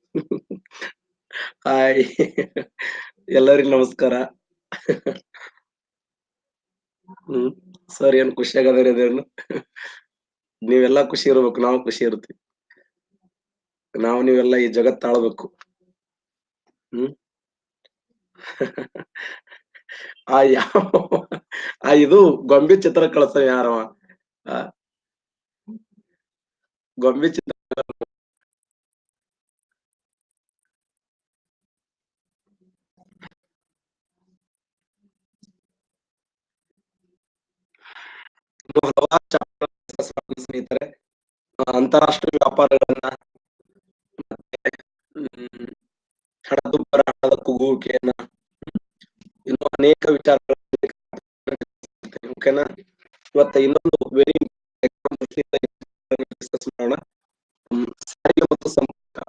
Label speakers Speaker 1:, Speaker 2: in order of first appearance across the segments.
Speaker 1: Hi ಎಲ್ಲರಿಗೂ ನಮಸ್ಕಾರ ಹ್ಮ್ sir ಏನ್ ಖುಷಿ ಆಗದ್ರಿ ಅದೇನು ನೀವೆಲ್ಲಾ ಖುಷಿ ಇರ್ಬೇಕು ನಾವು ಖುಷಿ ಇರ್ತೀವಿ ನಾವು ನೀವೆಲ್ಲ ಈ ಜಗತ್ ತಾಳ್ಬೇಕು ಹ್ಮ್ ಆ ಯಾವ ಆ ಇದು ಗೊಂಬೆ ಚಿತ್ರ ಕಳ್ಸ ಯಾರವ ಆ, ಗೊಂಬೆ ಚಿತ್ರ ಇನ್ನು ಹಲವಾರು chapter discuss ಮಾಡೋಣ ಸ್ನೇಹಿತರೆ ಆ, ಅಂತಾರಾಷ್ಟ್ರೀಯ ವ್ಯಾಪಾರಗಳನ್ನ ಮತ್ತೆ ಹ್ಮ್, ಹಣದುಬ್ಬರ ಹಣದ ಕುಗ್ಗುವಿಕೆಯನ್ನ ಇನ್ನು ಅನೇಕ ವಿಚಾರಗಳ ಓಕೆನಾ ಇವತ್ತ ಇನ್ನೊಂದು ವೆರಿ ಡಿಸ್ಕಸ್ ಮಾಡೋಣ ಹ್ಮ್, ಸಾರಿಗೆ ಮತ್ತು ಸಂಪರ್ಕ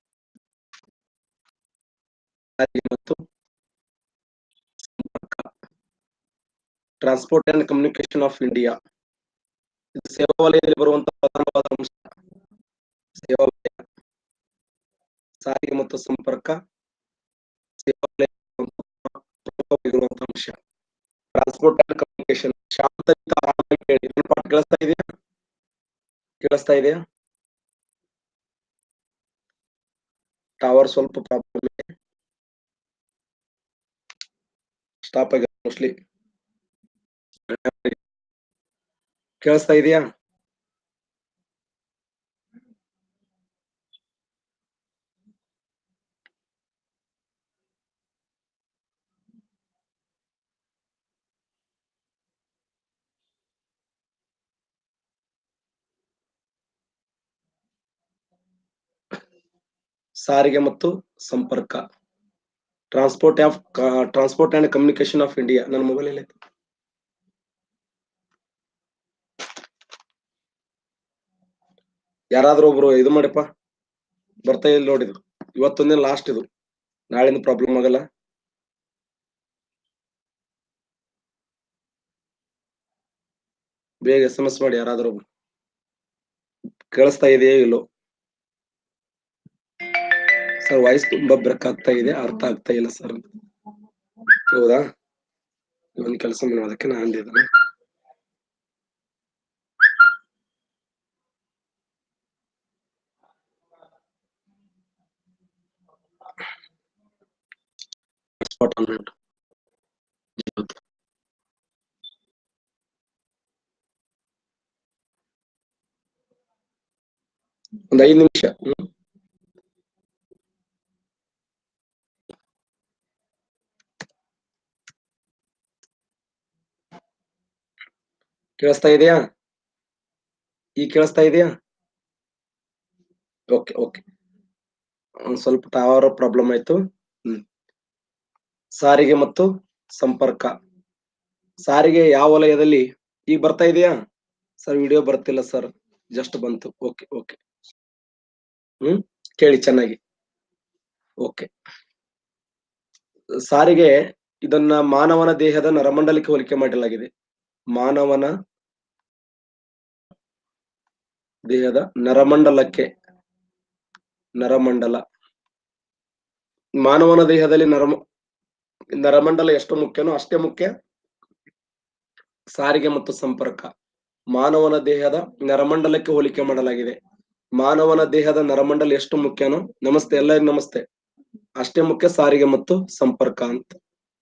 Speaker 1: ಸಾರಿಗೆ ಮತ್ತು ಸಂಪರ್ಕ transport and communication of India ಇದು ಸೇವಾ ವಲಯದಲ್ಲಿ ಬರುವಂತಹ ಪ್ರಧಾನವಾದ ಅಂಶ ಸೇವಾ ವಲಯ ಸಾರಿಗೆ ಮತ್ತು ಸಂಪರ್ಕ ಸೇವಾ ವಲಯದಲ್ಲಿ ಪ್ರಮುಖವಾಗಿರುವಂತಹ ಅಂಶ ಟ್ರಾನ್ಸ್ಪೋರ್ಟ್ ಅಂಡ್ ಕಮ್ಯುನಿಕೇಶನ್ ಶಾಂತಯುತ ಆರಾಮಾಗಿ ಕೇಳಿ ನನ್ನ ಪಾಠ ಕೇಳಿಸ್ತಾ ಇದೆಯಾ ಕೇಳಿಸ್ತಾ ಇದೆಯಾ ಟವರ್ ಸ್ವಲ್ಪ ಪ್ರಾಬ್ಲಮ್ ಇದೆ ಸ್ಟಾಪ್ ಆಗಿದೆ ಮೋಸ್ಟ್ಲಿ ಕೇಳಿಸ್ತಾ ಇದೆಯಾ ಸಾರಿಗೆ ಮತ್ತು ಸಂಪರ್ಕ transport of transport and communication of India ನನ್ನ ಮೊಬೈಲ್ ಎಲ್ಲ ಯಾರಾದ್ರೂ ಒಬ್ರು ಇದು ಮಾಡಿಪ್ಪ ಬರ್ತಾ ಇಲ್ಲ ನೋಡಿದು ಇವತ್ತೊಂದಿನ ಲಾಸ್ಟ್ ಇದು ನಾಳಿಂದ ಪ್ರಾಬ್ಲಮ್ ಆಗಲ್ಲ ಬೇಗ ಎಸ್ ಎಂ ಎಸ್ ಮಾಡಿ ಯಾರಾದ್ರೂ ಒಬ್ರು ಕೇಳಿಸ್ತಾ ಇದೆಯೋ ಇಲ್ಲೋ ಸರ್ ವಾಯ್ಸ್ ತುಂಬಾ ಬ್ರೇಕ್ ಆಗ್ತಾ ಇದೆ ಅರ್ಥ ಆಗ್ತಾ ಇಲ್ಲ ಸರ್ ಹೌದಾ ಒಂದ್ ಕೆಲಸ ಮಾಡೋಣ ಅದಕ್ಕೆ ನಾನು ಅಂದಿದ್ದೇನೆ Spot on it. ಹೌದು. ಒಂದ್ ಐದು ನಿಮಿಷ ಹ್ಮ್ ಕೇಳಿಸ್ತಾ ಇದೆಯಾ ಈಗ ಕೇಳಿಸ್ತಾ ಇದೆಯಾ ಓಕೆ ಓಕೆ ಒಂದ್ ಸ್ವಲ್ಪ ಟವರ್ ಪ್ರಾಬ್ಲಮ್ ಆಯ್ತು ಹ್ಮ್ ಸಾರಿಗೆ ಮತ್ತು ಸಂಪರ್ಕ ಸಾರಿಗೆ ಯಾವ ವಲಯದಲ್ಲಿ ಈಗ ಬರ್ತಾ ಇದೆಯಾ ಸರ್ ವಿಡಿಯೋ ಬರ್ತಿಲ್ಲ ಸರ್ ಜಸ್ಟ್ ಬಂತು ಓಕೆ ಓಕೆ ಹ್ಮ್ ಕೇಳಿ ಚೆನ್ನಾಗಿ ಓಕೆ ಸಾರಿಗೆ ಇದನ್ನ ಮಾನವನ ದೇಹದ ನರಮಂಡಲಕ್ಕೆ ಹೋಲಿಕೆ ಮಾಡಲಾಗಿದೆ ಮಾನವನ ದೇಹದ ನರಮಂಡಲಕ್ಕೆ ನರಮಂಡಲ ಮಾನವನ ದೇಹದಲ್ಲಿ ನರಮ ನರಮಂಡಲ ಎಷ್ಟು ಮುಖ್ಯನೋ ಅಷ್ಟೇ ಮುಖ್ಯ ಸಾರಿಗೆ ಮತ್ತು ಸಂಪರ್ಕ ಮಾನವನ ದೇಹದ ನರಮಂಡಲಕ್ಕೆ ಹೋಲಿಕೆ ಮಾಡಲಾಗಿದೆ ಮಾನವನ ದೇಹದ ನರಮಂಡಲ ಎಷ್ಟು ಮುಖ್ಯನೋ ನಮಸ್ತೆ ಎಲ್ಲರಿಗೂ ನಮಸ್ತೆ ಅಷ್ಟೇ ಮುಖ್ಯ ಸಾರಿಗೆ ಮತ್ತು ಸಂಪರ್ಕ ಅಂತ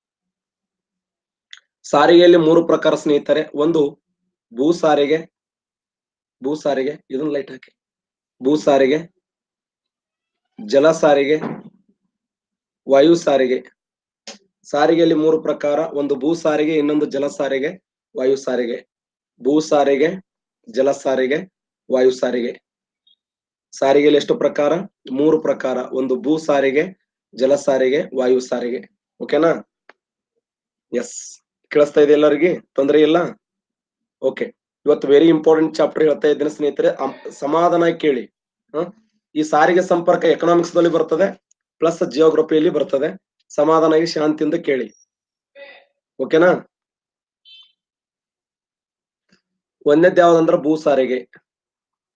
Speaker 1: ಸಾರಿಗೆಯಲ್ಲಿ ಮೂರು ಪ್ರಕಾರ ಸ್ನೇಹಿತರೆ ಒಂದು ಭೂ ಸಾರಿಗೆ ಭೂ ಸಾರಿಗೆ ಇದನ್ನ ಲೈಟ್ ಹಾಕಿ ಭೂ ಸಾರಿಗೆ ಜಲ ಸಾರಿಗೆ ವಾಯು ಸಾರಿಗೆ ಸಾರಿಗೆಯಲ್ಲಿ ಮೂರು ಪ್ರಕಾರ ಒಂದು ಭೂ ಸಾರಿಗೆ ಇನ್ನೊಂದು ಜಲ ಸಾರಿಗೆ ವಾಯು ಸಾರಿಗೆ ಭೂ ಸಾರಿಗೆ ಜಲ ಸಾರಿಗೆ ವಾಯು ಸಾರಿಗೆ ಸಾರಿಗೆಯಲ್ಲಿ ಎಷ್ಟು ಪ್ರಕಾರ ಮೂರು ಪ್ರಕಾರ ಒಂದು ಭೂ ಸಾರಿಗೆ ಜಲ ಸಾರಿಗೆ ವಾಯು ಸಾರಿಗೆ ಓಕೆನಾ ಎಸ್ ಕೇಳಿಸ್ತಾ ಇದೆ ಎಲ್ಲರಿಗೆ ತೊಂದರೆ ಇಲ್ಲ ಓಕೆ ಇವತ್ತು ವೆರಿ ಇಂಪಾರ್ಟೆಂಟ್ ಚಾಪ್ಟರ್ ಹೇಳ್ತಾ ಇದ್ದೇನೆ ಸ್ನೇಹಿತರೆ ಅಂ- ಸಮಾಧಾನ ಕೇಳಿ ಹ? ಈ ಸಾರಿಗೆ ಸಂಪರ್ಕ ಎಕನಾಮಿಕ್ಸ್ ದಲ್ಲಿ ಬರ್ತದೆ ಪ್ಲಸ್ ಜಿಯೋಗ್ರಫಿಯಲ್ಲಿ ಬರ್ತದೆ ಸಮಾಧಾನಾಗಿ ಶಾಂತಿಯಿಂದ ಕೇಳಿ ಓಕೆನಾ ಒಂದನೇದ್ ಯಾವ್ದಂದ್ರ ಭೂ ಸಾರಿಗೆ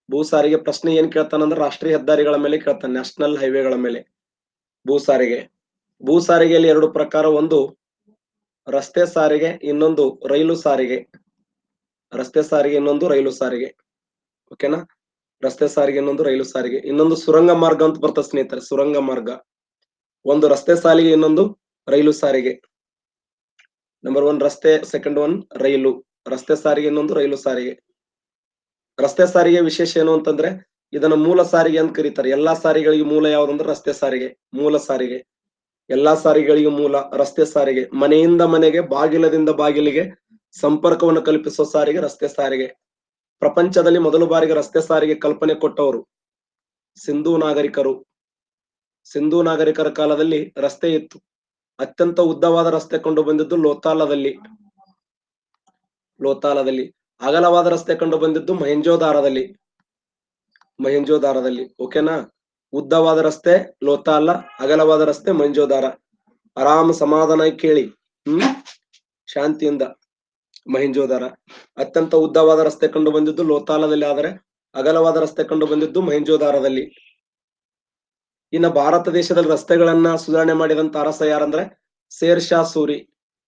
Speaker 1: ಭೂ ಸಾರಿಗೆ ಪ್ರಶ್ನೆ ಏನ್ ಕೇಳ್ತಾನಂದ್ರೆ ರಾಷ್ಟ್ರೀಯ ಹೆದ್ದಾರಿಗಳ ಮೇಲೆ ಕೇಳ್ತಾನೆ ನ್ಯಾಷನಲ್ ಹೈವೇಗಳ ಮೇಲೆ ಭೂ ಸಾರಿಗೆ ಭೂ ಸಾರಿಗೆಯಲ್ಲಿ ಎರಡು ಪ್ರಕಾರ ಒಂದು ರಸ್ತೆ ಸಾರಿಗೆ ಇನ್ನೊಂದು ರೈಲು ಸಾರಿಗೆ ರಸ್ತೆ ಸಾರಿಗೆ ಇನ್ನೊಂದು ರೈಲು ಸಾರಿಗೆ ಓಕೆನಾ ರಸ್ತೆ ಸಾರಿಗೆ ಇನ್ನೊಂದು ರೈಲು ಸಾರಿಗೆ ಇನ್ನೊಂದು ಸುರಂಗ ಮಾರ್ಗ ಅಂತ ಬರ್ತದೆ ಸ್ನೇಹಿತರೆ ಸುರಂಗ ಮಾರ್ಗ ಒಂದು ರಸ್ತೆ ಸಾರಿಗೆ ಇನ್ನೊಂದು ರೈಲು ಸಾರಿಗೆ ನಂಬರ್ ಒನ್ ರಸ್ತೆ ಸೆಕೆಂಡ್ ಒನ್ ರೈಲು ರಸ್ತೆ ಸಾರಿಗೆ ಇನ್ನೊಂದು ರೈಲು ಸಾರಿಗೆ ರಸ್ತೆ ಸಾರಿಗೆ ವಿಶೇಷ ಏನು ಅಂತಂದ್ರೆ ಇದನ್ನ ಮೂಲ ಸಾರಿಗೆ ಅಂತ ಕರೀತಾರೆ ಎಲ್ಲಾ ಸಾರಿಗೆಗಳಿಗೆ ಮೂಲ ಯಾವ್ದಂದ್ರೆ ರಸ್ತೆ ಸಾರಿಗೆ ಮೂಲ ಸಾರಿಗೆ ಎಲ್ಲಾ ಸಾರಿಗೆಗಳಿಗೆ ಮೂಲ ರಸ್ತೆ ಸಾರಿಗೆ ಮನೆಯಿಂದ ಮನೆಗೆ ಬಾಗಿಲದಿಂದ ಬಾಗಿಲಿಗೆ ಸಂಪರ್ಕವನ್ನು ಕಲ್ಪಿಸುವ ಸಾರಿಗೆ ರಸ್ತೆ ಸಾರಿಗೆ ಪ್ರಪಂಚದಲ್ಲಿ ಮೊದಲು ಬಾರಿಗೆ ರಸ್ತೆ ಸಾರಿಗೆ ಕಲ್ಪನೆ ಕೊಟ್ಟವರು ಸಿಂಧೂ ನಾಗರಿಕರು ಸಿಂಧೂ ನಾಗರಿಕರ ಕಾಲದಲ್ಲಿ ರಸ್ತೆ ಇತ್ತು ಅತ್ಯಂತ ಉದ್ದವಾದ ರಸ್ತೆ ಕಂಡು ಬಂದಿದ್ದು ಲೋತಾಲದಲ್ಲಿ ಲೋತಾಲದಲ್ಲಿ ಅಗಲವಾದ ರಸ್ತೆ ಕಂಡು ಬಂದಿದ್ದು ಮಹೆಂಜೋದಾರದಲ್ಲಿ ಮಹೆಂಜೋದಾರದಲ್ಲಿ ಓಕೆನಾ ಉದ್ದವಾದ ರಸ್ತೆ ಲೋತಾಲ ಅಗಲವಾದ ರಸ್ತೆ ಮಂಜೋದಾರ ಆರಾಮ ಸಮಾಧಾನ ಕೇಳಿ ಹ್ಮ್ ಶಾಂತಿಯಿಂದ ಮಹೆಂಜೋದಾರ ಅತ್ಯಂತ ಉದ್ದವಾದ ರಸ್ತೆ ಕಂಡು ಬಂದಿದ್ದು ಲೋತಾಲದಲ್ಲಿ ಆದರೆ ಅಗಲವಾದ ರಸ್ತೆ ಕಂಡು ಬಂದಿದ್ದು ಮಹೆಂಜೋದಾರದಲ್ಲಿ ಇನ್ನ ಭಾರತ ದೇಶದಲ್ಲಿ ರಸ್ತೆಗಳನ್ನ ಸುಧಾರಣೆ ಮಾಡಿದಂತ ಅರಸ ಯಾರಂದ್ರೆ ಶೇರ್ ಶಾ ಸೂರಿ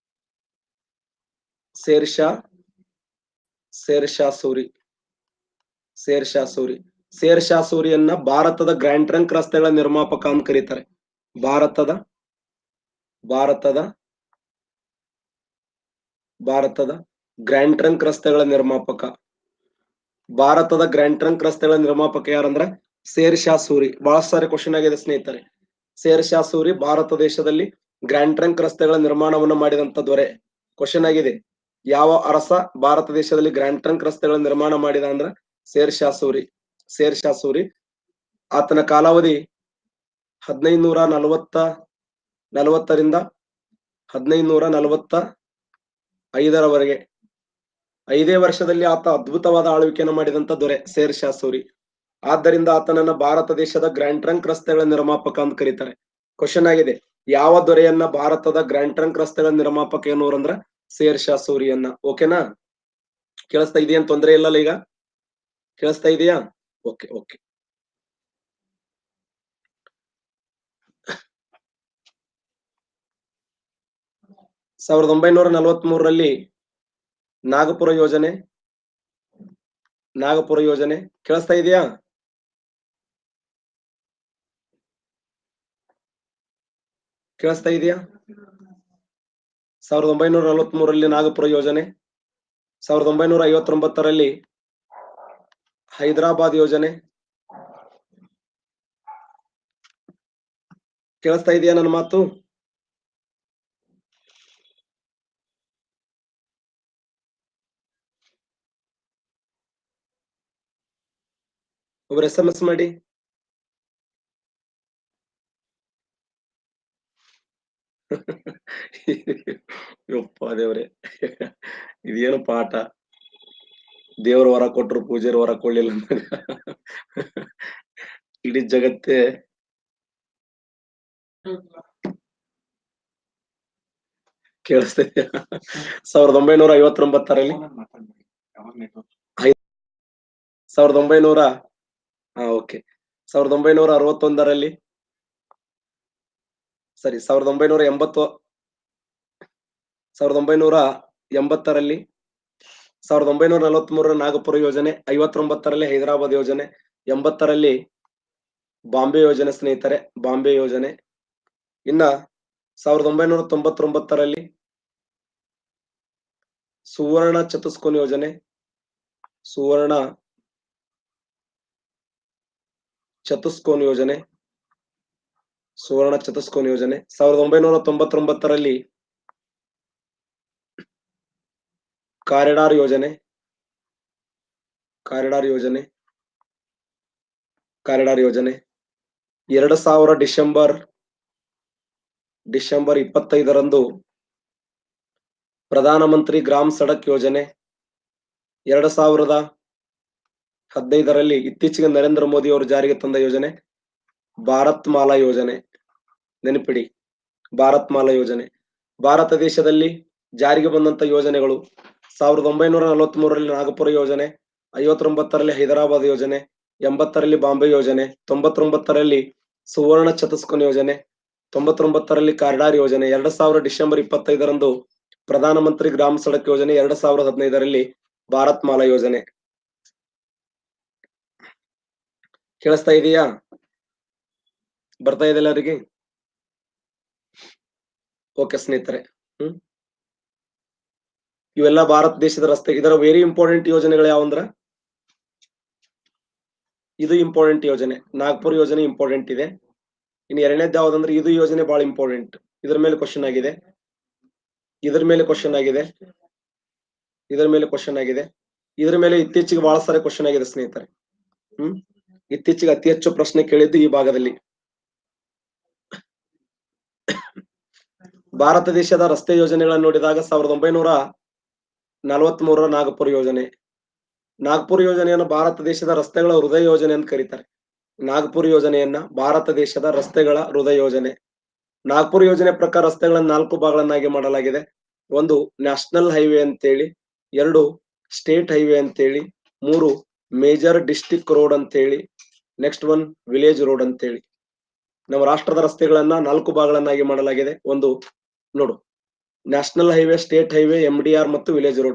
Speaker 1: ಶೇರ್ ಶಾ ಶೇರ್ ಶಾ ಸೂರಿ ಶೇರ್ ಶಾ ಸೂರಿ ಶೇರ್ ಶಾ ಸೂರಿಯನ್ನ ಭಾರತದ ಗ್ರ್ಯಾಂಡ್ ಟ್ರಂಕ್ ರಸ್ತೆಗಳ ನಿರ್ಮಾಪಕ ಅಂತ ಕರೀತಾರೆ ಭಾರತದ ಭಾರತದ ಭಾರತದ ಗ್ರ್ಯಾಂಡ್ ಟ್ರಂಕ್ ರಸ್ತೆಗಳ ನಿರ್ಮಾಪಕ ಭಾರತದ ಗ್ರ್ಯಾಂಡ್ ಟ್ರಂಕ್ ರಸ್ತೆಗಳ ನಿರ್ಮಾಪಕ ಯಾರಂದ್ರೆ ಶೇರ್ ಶಾ ಸೂರಿ ಬಹಳಷ್ಟು ಸಾರಿ ಕ್ವಶನ್ ಆಗಿದೆ ಸ್ನೇಹಿತರೆ ಶೇರ್ ಶಾ ಸೂರಿ ಭಾರತ ದೇಶದಲ್ಲಿ ಗ್ರ್ಯಾಂಡ್ ಟ್ರಂಕ್ ರಸ್ತೆಗಳ ನಿರ್ಮಾಣವನ್ನು ಮಾಡಿದಂತ ದೊರೆ ಕ್ವಶನ್ ಆಗಿದೆ ಯಾವ ಅರಸ ಭಾರತ ದೇಶದಲ್ಲಿ ಗ್ರ್ಯಾಂಡ್ ಟ್ರಂಕ್ ರಸ್ತೆಗಳ ನಿರ್ಮಾಣ ಮಾಡಿದ ಅಂದ್ರ ಶೇರ್ ಶಾ ಸೂರಿ ಶೇರ್ ಶಾ ಸೂರಿ ಆತನ ಕಾಲಾವಧಿ ಹದಿನೈದುನೂರ ನಲವತ್ತ ನಲವತ್ತರಿಂದ ಹದಿನೈದುನೂರ ನಲವತ್ತ ಐದರವರೆಗೆ ಐದೇ ವರ್ಷದಲ್ಲಿ ಆತ ಅದ್ಭುತವಾದ ಆಳ್ವಿಕೆಯನ್ನು ಮಾಡಿದಂತ ದೊರೆ ಶೇರ್ ಶಾ ಸೂರಿ ಆದ್ದರಿಂದ ಆತನನ್ನ ಭಾರತ ದೇಶದ ಗ್ರ್ಯಾಂಡ್ ಟ್ರಂಕ್ ರಸ್ತೆಗಳ ನಿರ್ಮಾಪಕ ಅಂತ ಕರೀತಾರೆ ಕ್ವಶನ್ ಆಗಿದೆ ಯಾವ ದೊರೆಯನ್ನ ಭಾರತದ ಗ್ರ್ಯಾಂಡ್ ಟ್ರಂಕ್ ರಸ್ತೆಗಳ ನಿರ್ಮಾಪಕ ಎನ್ನುವರು ಅಂದ್ರ ಶೇರ್ ಶಾ ಸೂರಿಯನ್ನ ಓಕೆನಾ ಕೇಳಿಸ್ತಾ ಇದೆಯೇನ್ ತೊಂದ್ರೆ ಇಲ್ಲಲ್ಲ ಈಗ ಕೇಳಿಸ್ತಾ ಇದೆಯಾ ಓಕೆ ಓಕೆ ಸಾವಿರದ ಒಂಬೈನೂರ ನಲವತ್ತ್ ಮೂರರಲ್ಲಿ ನಾಗಪುರ ಯೋಜನೆ ನಾಗಪುರ ಯೋಜನೆ ಕೇಳಿಸ್ತಾ ಇದೆಯಾ ಕೇಳಿಸ್ತಾ ಇದೆಯಾ ಸಾವಿರದ ಒಂಬೈನೂರ ನಲವತ್ತ್ ಮೂರರಲ್ಲಿ ನಾಗಪುರ ಯೋಜನೆ ಸಾವಿರದ ಒಂಬೈನೂರ ಐವತ್ತೊಂಬತ್ತರಲ್ಲಿ ಹೈದರಾಬಾದ್ ಯೋಜನೆ ಕೇಳಿಸ್ತಾ ಇದೆಯಾ ನನ್ನ ಮಾತು ಒಬ್ರು ಎಸ್ ಎಂ ಎಸ್ ಮಾಡಿ ಯಪ್ಪ ದೇವ್ರೆ ಇದೇನು ಪಾಠ ದೇವ್ರ ವರ ಕೊಟ್ರು ಪೂಜಾರಿ ವರ ಕೊಡ್ಲಿಲ್ಲ ಅಂದಾಗ ಇಡೀ ಜಗತ್ತೇ ಕೇಳಿಸ್ತಿದ್ಯಾ ಸಾವಿರದ ಒಂಬೈನೂರ ಐವತ್ತೊಂಬತ್ತರಲ್ಲಿ ಸಾವಿರದ ಒಂಬೈನೂರ ಹಾ ಓಕೆ ಸಾವಿರದ ಒಂಬೈನೂರ ಅರವತ್ತೊಂದರಲ್ಲಿ ಸರಿ ಸಾವಿರದ ಒಂಬೈನೂರ ಎಂಬತ್ತು ಸಾವಿರದ ಒಂಬೈನೂರ ಎಂಬತ್ತರಲ್ಲಿ ಸಾವಿರದ ಒಂಬೈನೂರ ನಲವತ್ತ್ ಮೂರರ ನಾಗಪುರ ಯೋಜನೆ ಐವತ್ತೊಂಬತ್ತರಲ್ಲಿ ಹೈದರಾಬಾದ್ ಯೋಜನೆ ಎಂಬತ್ತರಲ್ಲಿ ಬಾಂಬೆ ಯೋಜನೆ ಸ್ನೇಹಿತರೆ ಬಾಂಬೆ ಯೋಜನೆ ಇನ್ನ ಸಾವಿರದ ಒಂಬೈನೂರ ತೊಂಬತ್ತೊಂಬತ್ತರಲ್ಲಿ ಸುವರ್ಣ ಚತುಷ್ಕೋನ ಯೋಜನೆ ಸುವರ್ಣ ಚತುಷ್ಕೋನ ಯೋಜನೆ ಸುವರ್ಣ ಚತುಷ್ಕೋನ ಯೋಜನೆ ಸಾವಿರದ ಒಂಬೈನೂರ ತೊಂಬತ್ತೊಂಬತ್ತರಲ್ಲಿ ಕಾರಿಡಾರ್ ಯೋಜನೆ ಕಾರಿಡಾರ್ ಯೋಜನೆ ಕಾರಿಡಾರ್ ಯೋಜನೆ ಎರಡು ಸಾವಿರ ಡಿಸೆಂಬರ್ ಡಿಸೆಂಬರ್ ಇಪ್ಪತ್ತೈದರಂದು ಪ್ರಧಾನಮಂತ್ರಿ ಗ್ರಾಮ್ ಸಡಕ್ ಯೋಜನೆ ಎರಡು ಸಾವಿರದ ಹದಿನೈದರಲ್ಲಿ ಇತ್ತೀಚೆಗೆ ನರೇಂದ್ರ ಮೋದಿ ಅವರು ಜಾರಿಗೆ ತಂದ ಯೋಜನೆ ಭಾರತ್ ಮಾಲಾ ಯೋಜನೆ ನೆನಪಿಡಿ ಭಾರತ್ ಮಾಲಾ ಯೋಜನೆ ಭಾರತ ದೇಶದಲ್ಲಿ ಜಾರಿಗೆ ಬಂದಂತ ಯೋಜನೆಗಳು ಸಾವಿರದ ಒಂಬೈನೂರ ನಲವತ್ತ್ ಮೂರರಲ್ಲಿ ನಾಗಪುರ ಯೋಜನೆ ಐವತ್ತೊಂಬತ್ತರಲ್ಲಿ ಹೈದರಾಬಾದ್ ಯೋಜನೆ ಎಂಬತ್ತರಲ್ಲಿ ಬಾಂಬೆ ಯೋಜನೆ ತೊಂಬತ್ತೊಂಬತ್ತರಲ್ಲಿ ಸುವರ್ಣ ಚತುಷ್ಕೋನ ಯೋಜನೆ ತೊಂಬತ್ತೊಂಬತ್ತರಲ್ಲಿ ಕಾರ್ಡಾರ್ ಯೋಜನೆ ಎರಡ್ ಸಾವಿರ ಡಿಸೆಂಬರ್ ಇಪ್ಪತ್ತೈದರಂದು ಪ್ರಧಾನಮಂತ್ರಿ ಗ್ರಾಮ ಸಡಕ್ ಯೋಜನೆ ಎರಡ್ ಸಾವಿರದ ಹದಿನೈದರಲ್ಲಿ ಭಾರತ್ ಮಾಲಾ ಯೋಜನೆ ಕೇಳಿಸ್ತಾ ಇದೆಯಾ ಬರ್ತಾ ಇದೆ ಎಲ್ಲರಿಗೆ ಓಕೆ ಸ್ನೇಹಿತರೆ ಹ್ಮ್ ಇವೆಲ್ಲ ಭಾರತ ದೇಶದ ರಸ್ತೆ ಇದರ ವೆರಿ ಇಂಪಾರ್ಟೆಂಟ್ ಯೋಜನೆಗಳು ಯಾವಂದ್ರ ಇದು ಇಂಪಾರ್ಟೆಂಟ್ ಯೋಜನೆ ನಾಗ್ಪುರ್ ಯೋಜನೆ ಇಂಪಾರ್ಟೆಂಟ್ ಇದೆ ಇನ್ನು ಎರಡನೇದು ಯಾವ್ದಂದ್ರೆ ಇದು ಯೋಜನೆ ಬಹಳ ಇಂಪಾರ್ಟೆಂಟ್ ಇದ್ರ ಮೇಲೆ ಕ್ವಶನ್ ಆಗಿದೆ ಇದ್ರ ಮೇಲೆ ಕ್ವಶನ್ ಆಗಿದೆ ಇದ್ರ ಮೇಲೆ ಕ್ವಶನ್ ಆಗಿದೆ ಇದ್ರ ಮೇಲೆ ಇತ್ತೀಚೆಗೆ ಬಹಳ ಸಾರಿ ಕ್ವಶನ್ ಆಗಿದೆ ಸ್ನೇಹಿತರೆ ಹ್ಮ್ ಇತ್ತೀಚೆಗೆ ಅತಿ ಹೆಚ್ಚು ಪ್ರಶ್ನೆ ಕೇಳಿದ್ದು ಈ ಭಾಗದಲ್ಲಿ ಭಾರತ ದೇಶದ ರಸ್ತೆ ಯೋಜನೆಗಳನ್ನು ನೋಡಿದಾಗ ಸಾವಿರದ ಒಂಬೈನೂರ ನಲವತ್ತ್ ಮೂರರ ನಾಗಪುರ ಯೋಜನೆ ನಾಗ್ಪುರ್ ಯೋಜನೆಯನ್ನು ಭಾರತ ದೇಶದ ರಸ್ತೆಗಳ ಹೃದಯ ಯೋಜನೆ ಅಂತ ಕರೀತಾರೆ ನಾಗ್ಪುರ್ ಯೋಜನೆಯನ್ನ ಭಾರತ ದೇಶದ ರಸ್ತೆಗಳ ಹೃದಯ ಯೋಜನೆ ನಾಗ್ಪುರ್ ಯೋಜನೆ ಪ್ರಕಾರ ರಸ್ತೆಗಳನ್ನ ನಾಲ್ಕು ಭಾಗಗಳನ್ನಾಗಿ ಮಾಡಲಾಗಿದೆ ಒಂದು ನ್ಯಾಷನಲ್ ಹೈವೇ ಅಂತೇಳಿ ಎರಡು ಸ್ಟೇಟ್ ಹೈವೇ ಅಂತೇಳಿ ಮೂರು ಮೇಜರ್ ಡಿಸ್ಟಿಕ್ ರೋಡ್ ಅಂತೇಳಿ ನೆಕ್ಸ್ಟ್ ಒನ್ ವಿಲೇಜ್ ರೋಡ್ ಅಂತೇಳಿ ನಮ್ಮ ರಾಷ್ಟ್ರದ ರಸ್ತೆಗಳನ್ನ ನಾಲ್ಕು ಭಾಗಗಳನ್ನಾಗಿ ಮಾಡಲಾಗಿದೆ ಒಂದು ನೋಡು national highway state highway M D R ಮತ್ತು ವಿಲೇಜ್ ರೋಡ್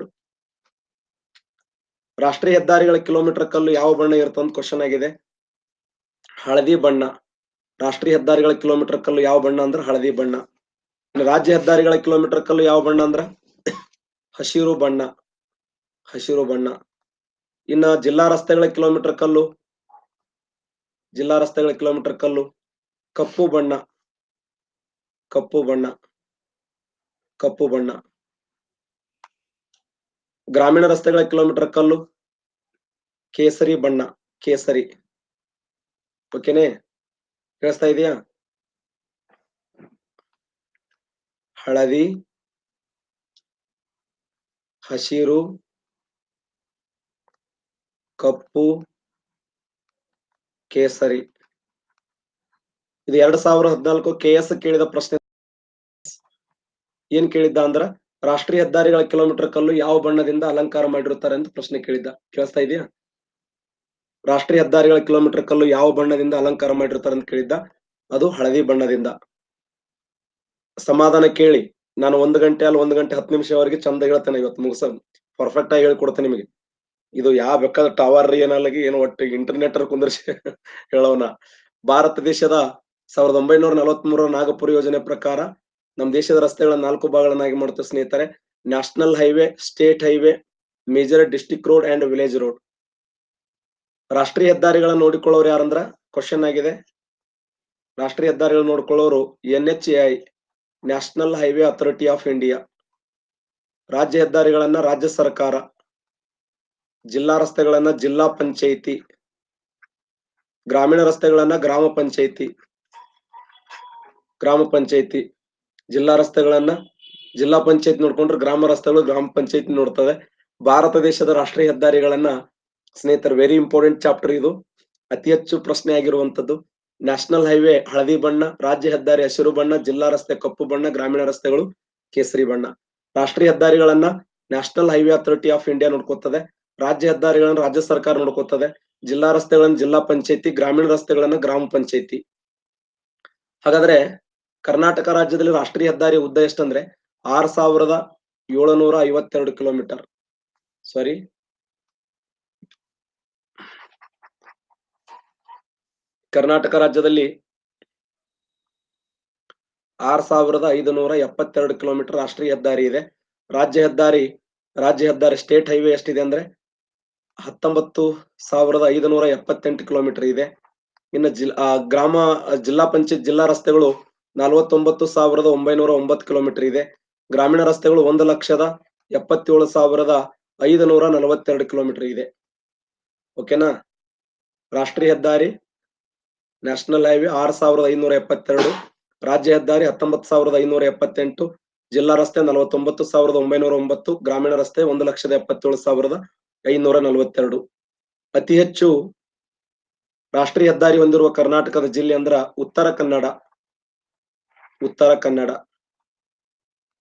Speaker 1: ರಾಷ್ಟ್ರೀಯ ಹೆದ್ದಾರಿಗಳ ಕಿಲೋಮೀಟರ್ ಕಲ್ಲು ಯಾವ ಬಣ್ಣ ಇರುತ್ತೆ ಅಂತ ಕ್ವಶನ್ ಆಗಿದೆ ಹಳದಿ ಬಣ್ಣ ರಾಷ್ಟ್ರೀಯ ಹೆದ್ದಾರಿಗಳ ಕಿಲೋಮೀಟರ್ ಕಲ್ಲು ಯಾವ ಬಣ್ಣ ಅಂದ್ರೆ ಹಳದಿ ಬಣ್ಣ ಇನ್ನು ರಾಜ್ಯ ಹೆದ್ದಾರಿಗಳ ಕಿಲೋಮೀಟರ್ ಕಲ್ಲು ಯಾವ ಬಣ್ಣ ಅಂದ್ರ ಹಸಿರು ಬಣ್ಣ ಹಸಿರು ಬಣ್ಣ ಇನ್ನ ಜಿಲ್ಲಾ ರಸ್ತೆಗಳ ಕಿಲೋಮೀಟರ್ ಕಲ್ಲು ಜಿಲ್ಲಾ ರಸ್ತೆಗಳ ಕಿಲೋಮೀಟರ್ ಕಲ್ಲು ಕಪ್ಪು ಬಣ್ಣ ಕಪ್ಪು ಬಣ್ಣ ಕಪ್ಪು ಬಣ್ಣ ಗ್ರಾಮೀಣ ರಸ್ತೆಗಳ ಕಿಲೋಮೀಟರ್ ಕಲ್ಲು ಕೇಸರಿ ಬಣ್ಣ ಕೇಸರಿ ಓಕೆನೆ ಕೇಳಿಸ್ತಾ ಇದೆಯಾ ಹಳದಿ ಹಸಿರು ಕಪ್ಪು ಕೇಸರಿ ಇದು ಎರಡ್ ಸಾವಿರದ ಹದಿನಾಲ್ಕು ಕೆ ಎಸ್ ಕೇಳಿದ ಪ್ರಶ್ನೆ ಏನ್ ಕೇಳಿದ್ದ ಅಂದ್ರ ರಾಷ್ಟ್ರೀಯ ಹೆದ್ದಾರಿಗಳ ಕಿಲೋಮೀಟರ್ ಕಲ್ಲು ಯಾವ ಬಣ್ಣದಿಂದ ಅಲಂಕಾರ ಮಾಡಿರುತ್ತಾರೆ ಅಂತ ಪ್ರಶ್ನೆ ಕೇಳಿದ್ದ ಕೇಳಿಸ್ತಾ ಇದೆಯಾ ರಾಷ್ಟ್ರೀಯ ಹೆದ್ದಾರಿಗಳ ಕಿಲೋಮೀಟರ್ ಕಲ್ಲು ಯಾವ ಬಣ್ಣದಿಂದ ಅಲಂಕಾರ ಮಾಡಿರ್ತಾರೆ ಅಂತ ಕೇಳಿದ್ದ ಅದು ಹಳದಿ ಬಣ್ಣದಿಂದ ಸಮಾಧಾನ ಕೇಳಿ ನಾನು ಒಂದು ಗಂಟೆ ಅಲ್ಲಿ ಒಂದು ಗಂಟೆ ಹತ್ತು ನಿಮಿಷವರೆಗೆ ಚಂದ ಹೇಳ್ತೇನೆ ಇವತ್ತು ಮುಗಿಸ ಪರ್ಫೆಕ್ಟ್ ಆಗಿ ಹೇಳ್ಕೊಡ್ತೇನೆ ನಿಮಗೆ ಇದು ಯಾವ ಬೇಕಾದ ಟವರ್ ಏನಲ್ಲಾಗಿ ಏನು ಒಟ್ಟು ಇಂಟರ್ನೆಟ್ ಕುಂದರ್ಸಿ ಹೇಳೋನ ಭಾರತ ದೇಶದ ಸಾವಿರದ ಒಂಬೈನೂರ ನಲವತ್ತ್ ಮೂರರ ನಾಗಪುರ ಯೋಜನೆ ಪ್ರಕಾರ ನಮ್ಮ ದೇಶದ ರಸ್ತೆಗಳ ನಾಲ್ಕು ಭಾಗಗಳನ್ನಾಗಿ ಮಾಡುತ್ತೆ ಸ್ನೇಹಿತರೆ national highway state highway major district road and village road ರಾಷ್ಟ್ರೀಯ ಹೆದ್ದಾರಿಗಳನ್ನ ನೋಡಿಕೊಳ್ಳೋರು ಯಾರಂದ್ರ ಕ್ವಶನ್ ಆಗಿದೆ ರಾಷ್ಟ್ರೀಯ ಹೆದ್ದಾರಿಗಳು ನೋಡ್ಕೊಳ್ಳೋರು N H A I national highway authority of India ರಾಜ್ಯ ಹೆದ್ದಾರಿಗಳನ್ನ ರಾಜ್ಯ ಸರ್ಕಾರ ಜಿಲ್ಲಾ ರಸ್ತೆಗಳನ್ನ ಜಿಲ್ಲಾ ಪಂಚಾಯಿತಿ ಗ್ರಾಮೀಣ ರಸ್ತೆಗಳನ್ನ ಗ್ರಾಮ ಪಂಚಾಯಿತಿ ಗ್ರಾಮ ಪಂಚಾಯಿತಿ ಜಿಲ್ಲಾ ರಸ್ತೆಗಳನ್ನ ಜಿಲ್ಲಾ ಪಂಚಾಯತ್ ನೋಡ್ಕೊಂಡ್ರೆ ಗ್ರಾಮ ರಸ್ತೆಗಳು ಗ್ರಾಮ ಪಂಚಾಯತಿ ನೋಡ್ತದೆ ಭಾರತ ದೇಶದ ರಾಷ್ಟ್ರೀಯ ಹೆದ್ದಾರಿಗಳನ್ನ ಸ್ನೇಹಿತರು ವೆರಿ ಇಂಪಾರ್ಟೆಂಟ್ ಚಾಪ್ಟರ್ ಇದು ಅತಿ ಹೆಚ್ಚು ಪ್ರಶ್ನೆ ಆಗಿರುವಂತದ್ದು ನ್ಯಾಷನಲ್ ಹೈವೇ ಹಳದಿ ಬಣ್ಣ ರಾಜ್ಯ ಹೆದ್ದಾರಿ ಹಸಿರು ಬಣ್ಣ ಜಿಲ್ಲಾ ರಸ್ತೆ ಕಪ್ಪು ಬಣ್ಣ ಗ್ರಾಮೀಣ ರಸ್ತೆಗಳು ಕೇಸರಿ ಬಣ್ಣ ರಾಷ್ಟ್ರೀಯ ಹೆದ್ದಾರಿಗಳನ್ನ national highway authority of India ನೋಡ್ಕೋತದೆ ರಾಜ್ಯ ಹೆದ್ದಾರಿಗಳನ್ನ ರಾಜ್ಯ ಸರ್ಕಾರ ನೋಡ್ಕೋತದೆ ಜಿಲ್ಲಾ ರಸ್ತೆಗಳನ್ನ ಜಿಲ್ಲಾ ಪಂಚಾಯತಿ ಗ್ರಾಮೀಣ ರಸ್ತೆಗಳನ್ನ ಗ್ರಾಮ ಪಂಚಾಯತಿ ಹಾಗಾದ್ರೆ ಕರ್ನಾಟಕ ರಾಜ್ಯದಲ್ಲಿ ರಾಷ್ಟ್ರೀಯ ಹೆದ್ದಾರಿ ಉದ್ದ ಎಷ್ಟಂದ್ರೆ ಆರ್ ಸಾವಿರದ ಏಳುನೂರ ಐವತ್ತೆರಡು ಕಿಲೋಮೀಟರ್ ಸಾರಿ ಕರ್ನಾಟಕ ರಾಜ್ಯದಲ್ಲಿ ಆರ್ ಸಾವಿರದ ಐದುನೂರ ಎಪ್ಪತ್ತೆರಡು ಕಿಲೋಮೀಟರ್ ರಾಷ್ಟ್ರೀಯ ಹೆದ್ದಾರಿ ಇದೆ ರಾಜ್ಯ ಹೆದ್ದಾರಿ ರಾಜ್ಯ ಹೆದ್ದಾರಿ ಸ್ಟೇಟ್ ಹೈವೇ ಎಷ್ಟಿದೆ ಅಂದ್ರೆ ಹತ್ತೊಂಬತ್ತು ಸಾವಿರದ ಐದುನೂರ ಎಪ್ಪತ್ತೆಂಟು ಕಿಲೋಮೀಟರ್ ಇದೆ ಇನ್ನು ಜಿಲ್ ಆ, ಗ್ರಾಮ ಜಿಲ್ಲಾ ಪಂಚಾಯತ್ ಜಿಲ್ಲಾ ರಸ್ತೆಗಳು ನಲವತ್ತೊಂಬತ್ತು ಸಾವಿರದ ಒಂಬೈನೂರ ಒಂಬತ್ತು ಕಿಲೋಮೀಟರ್ ಇದೆ ಗ್ರಾಮೀಣ ರಸ್ತೆಗಳು ಒಂದು ಲಕ್ಷದ ಎಪ್ಪತ್ತೇಳು ಸಾವಿರದ ಐದುನೂರ ನಲವತ್ತೆರಡು ಕಿಲೋಮೀಟರ್ ಇದೆ ಓಕೆನಾ ರಾಷ್ಟ್ರೀಯ ಹೆದ್ದಾರಿ ನ್ಯಾಷನಲ್ ಹೈವೇ ಆರ್ ಸಾವಿರದ ಐನೂರ ಎಪ್ಪತ್ತೆರಡು ರಾಜ್ಯ ಹೆದ್ದಾರಿ ಹತ್ತೊಂಬತ್ತು ಸಾವಿರದ ಐನೂರ ಎಪ್ಪತ್ತೆಂಟು ಜಿಲ್ಲಾ ರಸ್ತೆ ನಲವತ್ತೊಂಬತ್ತು ಸಾವಿರದ ಒಂಬೈನೂರ ಒಂಬತ್ತು ಗ್ರಾಮೀಣ ರಸ್ತೆ ಒಂದು ಲಕ್ಷದ ಎಪ್ಪತ್ತೇಳು ಸಾವಿರದ ಐನೂರ ನಲವತ್ತೆರಡು ಅತಿ ಹೆಚ್ಚು ರಾಷ್ಟ್ರೀಯ ಹೆದ್ದಾರಿ ಹೊಂದಿರುವ ಕರ್ನಾಟಕದ ಜಿಲ್ಲೆ ಅಂದ್ರ ಉತ್ತರ ಕನ್ನಡ ಉತ್ತರ ಕನ್ನಡ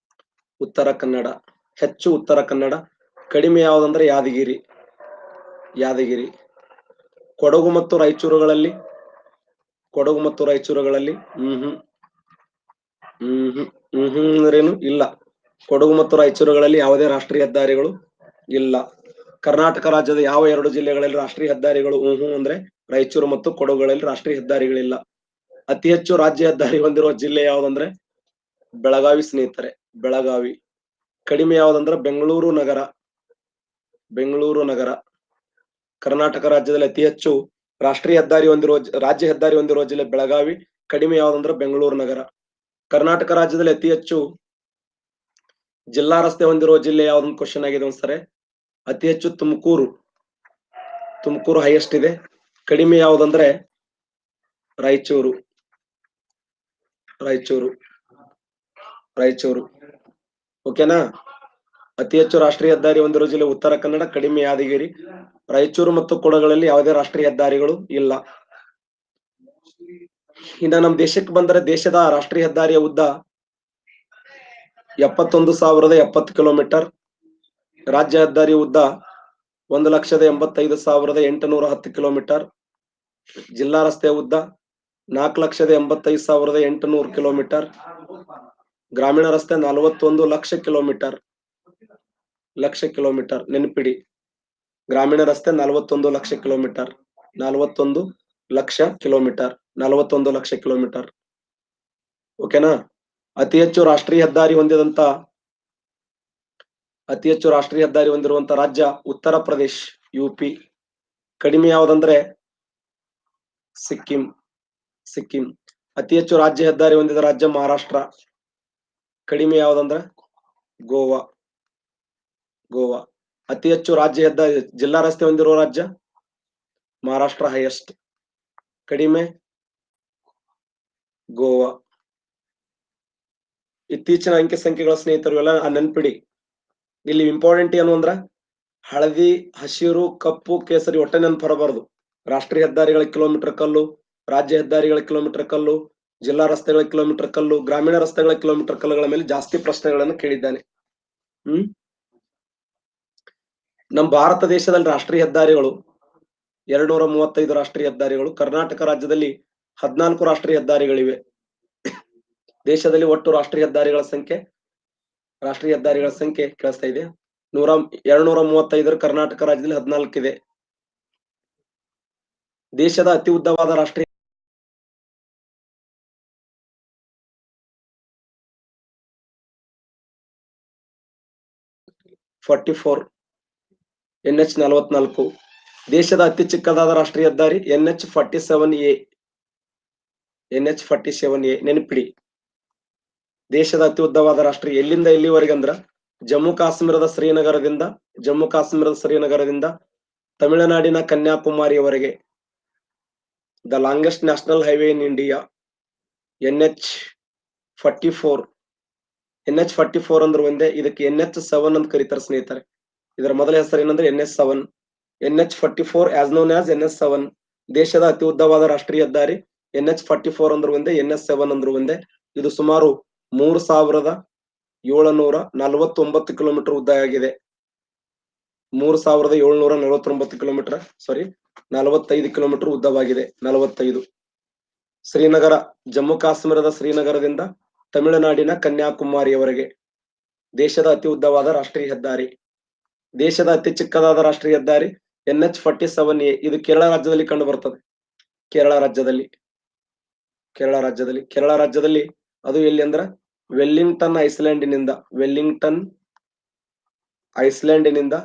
Speaker 1: ಉತ್ತರ ಕನ್ನಡ ಹೆಚ್ಚು ಉತ್ತರ ಕನ್ನಡ ಕಡಿಮೆ ಯಾವ್ದಂದ್ರೆ ಯಾದಗಿರಿ ಯಾದಗಿರಿ ಕೊಡಗು ಮತ್ತು ರಾಯಚೂರುಗಳಲ್ಲಿ ಕೊಡಗು ಮತ್ತು ರಾಯಚೂರುಗಳಲ್ಲಿ ಹ್ಮ್ ಹ್ಮ್ ಹ್ಮ್ ಹ್ಮ್ ಹ್ಮ್ ಹ್ಮ್ ಅಂದ್ರೇನು ಇಲ್ಲ ಕೊಡಗು ಮತ್ತು ರಾಯಚೂರುಗಳಲ್ಲಿ ಯಾವುದೇ ರಾಷ್ಟ್ರೀಯ ಹೆದ್ದಾರಿಗಳು ಇಲ್ಲ ಕರ್ನಾಟಕ ರಾಜ್ಯದ ಯಾವ ಎರಡು ಜಿಲ್ಲೆಗಳಲ್ಲಿ ರಾಷ್ಟ್ರೀಯ ಹೆದ್ದಾರಿಗಳು ಹ್ಮ್ ಹ್ಮ್ ಅಂದ್ರೆ ರಾಯಚೂರು ಮತ್ತು ಕೊಡಗುಗಳಲ್ಲಿ ರಾಷ್ಟ್ರೀಯ ಹೆದ್ದಾರಿಗಳಿಲ್ಲ ಅತಿ ಹೆಚ್ಚು ರಾಜ್ಯ ಹೆದ್ದಾರಿ ಹೊಂದಿರುವ ಜಿಲ್ಲೆ ಯಾವ್ದಂದ್ರೆ ಬೆಳಗಾವಿ ಸ್ನೇಹಿತರೆ ಬೆಳಗಾವಿ ಕಡಿಮೆ ಯಾವ್ದಂದ್ರೆ ಬೆಂಗಳೂರು ನಗರ ಬೆಂಗಳೂರು ನಗರ ಕರ್ನಾಟಕ ರಾಜ್ಯದಲ್ಲಿ ಅತಿ ಹೆಚ್ಚು ರಾಷ್ಟ್ರೀಯ ಹೆದ್ದಾರಿ ಹೊಂದಿರುವ ಜ- ರಾಜ್ಯ ಹೆದ್ದಾರಿ ಹೊಂದಿರುವ ಜಿಲ್ಲೆ ಬೆಳಗಾವಿ ಕಡಿಮೆ ಯಾವ್ದಂದ್ರೆ ಬೆಂಗಳೂರು ನಗರ ಕರ್ನಾಟಕ ರಾಜ್ಯದಲ್ಲಿ ಅತಿ ಹೆಚ್ಚು ಜಿಲ್ಲಾ ರಸ್ತೆ ಹೊಂದಿರುವ ಜಿಲ್ಲೆ ಯಾವ್ದೊಂದು ಕ್ವಶನ್ ಆಗಿದೆ ಒಂದ್ಸರಿ ಅತಿ ಹೆಚ್ಚು ತುಮಕೂರು ತುಮಕೂರು ಹೈಯೆಸ್ಟ್ ಇದೆ ಕಡಿಮೆ ಯಾವ್ದಂದ್ರೆ ರಾಯಚೂರು ರಾಯಚೂರು ರಾಯಚೂರು ಓಕೆನಾ ಅತಿ ಹೆಚ್ಚು ರಾಷ್ಟ್ರೀಯ ಹೆದ್ದಾರಿ ಹೊಂದಿರುವ ಜಿಲ್ಲೆ ಉತ್ತರ ಕನ್ನಡ ಕಡಿಮೆ ಯಾದಗಿರಿ ರಾಯಚೂರು ಮತ್ತು ಕೊಡಗಳಲ್ಲಿ ಯಾವುದೇ ರಾಷ್ಟ್ರೀಯ ಹೆದ್ದಾರಿಗಳು ಇಲ್ಲ ಇನ್ನ ನಮ್ಮ ದೇಶಕ್ಕೆ ಬಂದರೆ ದೇಶದ ರಾಷ್ಟ್ರೀಯ ಹೆದ್ದಾರಿಯ ಉದ್ದ ಎಪ್ಪತ್ತೊಂದು ಸಾವಿರದ ಎಪ್ಪತ್ತು ಕಿಲೋಮೀಟರ್ ರಾಜ್ಯ ಹೆದ್ದಾರಿ ಉದ್ದ ಒಂದು ಲಕ್ಷದ ಎಂಬತ್ತೈದು ಸಾವಿರದ ಎಂಟುನೂರ ಹತ್ತು ಕಿಲೋಮೀಟರ್ ಜಿಲ್ಲಾ ರಸ್ತೆಯ ಉದ್ದ ನಾಲ್ಕು ಲಕ್ಷದ ಎಂಬತ್ತೈದು ಸಾವಿರದ ಎಂಟುನೂರು ಕಿಲೋಮೀಟರ್ ಗ್ರಾಮೀಣ ರಸ್ತೆ ನಲವತ್ತೊಂದು ಲಕ್ಷ ಕಿಲೋಮೀಟರ್ ಲಕ್ಷ ಕಿಲೋಮೀಟರ್ ನೆನಪಿಡಿ ಗ್ರಾಮೀಣ ರಸ್ತೆ ನಲವತ್ತೊಂದು ಲಕ್ಷ ಕಿಲೋಮೀಟರ್ ನಲವತ್ತೊಂದು ಲಕ್ಷ ಕಿಲೋಮೀಟರ್ ನಲವತ್ತೊಂದು ಲಕ್ಷ ಕಿಲೋಮೀಟರ್ ಓಕೆನಾ ಅತಿ ಹೆಚ್ಚು ರಾಷ್ಟ್ರೀಯ ಹೆದ್ದಾರಿ ಹೊಂದಿದಂತ ಅತಿ ಹೆಚ್ಚು ರಾಷ್ಟ್ರೀಯ ಹೆದ್ದಾರಿ ಹೊಂದಿರುವಂತ ರಾಜ್ಯ ಉತ್ತರ ಪ್ರದೇಶ್ ಯು ಪಿ ಕಡಿಮೆ ಯಾವ್ದಂದ್ರೆ ಸಿಕ್ಕಿಂ ಸಿಕ್ಕಿಂ ಅತಿ ಹೆಚ್ಚು ರಾಜ್ಯ ಹೆದ್ದಾರಿ ಹೊಂದಿದ ರಾಜ್ಯ ಮಹಾರಾಷ್ಟ್ರ ಕಡಿಮೆ ಯಾವ್ದಂದ್ರೆ ಗೋವಾ ಗೋವಾ ಅತಿ ಹೆಚ್ಚು ರಾಜ್ಯ ಹೆದ್ದಾರಿ ಜಿಲ್ಲಾ ರಸ್ತೆ ಹೊಂದಿರುವ ರಾಜ್ಯ ಮಹಾರಾಷ್ಟ್ರ ಹೈಯೆಸ್ಟ್ ಕಡಿಮೆ ಗೋವಾ ಇತ್ತೀಚಿನ ಅಂಕಿ ಸಂಖ್ಯೆಗಳ ಸ್ನೇಹಿತರು ಎಲ್ಲ ನೆನ್ಪಿಡಿ ಇಲ್ಲಿ ಇಂಪಾರ್ಟೆಂಟ್ ಏನು ಅಂದ್ರ ಹಳದಿ ಹಸಿರು ಕಪ್ಪು ಕೇಸರಿ ಒಟ್ಟೆ ನೆನ್ಪು ಬರಬಾರ್ದು ರಾಷ್ಟ್ರೀಯ ಹೆದ್ದಾರಿಗಳ ಕಿಲೋಮೀಟರ್ ಕಲ್ಲು ರಾಜ್ಯ ಹೆದ್ದಾರಿಗಳ ಕಿಲೋಮೀಟರ್ ಕಲ್ಲು ಜಿಲ್ಲಾ ರಸ್ತೆಗಳ ಕಿಲೋಮೀಟರ್ ಕಲ್ಲು ಗ್ರಾಮೀಣ ರಸ್ತೆಗಳ ಕಿಲೋಮೀಟರ್ ಕಲ್ಲುಗಳ ಮೇಲೆ ಜಾಸ್ತಿ ಪ್ರಶ್ನೆಗಳನ್ನು ಕೇಳಿದ್ದಾನೆ ಹ್ಮ್ ನಮ್ಮ ಭಾರತ ದೇಶದಲ್ಲಿ ರಾಷ್ಟ್ರೀಯ ಹೆದ್ದಾರಿಗಳು ಎರಡ್ನೂರ ಮೂವತ್ತೈದು ರಾಷ್ಟ್ರೀಯ ಹೆದ್ದಾರಿಗಳು ಕರ್ನಾಟಕ ರಾಜ್ಯದಲ್ಲಿ ಹದಿನಾಲ್ಕು ರಾಷ್ಟ್ರೀಯ ಹೆದ್ದಾರಿಗಳಿವೆ ದೇಶದಲ್ಲಿ ಒಟ್ಟು ರಾಷ್ಟ್ರೀಯ ಹೆದ್ದಾರಿಗಳ ಸಂಖ್ಯೆ ರಾಷ್ಟ್ರೀಯ ಹೆದ್ದಾರಿಗಳ ಸಂಖ್ಯೆ ಕೇಳಿಸ್ತಾ ಇದೆ ನೂರ ಎರಡ್ನೂರ ಮೂವತ್ತೈದರ ಕರ್ನಾಟಕ ರಾಜ್ಯದಲ್ಲಿ ಹದಿನಾಲ್ಕಿದೆ ದೇಶದ ಅತಿ ಉದ್ದವಾದ ರಾಷ್ಟ್ರೀಯ ಫಾರ್ಟಿ ಫೋರ್ ಎನ್ ಎಚ್ ನಲವತ್ನಾಲ್ಕು ದೇಶದ ಅತಿ ಚಿಕ್ಕದಾದ ರಾಷ್ಟ್ರೀಯ ಹೆದ್ದಾರಿ N H forty seven A N H forty seven A ನೆನಪಿಡಿ ದೇಶದ ಅತಿ ಉದ್ದವಾದ ರಾಷ್ಟ್ರೀಯ ಎಲ್ಲಿಂದ ಎಲ್ಲಿವರೆಗೆ ಅಂದ್ರ ಜಮ್ಮು ಕಾಶ್ಮೀರದ ಶ್ರೀನಗರದಿಂದ ಜಮ್ಮು ಕಾಶ್ಮೀರದ ಶ್ರೀನಗರದಿಂದ ತಮಿಳುನಾಡಿನ ಕನ್ಯಾಕುಮಾರಿಯವರೆಗೆ the longest national highway in India N H forty four N H forty four ಅಂದ್ರೆ ಒಂದೇ ಇದಕ್ಕೆ ಎನ್ ಎಚ್ ಸೆವೆನ್ ಅಂತ ಕರೀತಾರೆ ಸ್ನೇಹಿತರೆ ಇದರ ಮೊದಲ ಹೆಸರು ಏನಂದ್ರೆ N S seven N H forty four as known as N S seven ದೇಶದ ಅತಿ ಉದ್ದವಾದ ರಾಷ್ಟ್ರೀಯ ಹೆದ್ದಾರಿ ಎನ್ ಎಚ್ ಫಾರ್ಟಿ ಫೋರ್ ಅಂದ್ರೆ ಒಂದೇ ಎನ್ ಎಸ್ ಸೆವೆನ್ ಅಂದ್ರೆ ಒಂದೇ ಇದು ಸುಮಾರು ಮೂರು ಸಾವಿರದ ಏಳುನೂರ ನಲವತ್ತೊಂಬತ್ತು ಕಿಲೋಮೀಟರ್ ಉದ್ದ ಆಗಿದೆ ಮೂರು ಸಾವಿರದ ಏಳ್ನೂರ ನಲವತ್ತೊಂಬತ್ತು ಕಿಲೋಮೀಟರ್ ಸಾರಿ ನಲವತ್ತೈದು ಕಿಲೋಮೀಟರ್ ಉದ್ದವಾಗಿದೆ ನಲವತ್ತೈದು ಶ್ರೀನಗರ ಜಮ್ಮು ಕಾಶ್ಮೀರದ ಶ್ರೀನಗರದಿಂದ ತಮಿಳುನಾಡಿನ ಕನ್ಯಾಕುಮಾರಿಯವರೆಗೆ ದೇಶದ ಅತಿ ಉದ್ದವಾದ ರಾಷ್ಟ್ರೀಯ ಹೆದ್ದಾರಿ ದೇಶದ ಅತಿ ಚಿಕ್ಕದಾದ ರಾಷ್ಟ್ರೀಯ ಹೆದ್ದಾರಿ N H forty seven A ಇದು ಕೇರಳ ರಾಜ್ಯದಲ್ಲಿ ಕಂಡು ಬರ್ತದೆ ಕೇರಳ ರಾಜ್ಯದಲ್ಲಿ ಕೇರಳ ರಾಜ್ಯದಲ್ಲಿ ಕೇರಳ ರಾಜ್ಯದಲ್ಲಿ ಅದು ಎಲ್ಲಿ ಅಂದ್ರ ವೆಲ್ಲಿಂಗ್ಟನ್ ಐಸ್ಲ್ಯಾಂಡಿನಿಂದ ವೆಲ್ಲಿಂಗ್ಟನ್ ಐಸ್ಲ್ಯಾಂಡಿನಿಂದ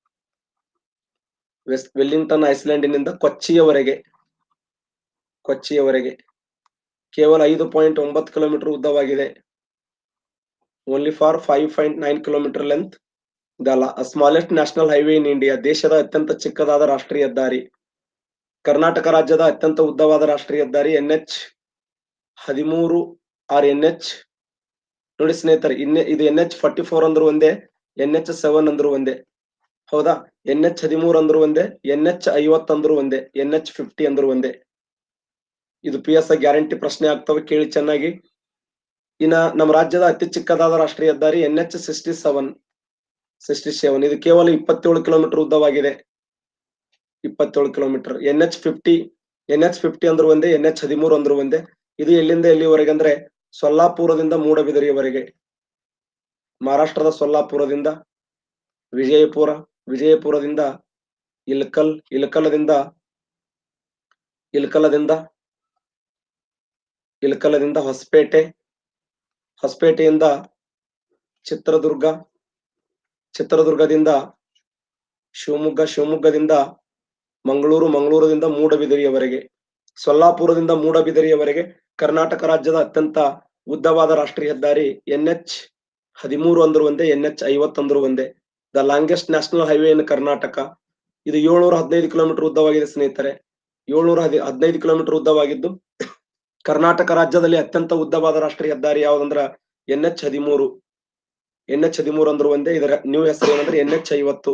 Speaker 1: ವೆಸ್ಟ್ ವೆಲ್ಲಿಂಗ್ಟನ್ ಐಸ್ಲ್ಯಾಂಡಿನಿಂದ ಕೊಚ್ಚಿಯವರೆಗೆ ಕೊಚ್ಚಿಯವರೆಗೆ ಕೇವಲ ಐದು ಪಾಯಿಂಟ್ ಒಂಬತ್ತು ಕಿಲೋಮೀಟರ್ ಉದ್ದವಾಗಿದೆ only for five point nine kilometre length the smallest national highway in India ದೇಶದ ಅತ್ಯಂತ ಚಿಕ್ಕದಾದ ರಾಷ್ಟ್ರೀಯ ಹೆದ್ದಾರಿ ಕರ್ನಾಟಕ ರಾಜ್ಯದ ಅತ್ಯಂತ ಉದ್ದವಾದ ರಾಷ್ಟ್ರೀಯ ಹೆದ್ದಾರಿ ಎನ್ ಎಚ್ ಹದಿಮೂರು ಆರ್ ಎನ್ ಎಚ್ ನೋಡಿ ಸ್ನೇಹಿತರೆ ಇನ್ನೆ ಇದು ಎನ್ ಎಚ್ ಫಾರ್ಟಿ ಫೋರ್ ಅಂದ್ರು ಒಂದೇ ಎನ್ ಎಚ್ ಸೆವೆನ್ ಅಂದ್ರು ಒಂದೇ ಹೌದಾ ಎನ್ ಎಚ್ ಹದಿಮೂರು ಅಂದ್ರು ಒಂದೇ ಎನ್ ಎಚ್ ಐವತ್ ಅಂದ್ರು ಒಂದೇ ಎನ್ ಎಚ್ ಫಿಫ್ಟಿ ಅಂದ್ರು ಒಂದೇ ಇದು ಪಿ ಎಸ್ ಗ್ಯಾರಂಟಿ ಪ್ರಶ್ನೆ ಆಗ್ತವೆ ಕೇಳಿ ಚೆನ್ನಾಗಿ ಇನ್ನ ನಮ್ಮ ರಾಜ್ಯದ ಅತಿ ಚಿಕ್ಕದಾದ ರಾಷ್ಟ್ರೀಯ ಹೆದ್ದಾರಿ N H sixty seven sixty seven ಇದು ಕೇವಲ ಇಪ್ಪತ್ತೇಳು ಕಿಲೋಮೀಟರ್ ಉದ್ದವಾಗಿದೆ ಇಪ್ಪತ್ತೇಳು kilometre N H fifty N H fifty ಅಂದ್ರು ಒಂದೇ ಎನ್ ಎಚ್ ಹದಿಮೂರು ಅಂದ್ರು ಒಂದೇ ಇದು ಎಲ್ಲಿಂದ ಎಲ್ಲಿವರೆಗೆ ಅಂದ್ರೆ ಸೊಲ್ಲಾಪುರದಿಂದ ಮೂಡಬಿದರಿಯವರೆಗೆ ಮಹಾರಾಷ್ಟ್ರದ ಸೊಲ್ಲಾಪುರದಿಂದ ವಿಜಯಪುರ ವಿಜಯಪುರದಿಂದ ಇಲ್ಕಲ್ ಇಲ್ಕಲದಿಂದ ಇಲ್ಕಲದಿಂದ ಇಲ್ಕಲದಿಂದ ಹೊಸಪೇಟೆ ಹೊಸಪೇಟೆಯಿಂದ ಚಿತ್ರದುರ್ಗ ಚಿತ್ರದುರ್ಗದಿಂದ ಶಿವಮೊಗ್ಗ ಶಿವಮೊಗ್ಗದಿಂದ ಮಂಗಳೂರು ಮಂಗಳೂರದಿಂದ ಮೂಡಬಿದರಿಯವರೆಗೆ ಸೊಲ್ಲಾಪುರದಿಂದ ಮೂಡಬಿದರಿಯವರೆಗೆ ಕರ್ನಾಟಕ ರಾಜ್ಯದ ಅತ್ಯಂತ ಉದ್ದವಾದ ರಾಷ್ಟ್ರೀಯ ಹೆದ್ದಾರಿ ಎನ್ ಎಚ್ ಹದಿಮೂರು ಅಂದ್ರು ಒಂದೇ ಎನ್ ಎಚ್ ಐವತ್ತೊಂದ್ರು ಒಂದೇ the longest national highway in Karnataka ಇದು ಏಳ್ನೂರ ಹದಿನೈದು ಕಿಲೋಮೀಟರ್ ಉದ್ದವಾಗಿದೆ ಸ್ನೇಹಿತರೆ ಏಳ್ನೂರ ಹದಿ ಹದಿನೈದು ಕಿಲೋಮೀಟರ್ ಉದ್ದವಾಗಿದ್ದು ಕರ್ನಾಟಕ ರಾಜ್ಯದಲ್ಲಿ ಅತ್ಯಂತ ಉದ್ದವಾದ ರಾಷ್ಟ್ರೀಯ ಹೆದ್ದಾರಿ ಯಾವ್ದಂದ್ರ ಎನ್ ಎಚ್ ಹದಿಮೂರು ಎನ್ ಎಚ್ ಹದಿಮೂರು ಅಂದ್ರು ಒಂದೇ ಇದರ ನ್ಯೂ ಹೆಸರು ಏನಂದ್ರೆ ಎನ್ ಎಚ್ ಐವತ್ತು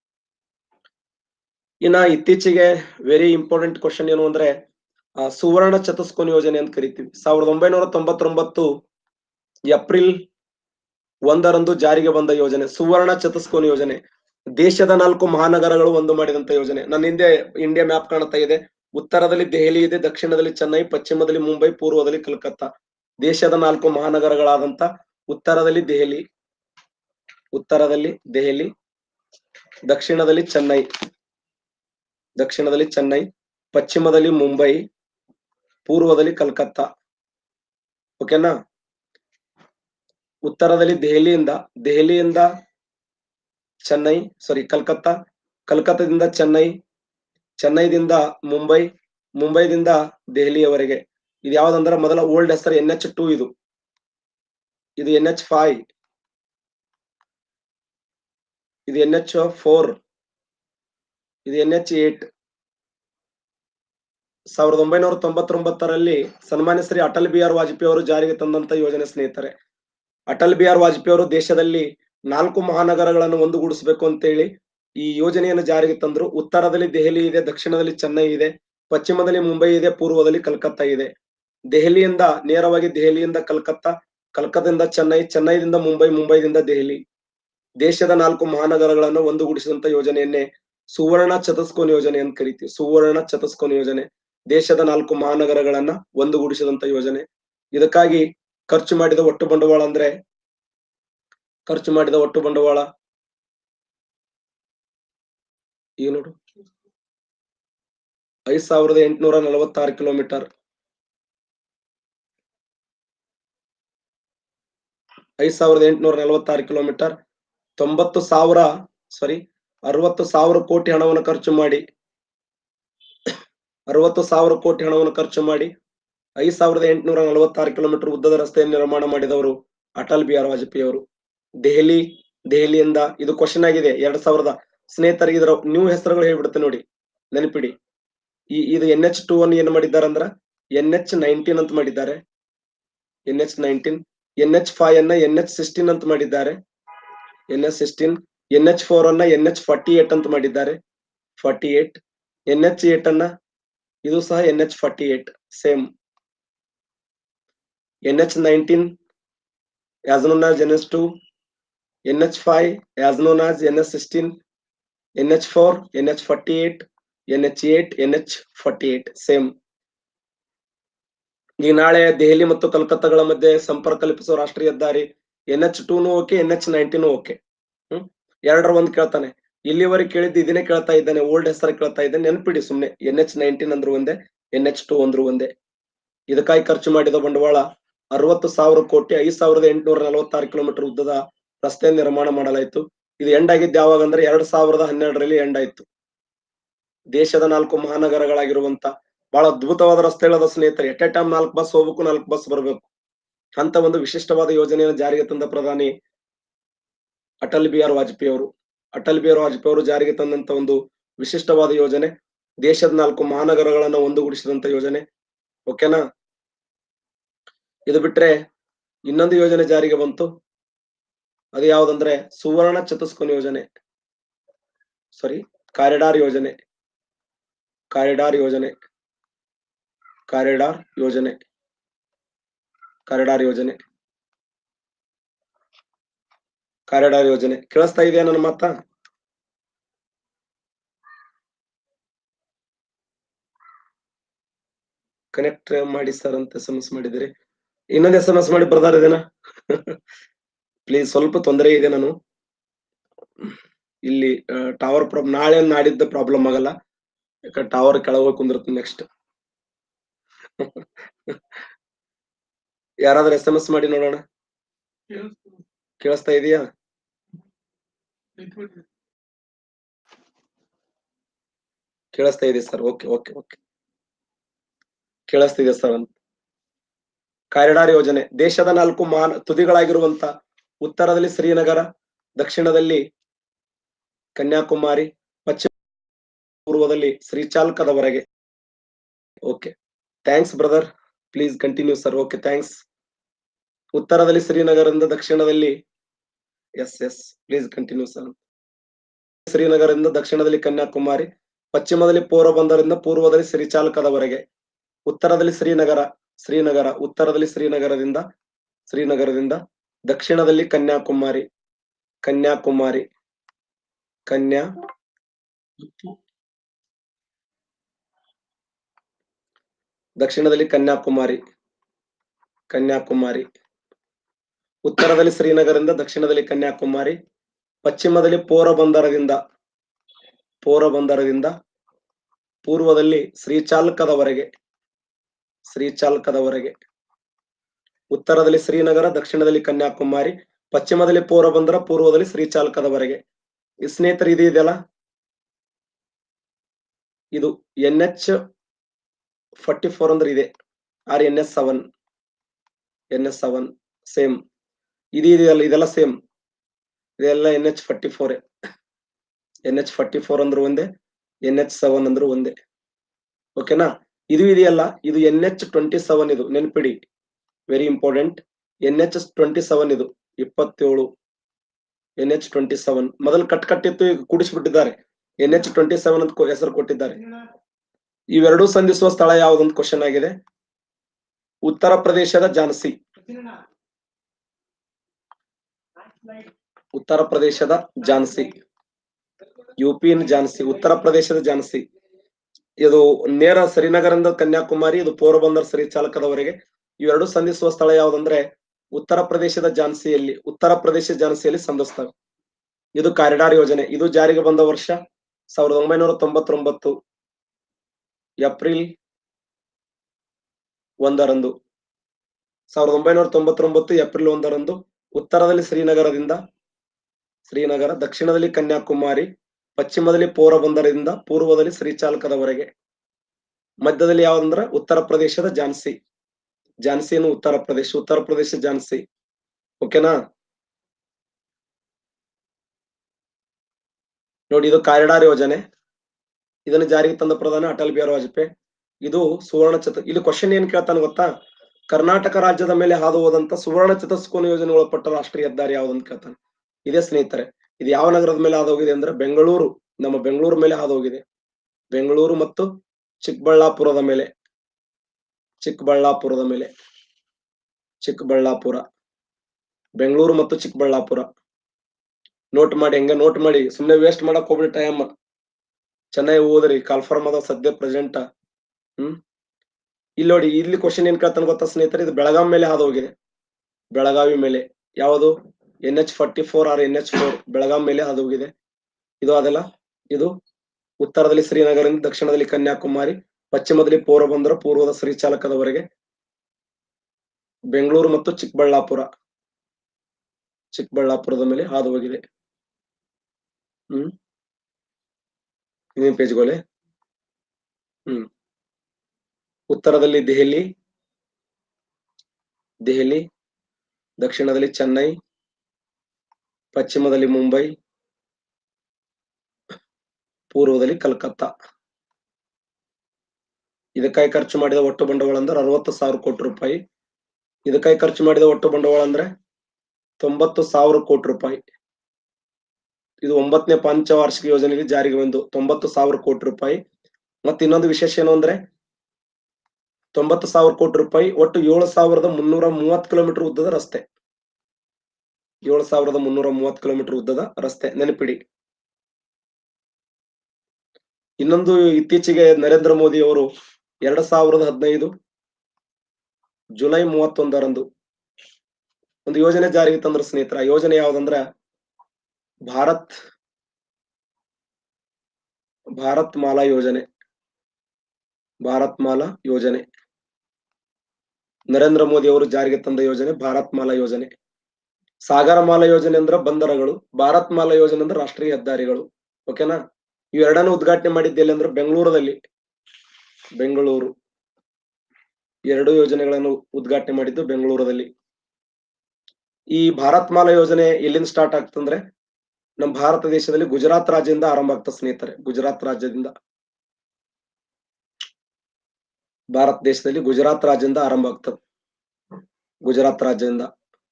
Speaker 1: ಇನ್ನ ಇತ್ತೀಚೆಗೆ ವೆರಿ ಇಂಪಾರ್ಟೆಂಟ್ ಕ್ವಶನ್ ಏನು ಅಂದ್ರೆ ಆ, ಸುವರ್ಣ ಚತುಷ್ಕೋನ ಯೋಜನೆ ಅಂತ ಕರಿತೀವಿ ಸಾವಿರದ ಒಂಬೈನೂರ ತೊಂಬತ್ತೊಂಬತ್ತು ಏಪ್ರಿಲ್ ಒಂದರಂದು ಜಾರಿಗೆ ಬಂದ ಯೋಜನೆ ಸುವರ್ಣ ಚತುಷ್ಕೋನ ಯೋಜನೆ ದೇಶದ ನಾಲ್ಕು ಮಹಾನಗರಗಳು ಒಂದು ಮಾಡಿದಂತ ಯೋಜನೆ ನನ್ನ ಹಿಂದೆ ಇಂಡಿಯಾ ಮ್ಯಾಪ್ ಕಾಣ್ತಾ ಇದೆ ಉತ್ತರದಲ್ಲಿ ದೆಹಲಿ ಇದೆ ದಕ್ಷಿಣದಲ್ಲಿ ಚೆನ್ನೈ ಪಶ್ಚಿಮದಲ್ಲಿ ಮುಂಬೈ ಪೂರ್ವದಲ್ಲಿ ಕಲ್ಕತ್ತಾ ದೇಶದ ನಾಲ್ಕು ಮಹಾನಗರಗಳಾದಂತ ಉತ್ತರದಲ್ಲಿ ದೆಹಲಿ ಉತ್ತರದಲ್ಲಿ ದೆಹಲಿ ದಕ್ಷಿಣದಲ್ಲಿ ಚೆನ್ನೈ ದಕ್ಷಿಣದಲ್ಲಿ ಚೆನ್ನೈ ಪಶ್ಚಿಮದಲ್ಲಿ ಮುಂಬೈ ಪೂರ್ವದಲ್ಲಿ ಕಲ್ಕತ್ತಾ ಓಕೆನಾ ಉತ್ತರದಲ್ಲಿ ದೆಹಲಿಯಿಂದ ದೆಹಲಿಯಿಂದ ಚೆನ್ನೈ ಸಾರಿ ಕಲ್ಕತ್ತಾ ಕಲ್ಕತ್ತಾದಿಂದ ಚೆನ್ನೈ ಚೆನ್ನೈದಿಂದ ಮುಂಬೈ ಮುಂಬೈದಿಂದ ದೆಹಲಿಯವರೆಗೆ ಇದು ಯಾವ್ದಂದ್ರೆ ಮೊದಲ ಓಲ್ಡ್ ಹೆಸರು ಎನ್ ಎಚ್ ಟೂ ಇದು ಇದು ಎನ್ ಎಚ್ ಫೈವ್ ಇದು ಎನ್ ಎಚ್ ಫೋರ್ ಇದು ಎನ್ ಎಚ್ ಏಟ್ ಸಾವಿರದ ಒಂಬೈನೂರ ತೊಂಬತ್ತೊಂಬತ್ತರಲ್ಲಿ ಸನ್ಮಾನ್ಯ ಶ್ರೀ ಅಟಲ್ ಬಿಹಾರ್ ವಾಜಪೇಯಿ ಅವರು ಜಾರಿಗೆ ತಂದಂತ ಯೋಜನೆ ಸ್ನೇಹಿತರೆ ಅಟಲ್ ಬಿಹಾರ್ ವಾಜಪೇಯಿ ಅವರು ದೇಶದಲ್ಲಿ ನಾಲ್ಕು ಮಹಾನಗರಗಳನ್ನು ಒಂದುಗೂಡಿಸಬೇಕು ಅಂತ ಹೇಳಿ ಈ ಯೋಜನೆಯನ್ನು ಜಾರಿಗೆ ತಂದ್ರು ಉತ್ತರದಲ್ಲಿ ದೆಹಲಿ ಇದೆ ದಕ್ಷಿಣದಲ್ಲಿ ಚೆನ್ನೈ ಇದೆ ಪಶ್ಚಿಮದಲ್ಲಿ ಮುಂಬೈ ಇದೆ ಪೂರ್ವದಲ್ಲಿ ಕಲ್ಕತ್ತಾ ಇದೆ ದೆಹಲಿಯಿಂದ ನೇರವಾಗಿ ದೆಹಲಿಯಿಂದ ಕಲ್ಕತ್ತಾ ಕಲ್ಕತ್ತಾದಿಂದ ಚೆನ್ನೈ ಚೆನ್ನೈದಿಂದ ಮುಂಬೈ ಮುಂಬೈದಿಂದ ದೆಹಲಿ ದೇಶದ ನಾಲ್ಕು ಮಹಾನಗರಗಳನ್ನು ಒಂದುಗೂಡಿಸಿದಂತ ಯೋಜನೆಯನ್ನೇ ಸುವರ್ಣ ಚತುಷ್ಕೋನ ಯೋಜನೆ ಅಂತ ಕರಿತೀವಿ ಸುವರ್ಣ ಚತುಷ್ಕೋನ ಯೋಜನೆ ದೇಶದ ನಾಲ್ಕು ಮಹಾನಗರಗಳನ್ನ ಒಂದುಗೂಡಿಸಿದಂತ ಯೋಜನೆ ಇದಕ್ಕಾಗಿ ಖರ್ಚು ಮಾಡಿದ ಒಟ್ಟು ಬಂಡವಾಳ ಅಂದ್ರೆ ಖರ್ಚು ಮಾಡಿದ ಒಟ್ಟು ಬಂಡವಾಳ ಈಗ ನೋಡು ಐದ್ ಸಾವಿರದ ಎಂಟುನೂರ ನಲವತ್ತಾರು ಕಿಲೋಮೀಟರ್ ಐದ್ ಸಾವಿರದ ಎಂಟುನೂರ ನಲವತ್ತಾರು ಕಿಲೋಮೀಟರ್ ತೊಂಬತ್ತು ಸಾವಿರ ಸಾರಿ ಅರವತ್ತು ಸಾವಿರ ಕೋಟಿ ಹಣವನ್ನು ಖರ್ಚು ಮಾಡಿ ಅರವತ್ತು ಸಾವಿರ ಕೋಟಿ ಹಣವನ್ನು ಖರ್ಚು ಮಾಡಿ ಐದ್ ಸಾವಿರದ ಎಂಟುನೂರ ನಲವತ್ತಾರು ಕಿಲೋಮೀಟರ್ ಉದ್ದದ ರಸ್ತೆಯನ್ನು ನಿರ್ಮಾಣ ಮಾಡಿದವರು ಅಟಲ್ ಬಿಹಾರ್ ವಾಜಪೇಯಿ ಅವರು ದೆಹಲಿ ದೆಹಲಿಯಿಂದ ಇದು ಕ್ವಶನ್ ಆಗಿದೆ ಎರಡ್ ಸಾವಿರದ ಸ್ನೇಹಿತರಿಗೆ ಇದರ ನ್ಯೂ ಹೆಸರುಗಳು ಹೇಳ್ಬಿಡುತ್ತೆ ನೋಡಿ ನೆನಪಿಡಿ ಈ ಇದು ಎನ್ ಎಚ್ ಟೂ ಅನ್ನು ಏನ್ ಮಾಡಿದ್ದಾರೆ ಅಂದ್ರ ಎನ್ ಎಚ್ ನೈನ್ಟೀನ್ ಅಂತ ಮಾಡಿದ್ದಾರೆ N H nineteen N H five ಅನ್ನ ಎನ್ ಎಚ್ ಸಿಕ್ಸ್ಟೀನ್ ಅಂತ ಮಾಡಿದ್ದಾರೆ N H sixteen N H four ಅನ್ನ ಎನ್ ಎಚ್ ಫಾರ್ಟಿ ಏಟ್ ಅಂತ ಮಾಡಿದ್ದಾರೆ forty eight N H eight ಅನ್ನ ಇದು ಸಹ N H forty eight same N H nineteen as known as N H two N H five as known as N H sixteen N H four N H forty eight N H eight N H forty eight same ಈ ನಾಳೆ ದೆಹಲಿ ಮತ್ತು ಕಲ್ಕತ್ತಾಗಳ ಮಧ್ಯೆ ಸಂಪರ್ಕ ಕಲ್ಪಿಸುವ ರಾಷ್ಟ್ರೀಯ ಹೆದ್ದಾರಿ N H ಟೂನು okay N H ನೈನ್ಟೀನು ಓಕೆ ಹ್ಮ್ ಎರಡರ ಒಂದ್ ಕೇಳ್ತಾನೆ ಇಲ್ಲಿವರೆಗೆ ಕೇಳಿದ್ದು ಇದನ್ನೇ ಕೇಳ್ತಾ ಇದ್ದಾನೆ ಓಲ್ಡ್ ಹೆಸರು ಕೇಳ್ತಾ ಇದ್ದಾನೆ ನೆನ್ಪಿಡಿ ಸುಮ್ನೆ ಎನ್ ಎಚ್ ನೈನ್ಟೀನ್ ಅಂದ್ರು ಒಂದೇ ಎನ್ ಎಚ್ ಟೂ ಅಂದ್ರು ಒಂದೇ ಇದಕ್ಕಾಗಿ ಖರ್ಚು ಮಾಡಿದ ಬಂಡವಾಳ ಅರವತ್ತು ಸಾವಿರ ಕೋಟಿ ಐದ್ ಸಾವಿರದ ಎಂಟುನೂರ ನಲವತ್ತಾರು ಕಿಲೋಮೀಟರ್ ಉದ್ದದ ರಸ್ತೆ ನಿರ್ಮಾಣ ಮಾಡಲಾಯಿತು ಇದು ಎಂಡ್ ಆಗಿದ್ದು ಯಾವಾಗ ಅಂದ್ರೆ ಎರಡ್ ಸಾವಿರದ ಹನ್ನೆರಡರಲ್ಲಿ ಎಂಡ್ ಆಯ್ತು ದೇಶದ ನಾಲ್ಕು ಮಹಾನಗರಗಳಾಗಿರುವಂತ ಬಹಳ ಅದ್ಭುತವಾದ ರಸ್ತೆಗಳದ ಸ್ನೇಹಿತರೆ ಎಟ್ ಎ ಟೈಮ್ ನಾಲ್ಕು ಬಸ್ ಹೋಗ್ಬೇಕು ನಾಲ್ಕು ಬಸ್ ಬರ್ಬೇಕು ಅಂತ ಒಂದು ವಿಶಿಷ್ಟವಾದ ಯೋಜನೆಯನ್ನು ಜಾರಿಗೆ ತಂದ ಪ್ರಧಾನಿ ಅಟಲ್ ಬಿಹಾರ್ ವಾಜಪೇಯಿ ಅವರು ಅಟಲ್ ಬಿಹಾರ್ ವಾಜಪೇಯಿ ಅವರು ಜಾರಿಗೆ ತಂದಂತ ಒಂದು ವಿಶಿಷ್ಟವಾದ ಯೋಜನೆ ದೇಶದ ನಾಲ್ಕು ಮಹಾನಗರಗಳನ್ನ ಒಂದುಗೂಡಿಸಿದಂತ ಯೋಜನೆ ಓಕೆನಾ ಇದು ಬಿಟ್ರೆ ಇನ್ನೊಂದು ಯೋಜನೆ ಜಾರಿಗೆ ಬಂತು ಅದು ಯಾವ್ದಂದ್ರೆ ಸುವರ್ಣ ಚತುಷ್ಕೋನ ಯೋಜನೆ ಸಾರಿ ಕಾರಿಡಾರ್ ಯೋಜನೆ ಕಾರಿಡಾರ್ ಯೋಜನೆ ಕಾರಿಡಾರ್ ಯೋಜನೆ ಕಾರಿಡಾರ್ ಯೋಜನೆ ಕಾರಿಡಾರ್ ಯೋಜನೆ ಕೇಳಿಸ್ತಾ ಇದೆಯಾ ನನ್ನ ಮಾತಾ ಕನೆಕ್ಟ್ ಮಾಡಿ ಸರ್ ಅಂತ ಎಸ್ ಎಂ ಎಸ್ ಮಾಡಿದಿರಿ ಇನ್ನೊಂದು ಎಸ್ ಎಂ ಎಸ್ ಮಾಡಿ ಬರ್ದಾರ ಇದೇನ ಪ್ಲೀಸ್ ಸ್ವಲ್ಪ ತೊಂದರೆ ಇದೆ ನಾನು ಇಲ್ಲಿ ಟವರ್ ಪ್ರಾಬ್ಲಮ್ ನಾಳೆ ನಾಡಿದ್ದ ಪ್ರಾಬ್ಲಮ್ ಆಗಲ್ಲ ಯಾಕಂದ್ರೆ ಟವರ್ ಕೆಳಗೆ ಹೋಗಿ ಕುಂದಿರ್ತೀನಿ ನೆಕ್ಸ್ಟ್ ಯಾರಾದ್ರೂ ಎಸ್ ಎಂ ಎಸ್ ಮಾಡಿ ನೋಡೋಣ ಕೇಳಿಸ್ತಾ ಇದೆಯಾ ಕೇಳಿಸ್ತಾ ಇದೆ ಸರ್ ಓಕೆ ಓಕೆ ಓಕೆ ಕೇಳಿಸ್ತಿದೆ ಸರ್ ಅಂತ ಕಾರಿಡಾರ್ ಯೋಜನೆ ದೇಶದ ನಾಲ್ಕು ಮಹಾನ್ ತುದಿಗಳಾಗಿರುವಂತ ಉತ್ತರದಲ್ಲಿ ಶ್ರೀನಗರ ದಕ್ಷಿಣದಲ್ಲಿ ಕನ್ಯಾಕುಮಾರಿ ಪಶ್ಚಿಮ ಪೂರ್ವದಲ್ಲಿ ಶ್ರೀಚಾಲ್ಕದವರೆಗೆ okay thanks brother please continue sir okay thanks ಉತ್ತರದಲ್ಲಿ ಶ್ರೀನಗರದಿಂದ ದಕ್ಷಿಣದಲ್ಲಿ yes yes please continue sir ಶ್ರೀನಗರದಿಂದ ದಕ್ಷಿಣದಲ್ಲಿ ಕನ್ಯಾಕುಮಾರಿ ಪಶ್ಚಿಮದಲ್ಲಿ ಪೋರಬಂದರಿಂದ ಪೂರ್ವದಲ್ಲಿ ಶ್ರೀಚಾಲ್ಕದವರೆಗೆ ಉತ್ತರದಲ್ಲಿ ಶ್ರೀನಗರ ಶ್ರೀನಗರ ಉತ್ತರದಲ್ಲಿ ಶ್ರೀನಗರದಿಂದ ಶ್ರೀನಗರದಿಂದ ದಕ್ಷಿಣದಲ್ಲಿ ಕನ್ಯಾಕುಮಾರಿ ಕನ್ಯಾಕುಮಾರಿ ಕನ್ಯಾ ದಕ್ಷಿಣದಲ್ಲಿ ಕನ್ಯಾಕುಮಾರಿ ಕನ್ಯಾಕುಮಾರಿ ಉತ್ತರದಲ್ಲಿ ಶ್ರೀನಗರದಿಂದ ದಕ್ಷಿಣದಲ್ಲಿ ಕನ್ಯಾಕುಮಾರಿ ಪಶ್ಚಿಮದಲ್ಲಿ ಪೋರಬಂದರದಿಂದ ಪೋರಬಂದರದಿಂದ ಪೂರ್ವದಲ್ಲಿ ಶ್ರೀಚಾಲ್ಕದವರೆಗೆ ಶ್ರೀಚಾಲ್ಕದವರೆಗೆ ಉತ್ತರದಲ್ಲಿ ಶ್ರೀನಗರ ದಕ್ಷಿಣದಲ್ಲಿ ಕನ್ಯಾಕುಮಾರಿ ಪಶ್ಚಿಮದಲ್ಲಿ ಪೋರಬಂದರ ಪೂರ್ವದಲ್ಲಿ ಶ್ರೀಚಾಲ್ಕದವರೆಗೆ ಈ ಸ್ನೇಹಿತರೆ ಇದು ಇದೆಯಲ್ಲ ಇದು ಎನ್ ಎಚ್ ಫಾರ್ಟಿ ಫೋರ್ ಅಂದ್ರೆ ಇದೆ or N S seven N S seven same ಇದು ಇದೆಯಲ್ಲ ಇದೆಲ್ಲ ಸೇಮ್ ಇದೆಲ್ಲ N H forty four N H forty four ಅಂದ್ರೆ ಒಂದೇ ಎನ್ ಎಚ್ ಸೆವೆನ್ ಅಂದ್ರೆ ಒಂದೇ ಓಕೆನಾ ಇದು ಇದೆಯಲ್ಲ ಇದು ಎನ್ ಎಚ್ ಟ್ವೆಂಟಿ ಸೆವೆನ್ ಇದು ನೆನ್ಪಿಡಿ very important N H twenty seven ಇದು ಇಪ್ಪತ್ತೇಳು ಎನ್ ಎಚ್ ಟ್ವೆಂಟಿ ಸೆವೆನ್ ಮೊದಲು ಕಟ್ ಕಟ್ಟಿತ್ತು ಈಗ ಕೂಡಿಸ್ಬಿಟ್ಟಿದ್ದಾರೆ ಎನ್ ಎಚ್ ಟ್ವೆಂಟಿ ಸೆವೆನ್ ಅಂತ ಕೊ- ಹೆಸರು ಕೊಟ್ಟಿದ್ದಾರೆ ಇವೆರಡೂ ಸಂಧಿಸುವ ಸ್ಥಳ ಯಾವುದಂತ ಕ್ವಶನ್ ಆಗಿದೆ ಉತ್ತರ ಪ್ರದೇಶದ ಝಾನ್ಸಿ ಉತ್ತರ ಪ್ರದೇಶದ ಝಾನ್ಸಿ ಯುಪಿನ್ ಝಾನ್ಸಿ ಉತ್ತರ ಪ್ರದೇಶದ ಝಾನ್ಸಿ ಇದು ನೇರ ಶ್ರೀನಗರದಿಂದ ಕನ್ಯಾಕುಮಾರಿ ಇದು ಪೋರಬಂದರ್ ಶ್ರೀಚಾಲಕದವರೆಗೆ ಇವೆರಡು ಸಂಧಿಸುವ ಸ್ಥಳ ಯಾವ್ದಂದ್ರೆ ಉತ್ತರ ಪ್ರದೇಶದ ಝಾನ್ಸಿಯಲ್ಲಿ ಉತ್ತರ ಪ್ರದೇಶ ಝಾನ್ಸಿಯಲ್ಲಿ ಸಂಧಿಸ್ತವೆ ಇದು ಕಾರಿಡಾರ್ ಯೋಜನೆ ಇದು ಜಾರಿಗೆ ಬಂದ ವರ್ಷ ಸಾವಿರದ ಒಂಬೈನೂರ ತೊಂಬತ್ತೊಂಬತ್ತು ಏಪ್ರಿಲ್ ಒಂದರಂದು ಸಾವಿರದ ಒಂಬೈನೂರ ತೊಂಬತ್ತೊಂಬತ್ತು ಏಪ್ರಿಲ್ ಒಂದರಂದು ಉತ್ತರದಲ್ಲಿ ಶ್ರೀನಗರದಿಂದ ಶ್ರೀನಗರ ದಕ್ಷಿಣದಲ್ಲಿ ಕನ್ಯಾಕುಮಾರಿ ಪಶ್ಚಿಮದಲ್ಲಿ ಪೋರಬಂದರದಿಂದ ಪೂರ್ವದಲ್ಲಿ ಶ್ರೀಚಾಲಕದವರೆಗೆ ಮಧ್ಯದಲ್ಲಿ ಯಾವ್ದಂದ್ರ ಉತ್ತರ ಪ್ರದೇಶದ ಝಾನ್ಸಿ ಝಾನ್ಸಿನು ಉತ್ತರ ಪ್ರದೇಶ ಉತ್ತರ ಪ್ರದೇಶ ಝಾನ್ಸಿ ಓಕೆನಾ ನೋಡಿ ಇದು ಕಾರಿಡಾರ್ ಯೋಜನೆ ಇದನ್ನು ಜಾರಿಗೆ ತಂದ ಪ್ರಧಾನಿ ಅಟಲ್ ಬಿಹಾರಿ ವಾಜಪೇಯಿ ಇದು ಸುವರ್ಣ ಚತ ಇಲ್ಲಿ ಕ್ವಶನ್ ಏನ್ ಕೇಳ್ತಾನೆ ಗೊತ್ತಾ ಕರ್ನಾಟಕ ರಾಜ್ಯದ ಮೇಲೆ ಹಾದು ಹೋದಂತ ಸುವರ್ಣ ಚತುಷ್ಕೋನ ಯೋಜನೆ ಒಳಪಟ್ಟ ರಾಷ್ಟ್ರೀಯ ಹೆದ್ದಾರಿ ಯಾವ್ದಂತ ಕೇಳ್ತಾನೆ ಇದೇ ಸ್ನೇಹಿತರೆ ಇದು ಯಾವ ನಗರದ ಮೇಲೆ ಹಾದು ಹೋಗಿದೆ ಅಂದ್ರೆ ಬೆಂಗಳೂರು ನಮ್ಮ ಬೆಂಗಳೂರು ಮೇಲೆ ಹಾದು ಹೋಗಿದೆ ಬೆಂಗಳೂರು ಮತ್ತು ಚಿಕ್ಕಬಳ್ಳಾಪುರದ ಮೇಲೆ ಚಿಕ್ಕಬಳ್ಳಾಪುರದ ಮೇಲೆ ಚಿಕ್ಕಬಳ್ಳಾಪುರ ಬೆಂಗಳೂರು ಮತ್ತು ಚಿಕ್ಕಬಳ್ಳಾಪುರ ನೋಟ್ ಮಾಡಿ ಹೆಂಗ ನೋಟ್ ಮಾಡಿ ಸುಮ್ನೆ ವೇಸ್ಟ್ ಮಾಡಕ್ ಹೋಗ್ಬಿಡಿ ಟೈಮ್ ಚೆನ್ನಾಗಿ ಓದ್ರಿ ಕಾಲ್ಫಾರ್ಮ್ ಅದ ಸದ್ಯ ಪ್ರೆಸೆಂಟ್ ಹ್ಮ್ ಇಲ್ಲಿ ನೋಡಿ ಇಲ್ಲಿ ಕ್ವಶನ್ ಏನ್ ಕೇಳ್ತಾನೆ ಗೊತ್ತಾ ಸ್ನೇಹಿತರೆ ಇದು ಬೆಳಗಾಂ ಮೇಲೆ ಹಾದು ಹೋಗಿದೆ ಬೆಳಗಾವಿ ಮೇಲೆ ಯಾವುದು N H forty four or N H four Belgaum ಮೇಲೆ ಹಾದು ಹೋಗಿದೆ ಇದು ಅದಲ್ಲ ಇದು ಉತ್ತರದಲ್ಲಿ ಶ್ರೀನಗರದಿಂದ ದಕ್ಷಿಣದಲ್ಲಿ ಕನ್ಯಾಕುಮಾರಿ ಪಶ್ಚಿಮದಲ್ಲಿ ಪೋರಬಂದರ ಪೂರ್ವದ ಶ್ರೀಚಾಲಕದವರೆಗೆ ಬೆಂಗಳೂರು ಮತ್ತು ಚಿಕ್ಕಬಳ್ಳಾಪುರ ಚಿಕ್ಕಬಳ್ಳಾಪುರದ ಮೇಲೆ ಹಾದು ಹೋಗಿದೆ ಹ್ಮ್ ಇನ್ನೇನ್ ಪೇಜ್ಗೋಲೆ ಹ್ಮ್ ಉತ್ತರದಲ್ಲಿ ದೆಹಲಿ ದೆಹಲಿ ದಕ್ಷಿಣದಲ್ಲಿ ಚೆನ್ನೈ ಪಶ್ಚಿಮದಲ್ಲಿ ಮುಂಬೈ ಪೂರ್ವದಲ್ಲಿ ಕಲ್ಕತ್ತಾ ಇದಕ್ಕಾಗಿ ಖರ್ಚು ಮಾಡಿದ ಒಟ್ಟು ಬಂಡವಾಳ ಅಂದ್ರೆ ಅರವತ್ತು ಸಾವಿರ ಕೋಟಿ ರೂಪಾಯಿ ಇದಕ್ಕಾಗಿ ಖರ್ಚು ಮಾಡಿದ ಒಟ್ಟು ಬಂಡವಾಳ ಅಂದ್ರೆ ತೊಂಬತ್ತು ಸಾವಿರ ಕೋಟಿ ರೂಪಾಯಿ ಇದು ಒಂಬತ್ತನೇ ಪಂಚವಾರ್ಷಿಕ ಯೋಜನೆಗೆ ಜಾರಿಗೆ ಬಂದು ತೊಂಬತ್ತು ಸಾವಿರ ಕೋಟಿ ರೂಪಾಯಿ ಮತ್ತೆ ಇನ್ನೊಂದು ವಿಶೇಷ ಏನು ಅಂದ್ರೆ ತೊಂಬತ್ತು ಸಾವಿರ ಕೋಟಿ ರೂಪಾಯಿ ಒಟ್ಟು ಏಳು ಸಾವಿರದ ಮುನ್ನೂರ ಮೂವತ್ತು ಕಿಲೋಮೀಟರ್ ಉದ್ದದ ರಸ್ತೆ ಏಳು ಸಾವಿರದ ಮುನ್ನೂರ ಮೂವತ್ತು ಕಿಲೋಮೀಟರ್ ಉದ್ದದ ರಸ್ತೆ ನೆನಪಿಡಿ ಇನ್ನೊಂದು ಇತ್ತೀಚೆಗೆ ನರೇಂದ್ರ ಮೋದಿ ಅವರು ಎರಡ್ ಸಾವಿರದ ಹದಿನೈದು ಜುಲೈ ಮೂವತ್ತೊಂದರಂದು ಒಂದು ಯೋಜನೆ ಜಾರಿಗೆ ತಂದ್ರು ಸ್ನೇಹಿತರ ಆ ಯೋಜನೆ ಯಾವ್ದಂದ್ರ ಭಾರತ್ ಭಾರತ್ ಮಾಲಾ ಯೋಜನೆ ಭಾರತ್ ಮಾಲಾ ಯೋಜನೆ ನರೇಂದ್ರ ಮೋದಿ ಅವರು ಜಾರಿಗೆ ತಂದ ಯೋಜನೆ ಭಾರತ್ ಮಾಲಾ ಯೋಜನೆ ಸಾಗರ ಮಾಲಾ ಯೋಜನೆ ಅಂದ್ರ ಬಂದರಗಳು ಭಾರತ್ ಮಾಲಾ ಯೋಜನೆ ಅಂದ್ರೆ ರಾಷ್ಟ್ರೀಯ ಹೆದ್ದಾರಿಗಳು ಓಕೆನಾ ಇವೆರಡನ್ನು ಉದ್ಘಾಟನೆ ಮಾಡಿದ್ದು ಎಲ್ಲಿ ಅಂದ್ರೆ ಬೆಂಗಳೂರಲ್ಲಿ ಬೆಂಗಳೂರು ಎರಡು ಯೋಜನೆಗಳನ್ನು ಉದ್ಘಾಟನೆ ಮಾಡಿದ್ದು ಬೆಂಗಳೂರಲ್ಲಿ ಈ ಭಾರತ್ ಮಾಲಾ ಯೋಜನೆ ಎಲ್ಲಿಂದ ಸ್ಟಾರ್ಟ್ ಆಗ್ತಂದ್ರೆ ನಮ್ಮ ಭಾರತ ದೇಶದಲ್ಲಿ ಗುಜರಾತ್ ರಾಜ್ಯದಿಂದ ಆರಂಭ ಆಗ್ತದೆ ಸ್ನೇಹಿತರೆ ಗುಜರಾತ್ ರಾಜ್ಯದಿಂದ ಭಾರತ ದೇಶದಲ್ಲಿ ಗುಜರಾತ್ ರಾಜ್ಯದಿಂದ ಆರಂಭ ಆಗ್ತದೆ ಗುಜರಾತ್ ರಾಜ್ಯದಿಂದ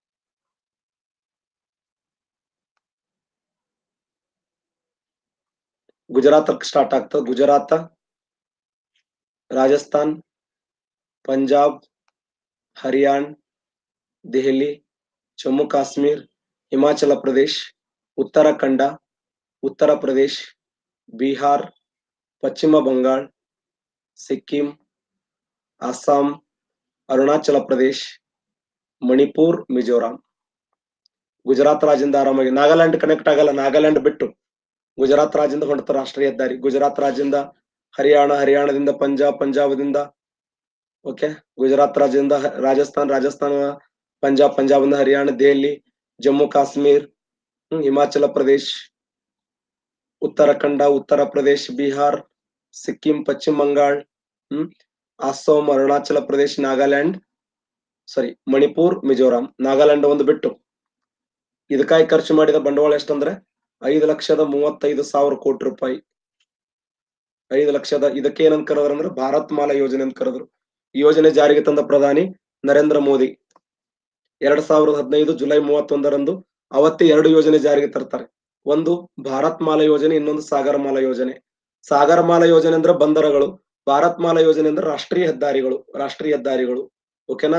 Speaker 1: ಗುಜರಾತ್ ಸ್ಟಾರ್ಟ್ ಆಗ್ತದೆ ಗುಜರಾತ್ ರಾಜಸ್ಥಾನ್ ಪಂಜಾಬ್ ಹರಿಯಾಣ ದೆಹಲಿ ಜಮ್ಮು ಕಾಶ್ಮೀರ್ ಹಿಮಾಚಲ ಪ್ರದೇಶ್ ಉತ್ತರಾಖಂಡ ಉತ್ತರ ಪ್ರದೇಶ್ ಬಿಹಾರ್ ಪಶ್ಚಿಮ ಬಂಗಾಳ ಸಿಕ್ಕಿಂ ಅಸ್ಸಾಂ ಅರುಣಾಚಲ ಪ್ರದೇಶ್ ಮಣಿಪುರ್ ಮಿಜೋರಾಂ ಗುಜರಾತ್ ರಾಜ್ಯದಿಂದ ಆರಾಮಾಗಿ ನಾಗಾಲ್ಯಾಂಡ್ ಕನೆಕ್ಟ್ ಆಗಲ್ಲ ನಾಗಾಲ್ಯಾಂಡ್ ಬಿಟ್ಟು ಗುಜರಾತ್ ರಾಜ್ಯದಿಂದ ಹೊಂಡ್ತಾರೆ ರಾಷ್ಟ್ರೀಯ ಹೆದ್ದಾರಿ ಗುಜರಾತ್ ರಾಜ್ಯದಿಂದ ಹರಿಯಾಣ ಹರಿಯಾಣದಿಂದ ಪಂಜಾಬ್ ಪಂಜಾಬದಿಂದ ಓಕೆ ಗುಜರಾತ್ ರಾಜ್ಯದಿಂದ ಹ- ರಾಜಸ್ಥಾನ್ ರಾಜಸ್ಥಾನ ಪಂಜಾಬ್ ಪಂಜಾಬ್ನಿಂದ ಹರಿಯಾಣ ದೆಹಲಿ ಜಮ್ಮು ಕಾಶ್ಮೀರ್ ಹ್ಮ್, ಹಿಮಾಚಲ ಪ್ರದೇಶ್ ಉತ್ತರಾಖಂಡ ಉತ್ತರ ಪ್ರದೇಶ್ ಬಿಹಾರ್ ಸಿಕ್ಕಿಂ ಪಶ್ಚಿಮ ಬಂಗಾಳ ಹ್ಮ್ ಅಸ್ಸಾಂ ಅರುಣಾಚಲ ಪ್ರದೇಶ್ ನಾಗಾಲ್ಯಾಂಡ್ ಸಾರಿ ಮಣಿಪುರ್ ಮಿಜೋರಾಂ ನಾಗಾಲ್ಯಾಂಡ್ ಒಂದು ಬಿಟ್ಟು ಇದಕ್ಕಾಗಿ ಖರ್ಚು ಮಾಡಿದ ಬಂಡವಾಳ ಎಷ್ಟಂದ್ರೆ ಐದು ಲಕ್ಷದ ಮೂವತ್ತೈದು ಸಾವಿರ ಕೋಟಿ ರೂಪಾಯಿ ಐದು ಲಕ್ಷದ ಇದಕ್ಕೆ ಏನಂತ ಕರೆದ್ರ ಅಂದ್ರೆ ಭಾರತ್ ಮಾಲಾ ಯೋಜನೆ ಅಂತ ಕರೆದ್ರು ಈ ಯೋಜನೆ ಜಾರಿಗೆ ತಂದ ಪ್ರಧಾನಿ ನರೇಂದ್ರ ಮೋದಿ ಎರಡ್ ಸಾವಿರದ ಹದಿನೈದು ಜುಲೈ ಮೂವತ್ತೊಂದರಂದು ಅವತ್ತೇ ಎರಡು ಯೋಜನೆ ಜಾರಿಗೆ ತರ್ತಾರೆ ಒಂದು ಭಾರತ್ ಮಾಲಾ ಯೋಜನೆ ಇನ್ನೊಂದು ಸಾಗರ ಮಾಲಾ ಯೋಜನೆ ಸಾಗರ ಮಾಲಾ ಯೋಜನೆ ಅಂದ್ರೆ ಬಂದರಗಳು ಭಾರತ್ ಮಾಲಾ ಯೋಜನೆ ಅಂದ್ರೆ ರಾಷ್ಟ್ರೀಯ ಹೆದ್ದಾರಿಗಳು ರಾಷ್ಟ್ರೀಯ ಹೆದ್ದಾರಿಗಳು ಓಕೆನಾ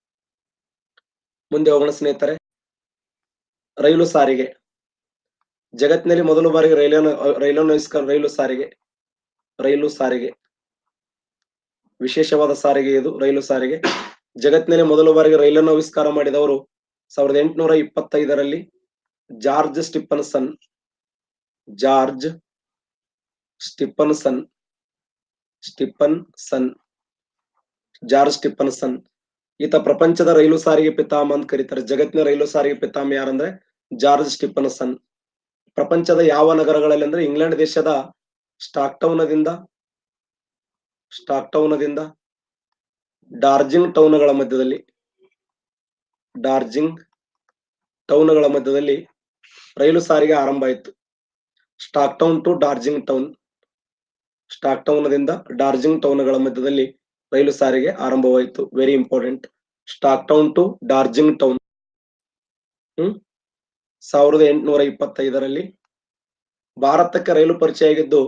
Speaker 1: ಮುಂದೆ ಹೋಗೋಣ ಸ್ನೇಹಿತರೆ ರೈಲು ಸಾರಿಗೆ ಜಗತ್ತಿನಲ್ಲಿ ಮೊದಲ ಬಾರಿಗೆ ರೈಲನ್ನು ರೈಲನ್ನು ಆವಿಷ್ಕಾರ ರೈಲು ಸಾರಿಗೆ ರೈಲು ಸಾರಿಗೆ ವಿಶೇಷವಾದ ಸಾರಿಗೆ ಇದು ರೈಲು ಸಾರಿಗೆ ಜಗತ್ತಿನಲ್ಲಿ ಮೊದಲ ಬಾರಿಗೆ ರೈಲನ್ನು ಆವಿಷ್ಕಾರ ಮಾಡಿದವರು ಸಾವಿರದ ಎಂಟುನೂರ ಇಪ್ಪತ್ತೈದರಲ್ಲಿ George Stephenson George Stephenson Stephenson George Stephenson ಈತ ಪ್ರಪಂಚದ ರೈಲು ಸಾರಿಗೆ ಪಿತಾಮ ಅಂತ ಕರೀತಾರೆ ಜಗತ್ತಿನ ರೈಲು ಸಾರಿಗೆ ಪಿತಾಮ ಯಾರಂದ್ರೆ ಜಾರ್ಜ್ ಸ್ಟಿಪ್ಪನ್ಸನ್ ಪ್ರಪಂಚದ ಯಾವ ನಗರಗಳಲ್ಲಿ ಅಂದ್ರೆ ಇಂಗ್ಲೆಂಡ್ ದೇಶದ ಸ್ಟಾಕ್ಟೌನದಿಂದ ಸ್ಟಾಕ್ಟೌನದಿಂದ ಡಾರ್ಜಿಂಗ್ ಟೌನ್ಗಳ ಮಧ್ಯದಲ್ಲಿ ಡಾರ್ಜಿಂಗ್ ಟೌನ್ಗಳ ಮಧ್ಯದಲ್ಲಿ ರೈಲು ಸಾರಿಗೆ ಆರಂಭ ಆಯಿತು Stockton to Darlington ಸ್ಟಾಕ್ ಟೌನ್ದಿಂದ ಡಾರ್ಜಿಂಗ್ ಟೌನ್ಗಳ ಮಧ್ಯದಲ್ಲಿ ರೈಲು ಸಾರಿಗೆ ಆರಂಭವಾಯಿತು very important Stockton to Darlington hmm ಸಾವಿರದ ಎಂಟುನೂರ ಇಪ್ಪತ್ತೈದರಲ್ಲಿ ಭಾರತಕ್ಕೆ ರೈಲು ಪರಿಚಯ ಆಗಿದ್ದು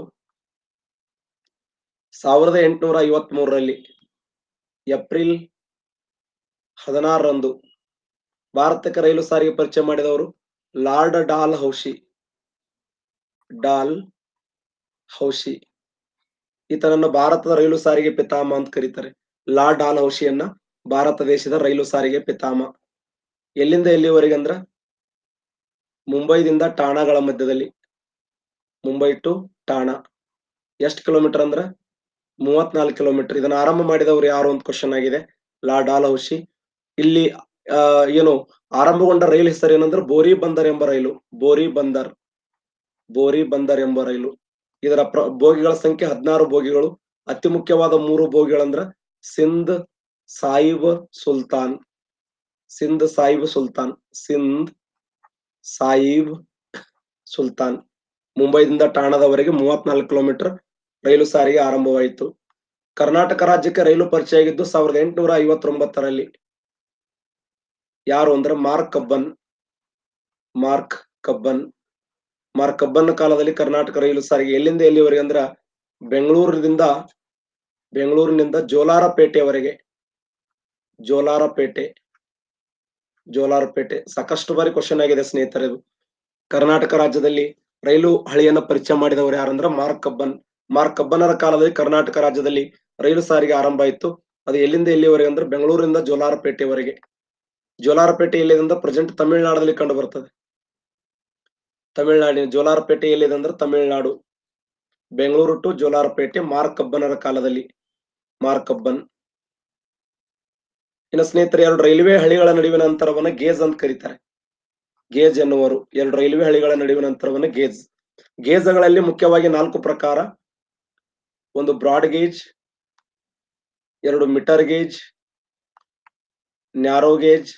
Speaker 1: ಸಾವಿರದ ಎಂಟುನೂರ ಐವತ್ ಮೂರರಲ್ಲಿ ಏಪ್ರಿಲ್ ಹದಿನಾರರಂದು ಭಾರತಕ್ಕೆ ರೈಲು ಸಾರಿಗೆ ಪರಿಚಯ ಮಾಡಿದವರು Lord Dalhousie Dalhousie ಈತನನ್ನು ಭಾರತದ ರೈಲು ಸಾರಿಗೆ ಪಿತಾಮ ಅಂತ ಕರೀತಾರೆ ಲಾರ್ಡ್ ಡಾಲ್ ಹೌಶಿಯನ್ನ ಭಾರತ ದೇಶದ ರೈಲು ಸಾರಿಗೆ ಪಿತಾಮ ಎಲ್ಲಿಂದ ಎಲ್ಲಿವರೆಗೆ ಅಂದ್ರ ಮುಂಬೈದಿಂದ ಠಾಣಾಗಳ ಮಧ್ಯದಲ್ಲಿ ಮುಂಬೈ ಟು ಠಾಣಾ ಎಷ್ಟು ಕಿಲೋಮೀಟರ್ ಅಂದ್ರ ಮೂವತ್ನಾಲ್ಕು ಕಿಲೋಮೀಟರ್ ಇದನ್ನ ಆರಂಭ ಮಾಡಿದವರು ಯಾರು ಅಂತ ಕ್ವಶನ್ ಆಗಿದೆ ಲಾ ಡಾಲ್ ಹೌಶಿ ಇಲ್ಲಿ ಆ ಏನು ಆರಂಭಗೊಂಡ ರೈಲು ಹೆಸರು ಏನಂದ್ರೆ ಬೋರಿ ಬಂದರ್ ಎಂಬ ರೈಲು ಬೋರಿ ಬಂದರ್ ಬೋರಿ ಬಂದರ್ ಎಂಬ ರೈಲು ಇದರ ಪ್ರ ಬೋಗಿಗಳ ಸಂಖ್ಯೆ ಹದಿನಾರು ಬೋಗಿಗಳು ಅತಿ ಮುಖ್ಯವಾದ ಮೂರು ಬೋಗಿಗಳಂದ್ರ ಸಿಂಧ್ ಸಾಯಿಬ್ ಸುಲ್ತಾನ್ ಸಿಂಧ್ ಸಾಯಿಬ್ ಸುಲ್ತಾನ್ ಸಿಂಧ್ ಸಾಯಿಬ್ ಸುಲ್ತಾನ್ ಮುಂಬೈದಿಂದ ಠಾಣಾದವರೆಗೆ ಮೂವತ್ನಾಲ್ಕು ಕಿಲೋಮೀಟರ್ ರೈಲು ಸಾರಿಗೆ ಆರಂಭವಾಯಿತು ಕರ್ನಾಟಕ ರಾಜ್ಯಕ್ಕೆ ರೈಲು ಪರಿಚಯ ಆಗಿದ್ದು ಸಾವಿರದ ಎಂಟುನೂರ ಐವತ್ತೊಂಬತ್ತರಲ್ಲಿ ಯಾರು ಅಂದ್ರೆ Mark Cubbon Mark Cubbon Mark Cubbon ಕಾಲದಲ್ಲಿ ಕರ್ನಾಟಕ ರೈಲು ಸಾರಿಗೆ ಎಲ್ಲಿಂದ ಎಲ್ಲಿವರೆಗೆ ಅಂದ್ರ ಬೆಂಗಳೂರಿನಿಂದ ಬೆಂಗಳೂರಿನಿಂದ ಜೋಲಾರಪೇಟೆಯವರೆಗೆ ಜೋಲಾರಪೇಟೆ ಜೋಲಾರಪೇಟೆ ಸಾಕಷ್ಟು ಬಾರಿ ಕ್ವಶನ್ ಆಗಿದೆ ಸ್ನೇಹಿತರೆ ಇದು ಕರ್ನಾಟಕ ರಾಜ್ಯದಲ್ಲಿ ರೈಲು ಹಳಿಯನ್ನ ಪರಿಚಯ ಮಾಡಿದವರು ಯಾರಂದ್ರ ಮಾರ್ಕ್ ಕಬ್ಬನ್ ಮಾರ್ಕ್ ಕಬ್ಬನರ ಕಾಲದಲ್ಲಿ ಕರ್ನಾಟಕ ರಾಜ್ಯದಲ್ಲಿ ರೈಲು ಸಾರಿಗೆ ಆರಂಭ ಆಯಿತು ಅದು ಎಲ್ಲಿಂದ ಎಲ್ಲಿವರೆಗೆ ಅಂದ್ರೆ ಬೆಂಗಳೂರಿಂದ ಜೋಲಾರಪೇಟೆವರೆಗೆ ಜೋಲಾರಪೇಟೆ ಎಲ್ಲಿದೆ ಅಂದ್ರೆ ಪ್ರೆಸೆಂಟ್ ತಮಿಳುನಾಡಲ್ಲಿ ಕಂಡು ಬರ್ತದೆ ತಮಿಳುನಾಡಿನ ಜೋಲಾರಪೇಟೆ ಎಲ್ಲಿದೆ ಅಂದ್ರೆ ತಮಿಳುನಾಡು ಬೆಂಗಳೂರು ಟು ಜೋಲಾರಪೇಟೆ ಮಾರ್ಕಬ್ಬನರ ಕಾಲದಲ್ಲಿ ಮಾರ್ಕಬ್ಬನ್ ಇನ್ನು ಸ್ನೇಹಿತರೆ ಎರಡು ರೈಲ್ವೆ ಹಳಿಗಳ ನಡುವಿನ ಅಂತರವನ್ನ ಗೇಜ್ ಅಂತ ಕರೀತಾರೆ ಗೇಜ್ ಎನ್ನುವರು ಎರಡು ರೈಲ್ವೆ ಹಳಿಗಳ ನಡುವಿನ ಅಂತರವನ್ನ ಗೇಜ್ ಗೇಜ್ಗಳಲ್ಲಿ ಮುಖ್ಯವಾಗಿ ನಾಲ್ಕು ಪ್ರಕಾರ ಒಂದು ಬ್ರಾಡ್ ಗೇಜ್ ಎರಡು metre gauge narrow gauge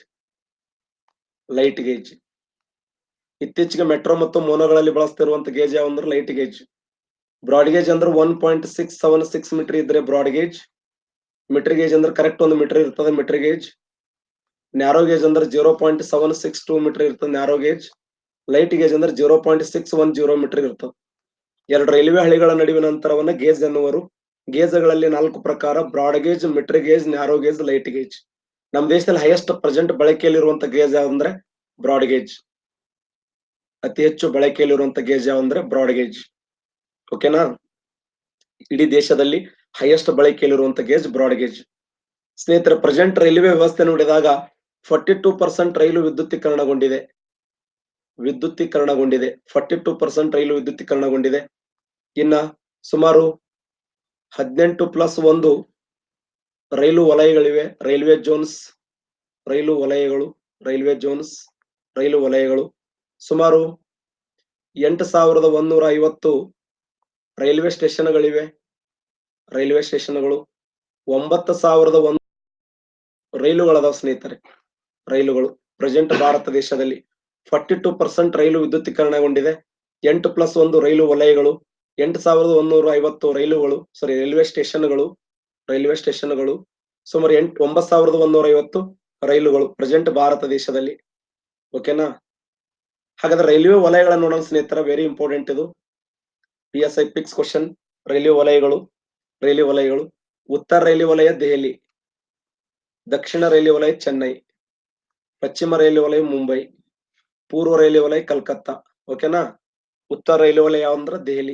Speaker 1: light gauge ಇತ್ತೀಚೆಗೆ ಮೆಟ್ರೋ ಮತ್ತು ಮೋನೋಗಳಲ್ಲಿ ಬಳಸ್ತಿರುವಂತ ಗೇಜ್ ಯಾವ ಅಂದ್ರೆ ಲೈಟ್ ಗೇಜ್ ಬ್ರಾಡ್ ಗೇಜ್ ಅಂದ್ರೆ one point six seven six metre ಇದ್ರೆ ಬ್ರಾಡ್ ಗೇಜ್ ಮೀಟರ್ ಗೇಜ್ ಅಂದ್ರೆ ಕರೆಕ್ಟ್ ಒಂದು ಮೀಟರ್ ಇರ್ತದೆ ಮೀಟರ್ ಗೇಜ್ ನ್ಯಾರೋ ಗೇಜ್ ಅಂದ್ರೆ zero point seven six two metre ಇರ್ತದೆ ನ್ಯಾರೋ ಗೇಜ್ ಲೈಟ್ ಗೇಜ್ ಅಂದ್ರೆ zero point six one zero metre ಇರ್ತದೆ ಎರಡು railway ಹಳಿಗಳ ನಡುವಿನ ಅಂತರವನ್ನ ಗೇಜ್ ಎನ್ನುವರು ಗೇಜ್ಗಳಲ್ಲಿ ನಾಲ್ಕು ಪ್ರಕಾರ broad gauge metre gauge narrow gauge light gauge ನಮ್ಮ ದೇಶದಲ್ಲಿ ಹೈಯೆಸ್ಟ್ ಪ್ರೆಸೆಂಟ್ ಬಳಕೆಯಲ್ಲಿರುವಂತ ಗೇಜ್ ಯಾವಂದ್ರೆ ಬ್ರಾಡ್ ಗೇಜ್ ಅತಿ ಹೆಚ್ಚು ಬಳಕೆಯಲ್ಲಿರುವಂತ ಗೇಜ್ ಯಾವಂದ್ರೆ ಬ್ರಾಡ್ ಗೇಜ್ ಓಕೆನಾ ಇಡೀ ದೇಶದಲ್ಲಿ ಹೈಯೆಸ್ಟ್ ಬಳಕೆಯಲ್ಲಿರುವಂತ ಗೇಜ್ ಬ್ರಾಡ್ ಗೇಜ್ ಸ್ನೇಹಿತರ ಪ್ರೆಸೆಂಟ್ ರೈಲ್ವೆ ವ್ಯವಸ್ಥೆ ನೋಡಿದಾಗ ಫಾರ್ಟಿ ಟೂ ಪರ್ಸೆಂಟ್ ರೈಲು ವಿದ್ಯುತ್ತೀಕರಣಗೊಂಡಿದೆ ವಿದ್ಯುತ್ತೀಕರಣಗೊಂಡಿದೆ ಫಾರ್ಟಿ ಟೂ ಪರ್ಸೆಂಟ್ ರೈಲು ವಿದ್ಯುತ್ತೀಕರಣಗೊಂಡಿದೆ ಇನ್ನ ಸುಮಾರು ಹದಿನೆಂಟು ಪ್ಲಸ್ ಒಂದು ರೈಲು ವಲಯಗಳಿವೆ ರೈಲ್ವೆ ಜೋನ್ಸ್ ರೈಲು ವಲಯಗಳು ರೈಲ್ವೆ ಜೋನ್ಸ್ ರೈಲು ವಲಯಗಳು ಸುಮಾರು ಎಂಟು ಸಾವಿರದ ಒಂದೂರ ಐವತ್ತು ರೈಲ್ವೆ ಸ್ಟೇಷನ್ಗಳಿವೆ ರೈಲ್ವೆ ಸ್ಟೇಷನ್ಗಳು ಒಂಬತ್ತು ಸಾವಿರದ ಒಂದು ರೈಲುಗಳದಾವ ಸ್ನೇಹಿತರೆ ರೈಲುಗಳು ಪ್ರೆಸೆಂಟ್ ಭಾರತ ದೇಶದಲ್ಲಿ ಫಾರ್ಟಿ ಟೂ ಪರ್ಸೆಂಟ್ ರೈಲು ವಿದ್ಯುತ್ತೀಕರಣಗೊಂಡಿದೆ ಎಂಟು ಪ್ಲಸ್ ಒಂದು ರೈಲು ವಲಯಗಳು ಎಂಟು ಸಾವಿರದ ಒಂದೂರ ಐವತ್ತು ರೈಲುಗಳು ಸಾರಿ ರೈಲ್ವೆ ಸ್ಟೇಷನ್ಗಳು ರೈಲ್ವೆ ಸ್ಟೇಷನ್ಗಳು ಸುಮಾರು ಎಂಟು ಒಂಬತ್ತು ಸಾವಿರದ ಒಂದೂರ ಐವತ್ತು ರೈಲುಗಳು ಪ್ರೆಸೆಂಟ್ ಭಾರತ ದೇಶದಲ್ಲಿ ಓಕೆನಾ ಹಾಗಾದ್ರೆ ರೈಲ್ವೆ ವಲಯಗಳನ್ನ ನೋಡೋಣ ಸ್ನೇಹಿತರ ವೆರಿ ಇಂಪಾರ್ಟೆಂಟ್ ಇದು P S I fix question railway ವಲಯಗಳು ರೈಲ್ವೆ ವಲಯಗಳು ಉತ್ತರ ರೈಲ್ವೆ ವಲಯ ದೆಹಲಿ ದಕ್ಷಿಣ ರೈಲ್ವೆ ವಲಯ ಚೆನ್ನೈ ಪಶ್ಚಿಮ ರೈಲ್ವೆ ವಲಯ ಮುಂಬೈ ಪೂರ್ವ ರೈಲ್ವೆ ವಲಯ ಕಲ್ಕತ್ತಾ ಓಕೆನಾ ಉತ್ತರ ರೈಲ್ವೆ ವಲಯ ಯಾವಂದ್ರ ದೆಹಲಿ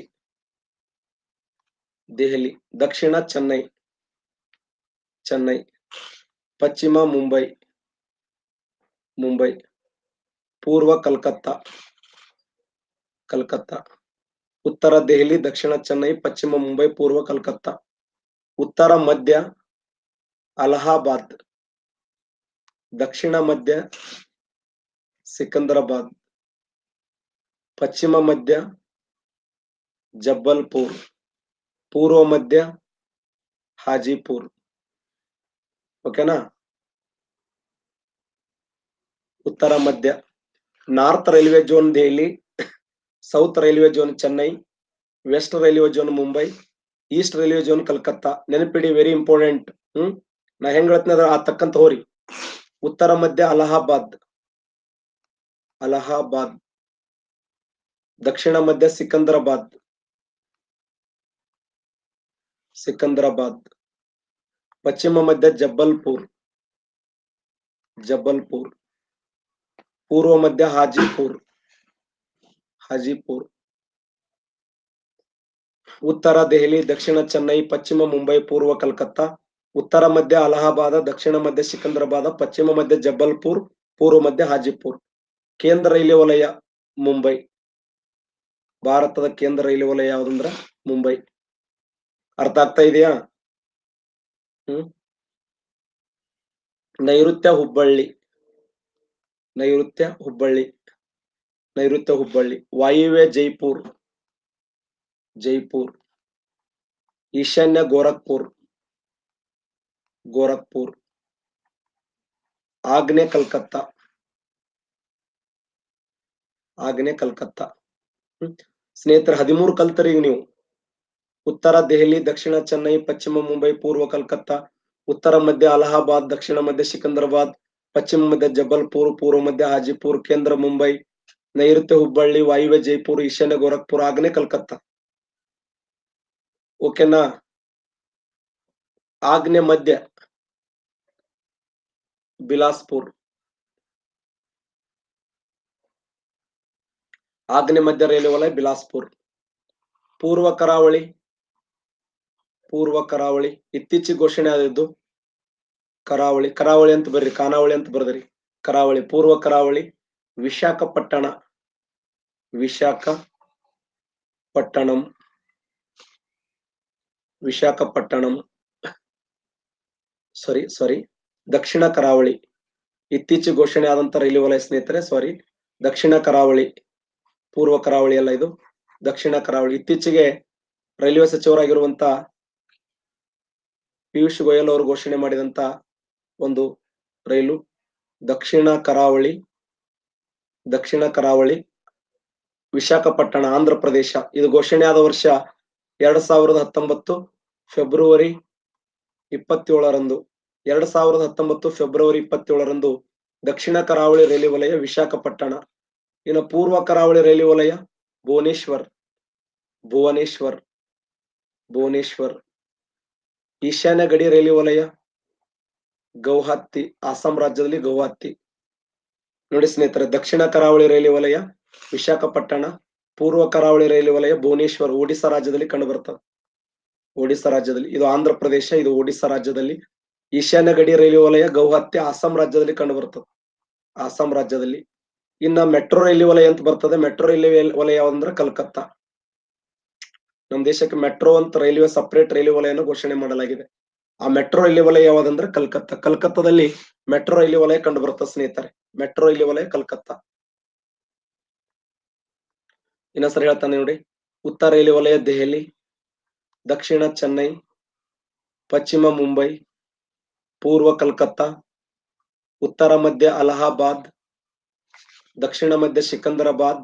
Speaker 1: ದೆಹಲಿ ದಕ್ಷಿಣ ಚೆನ್ನೈ ಚೆನ್ನೈ ಪಶ್ಚಿಮ ಮುಂಬೈ ಮುಂಬೈ ಪೂರ್ವ ಕಲ್ಕತ್ತಾ ಕಲ್ಕತ್ತಾ ಉತ್ತರ ದೆಹಲಿ ದಕ್ಷಿಣ ಚೆನ್ನೈ ಪಶ್ಚಿಮ ಮುಂಬೈ ಪೂರ್ವ ಕಲ್ಕತ್ತಾ ಉತ್ತರ ಮಧ್ಯ ಅಲಹಾಬಾದ್ ದಕ್ಷಿಣ ಮಧ್ಯ ಸಿಕಂದರಾಬಾದ್ ಪಶ್ಚಿಮ ಮಧ್ಯ ಜಬ್ಬಲ್ಪುರ್ ಪೂರ್ವ ಮಧ್ಯ ಹಾಜಿಪುರ್ ಓಕೆನಾ ಉತ್ತರ ಮಧ್ಯ north railway zone Delhi south railway zone Chennai west railway zone Mumbai east railway zone Calcutta ನೆನಪಿಡಿ ವೆರಿ ಇಂಪಾರ್ಟೆಂಟ್ ಹ್ಮ್ ನಾ ಹೆಂಗ್ ಹೇಳ್ತೀನಿ ಅದ್ರ ಆ ತಕ್ಕಂತ ಹೋರಿ ಉತ್ತರ ಮಧ್ಯ ಅಲಹಾಬಾದ್ ಅಲಹಾಬಾದ್ ದಕ್ಷಿಣ ಮಧ್ಯ ಸಿಕಂದರಾಬಾದ್ ಸಿಕಂದರಾಬಾದ್ ಪಶ್ಚಿಮ ಮಧ್ಯ ಜಬ್ಬಲ್ಪುರ್ ಜಬ್ಬಲ್ಪುರ್ ಪೂರ್ವ ಮಧ್ಯ ಹಾಜಿಪುರ್ ಹಾಜಿಪುರ್ ಉತ್ತರ ದೆಹಲಿ ದಕ್ಷಿಣ ಚೆನ್ನೈ ಪಶ್ಚಿಮ ಮುಂಬೈ ಪೂರ್ವ ಕಲ್ಕತ್ತಾ ಉತ್ತರ ಮಧ್ಯ ಅಲಹಾಬಾದ ದಕ್ಷಿಣ ಮಧ್ಯ ಸಿಕಂದರಾಬಾದ ಪಶ್ಚಿಮ ಮಧ್ಯ ಜಬ್ಬಲ್ಪುರ್ ಪೂರ್ವ ಮಧ್ಯ ಹಾಜಿಪುರ್ ಕೇಂದ್ರ ರೈಲ್ವೆ ವಲಯ ಮುಂಬೈ ಭಾರತದ ಕೇಂದ್ರ ರೈಲ್ವೆ ವಲಯ ಯಾವ್ದಂದ್ರ ಮುಂಬೈ ಅರ್ಥ ಆಗ್ತಾ ಇದೆಯಾ ಹ್ಮ್ ನೈಋತ್ಯ ಹುಬ್ಬಳ್ಳಿ ನೈಋತ್ಯ ಹುಬ್ಬಳ್ಳಿ ನೈಋತ್ಯ ಹುಬ್ಬಳ್ಳಿ ವಾಯುವ್ಯ ಜೈಪುರ್ ಜೈಪುರ್ ಈಶಾನ್ಯ ಗೋರಖ್ಪುರ್ ಗೋರಖ್ಪುರ್ ಆಗ್ನೇಯ ಕಲ್ಕತ್ತಾ ಆಗ್ನೇಯ ಕಲ್ಕತ್ತಾ ಹ್ಮ್ ಸ್ನೇಹಿತರ ಹದಿಮೂರು ಕಲ್ತರಿ ಈಗ ನೀವು ಉತ್ತರ ದೆಹಲಿ ದಕ್ಷಿಣ ಚೆನ್ನೈ ಪಶ್ಚಿಮ ಮುಂಬೈ ಪೂರ್ವ ಕಲ್ಕತ್ತಾ ಉತ್ತರ ಮಧ್ಯ ಅಲಹಾಬಾದ್ ದಕ್ಷಿಣ ಮಧ್ಯ ಸಿಕಂದರಾಬಾದ್ ಪಶ್ಚಿಮ ಮಧ್ಯ ಜಬಲ್ಪುರ್ ಪೂರ್ವ ಮಧ್ಯ ಹಾಜಿಪುರ್ ಕೇಂದ್ರ ಮುಂಬೈ ನೈಋತ್ಯ ಹುಬ್ಬಳ್ಳಿ ವಾಯುವ್ಯ ಜೈಪುರ್ ಈಶಾನ್ಯ ಗೋರಖ್ಪುರ್ ಆಗ್ನೇಯ ಕಲ್ಕತ್ತಾ ಓಕೆನಾ ಆಗ್ನೇಯ ಮಧ್ಯ ಬಿಲಾಸ್ಪುರ್ ಆಗ್ನೇಯ ಮಧ್ಯ ರೈಲ್ವೆ ವಲಯ ಬಿಲಾಸ್ಪುರ್ ಪೂರ್ವ ಕರಾವಳಿ ಪೂರ್ವ ಕರಾವಳಿ ಇತ್ತೀಚೆಗೆ ಘೋಷಣೆ ಆದದ್ದು ಕರಾವಳಿ ಕರಾವಳಿ ಅಂತ ಬರ್ರಿ ಖಾನಾವಳಿ ಅಂತ ಬರ್ದ್ರಿ ಕರಾವಳಿ ಪೂರ್ವ ಕರಾವಳಿ ವಿಶಾಖಪಟ್ಟಣ ವಿಶಾಖಪಟ್ಟಣಂ ವಿಶಾಖಪಟ್ಟಣಂ ಸಾರಿ ಸಾರಿ ದಕ್ಷಿಣ ಕರಾವಳಿ ಇತ್ತೀಚೆಗೆ ಘೋಷಣೆ ಆದಂತ ರೈಲ್ವೆ ವಲಯ ಸ್ನೇಹಿತರೆ ಸಾರಿ ದಕ್ಷಿಣ ಕರಾವಳಿ ಪೂರ್ವ ಕರಾವಳಿ ಅಲ್ಲ ಇದು ದಕ್ಷಿಣ ಕರಾವಳಿ ಇತ್ತೀಚೆಗೆ ರೈಲ್ವೆ ಸಚಿವರಾಗಿರುವಂತ ಪಿಯೂಷ್ ಗೋಯಲ್ ಅವರು ಘೋಷಣೆ ಮಾಡಿದಂತ ಒಂದು ರೈಲು ದಕ್ಷಿಣ ಕರಾವಳಿ ದಕ್ಷಿಣ ಕರಾವಳಿ ವಿಶಾಖಪಟ್ಟಣ ಆಂಧ್ರ ಪ್ರದೇಶ ಇದು ಘೋಷಣೆ ಆದ ವರ್ಷ ಎರಡ್ ಸಾವಿರದ ಹತ್ತೊಂಬತ್ತು ಫೆಬ್ರವರಿ ಇಪ್ಪತ್ತೇಳರಂದು ಎರಡ್ ಸಾವಿರದ ಹತ್ತೊಂಬತ್ತು ಫೆಬ್ರವರಿ ಇಪ್ಪತ್ತೇಳರಂದು ದಕ್ಷಿಣ ಕರಾವಳಿ ರೈಲ್ವೆ ವಲಯ ವಿಶಾಖಪಟ್ಟಣ ಇನ್ನು ಪೂರ್ವ ಕರಾವಳಿ ರೈಲ್ವೆ ವಲಯ ಭುವನೇಶ್ವರ್ ಭುವನೇಶ್ವರ್ ಭುವನೇಶ್ವರ್ ಈಶಾನ್ಯ ಗಡಿ ರೈಲ್ವೆ ವಲಯ ಗೌಹತ್ತಿ ಅಸ್ಸಾಂ ರಾಜ್ಯದಲ್ಲಿ ಗೌಹತ್ತಿ ನೋಡಿ ಸ್ನೇಹಿತರೆ ದಕ್ಷಿಣ ಕರಾವಳಿ ರೈಲ್ವೆ ವಲಯ ವಿಶಾಖಪಟ್ಟಣ ಪೂರ್ವ ಕರಾವಳಿ ರೈಲ್ವೆ ವಲಯ ಭುವನೇಶ್ವರ್ ಒಡಿಶಾ ರಾಜ್ಯದಲ್ಲಿ ಕಂಡು ಬರ್ತದೆ ಒಡಿಶಾ ರಾಜ್ಯದಲ್ಲಿ ಇದು ಆಂಧ್ರ ಪ್ರದೇಶ ಇದು ಒಡಿಶಾ ರಾಜ್ಯದಲ್ಲಿ ಈಶಾನ್ಯ ಗಡಿ ರೈಲ್ವೆ ವಲಯ ಗೌಹತ್ತಿ ಅಸ್ಸಾಂ ರಾಜ್ಯದಲ್ಲಿ ಕಂಡು ಬರ್ತದೆ ಅಸ್ಸಾಂ ರಾಜ್ಯದಲ್ಲಿ ಇನ್ನ ಮೆಟ್ರೋ ರೈಲ್ವೆ ವಲಯ ಅಂತ ಬರ್ತದೆ ಮೆಟ್ರೋ ರೈಲ್ವೆ ವಲಯ ಅಂದ್ರೆ ಕಲ್ಕತ್ತಾ ನಮ್ಮ ದೇಶಕ್ಕೆ ಮೆಟ್ರೋ ಅಂತ ರೈಲ್ವೆ ಸಪರೇಟ್ ರೈಲ್ವೆ ವಲಯನ ಘೋಷಣೆ ಮಾಡಲಾಗಿದೆ ಆ ಮೆಟ್ರೋ ರೈಲ್ವೆ ವಲಯ ಯಾವ್ದಂದ್ರೆ ಕಲ್ಕತ್ತಾ ಕಲ್ಕತ್ತಾದಲ್ಲಿ ಮೆಟ್ರೋ ರೈಲ್ವೆ ವಲಯ ಕಂಡು ಬರ್ತದೆ ಸ್ನೇಹಿತರೆ ಮೆಟ್ರೋ ರೈಲ್ವೆ ವಲಯ ಕಲ್ಕತ್ತಾ ಇನ್ನೊಂದ್ಸರಿ ಹೇಳ್ತಾನೆ ನೋಡಿ ಉತ್ತರ ರೈಲ್ವೆ ವಲಯ ದೆಹಲಿ ದಕ್ಷಿಣ ಚೆನ್ನೈ ಪಶ್ಚಿಮ ಮುಂಬೈ ಪೂರ್ವ ಕಲ್ಕತ್ತಾ ಉತ್ತರ ಮಧ್ಯ ಅಲಹಾಬಾದ್ ದಕ್ಷಿಣ ಮಧ್ಯ ಸಿಕಂದರಾಬಾದ್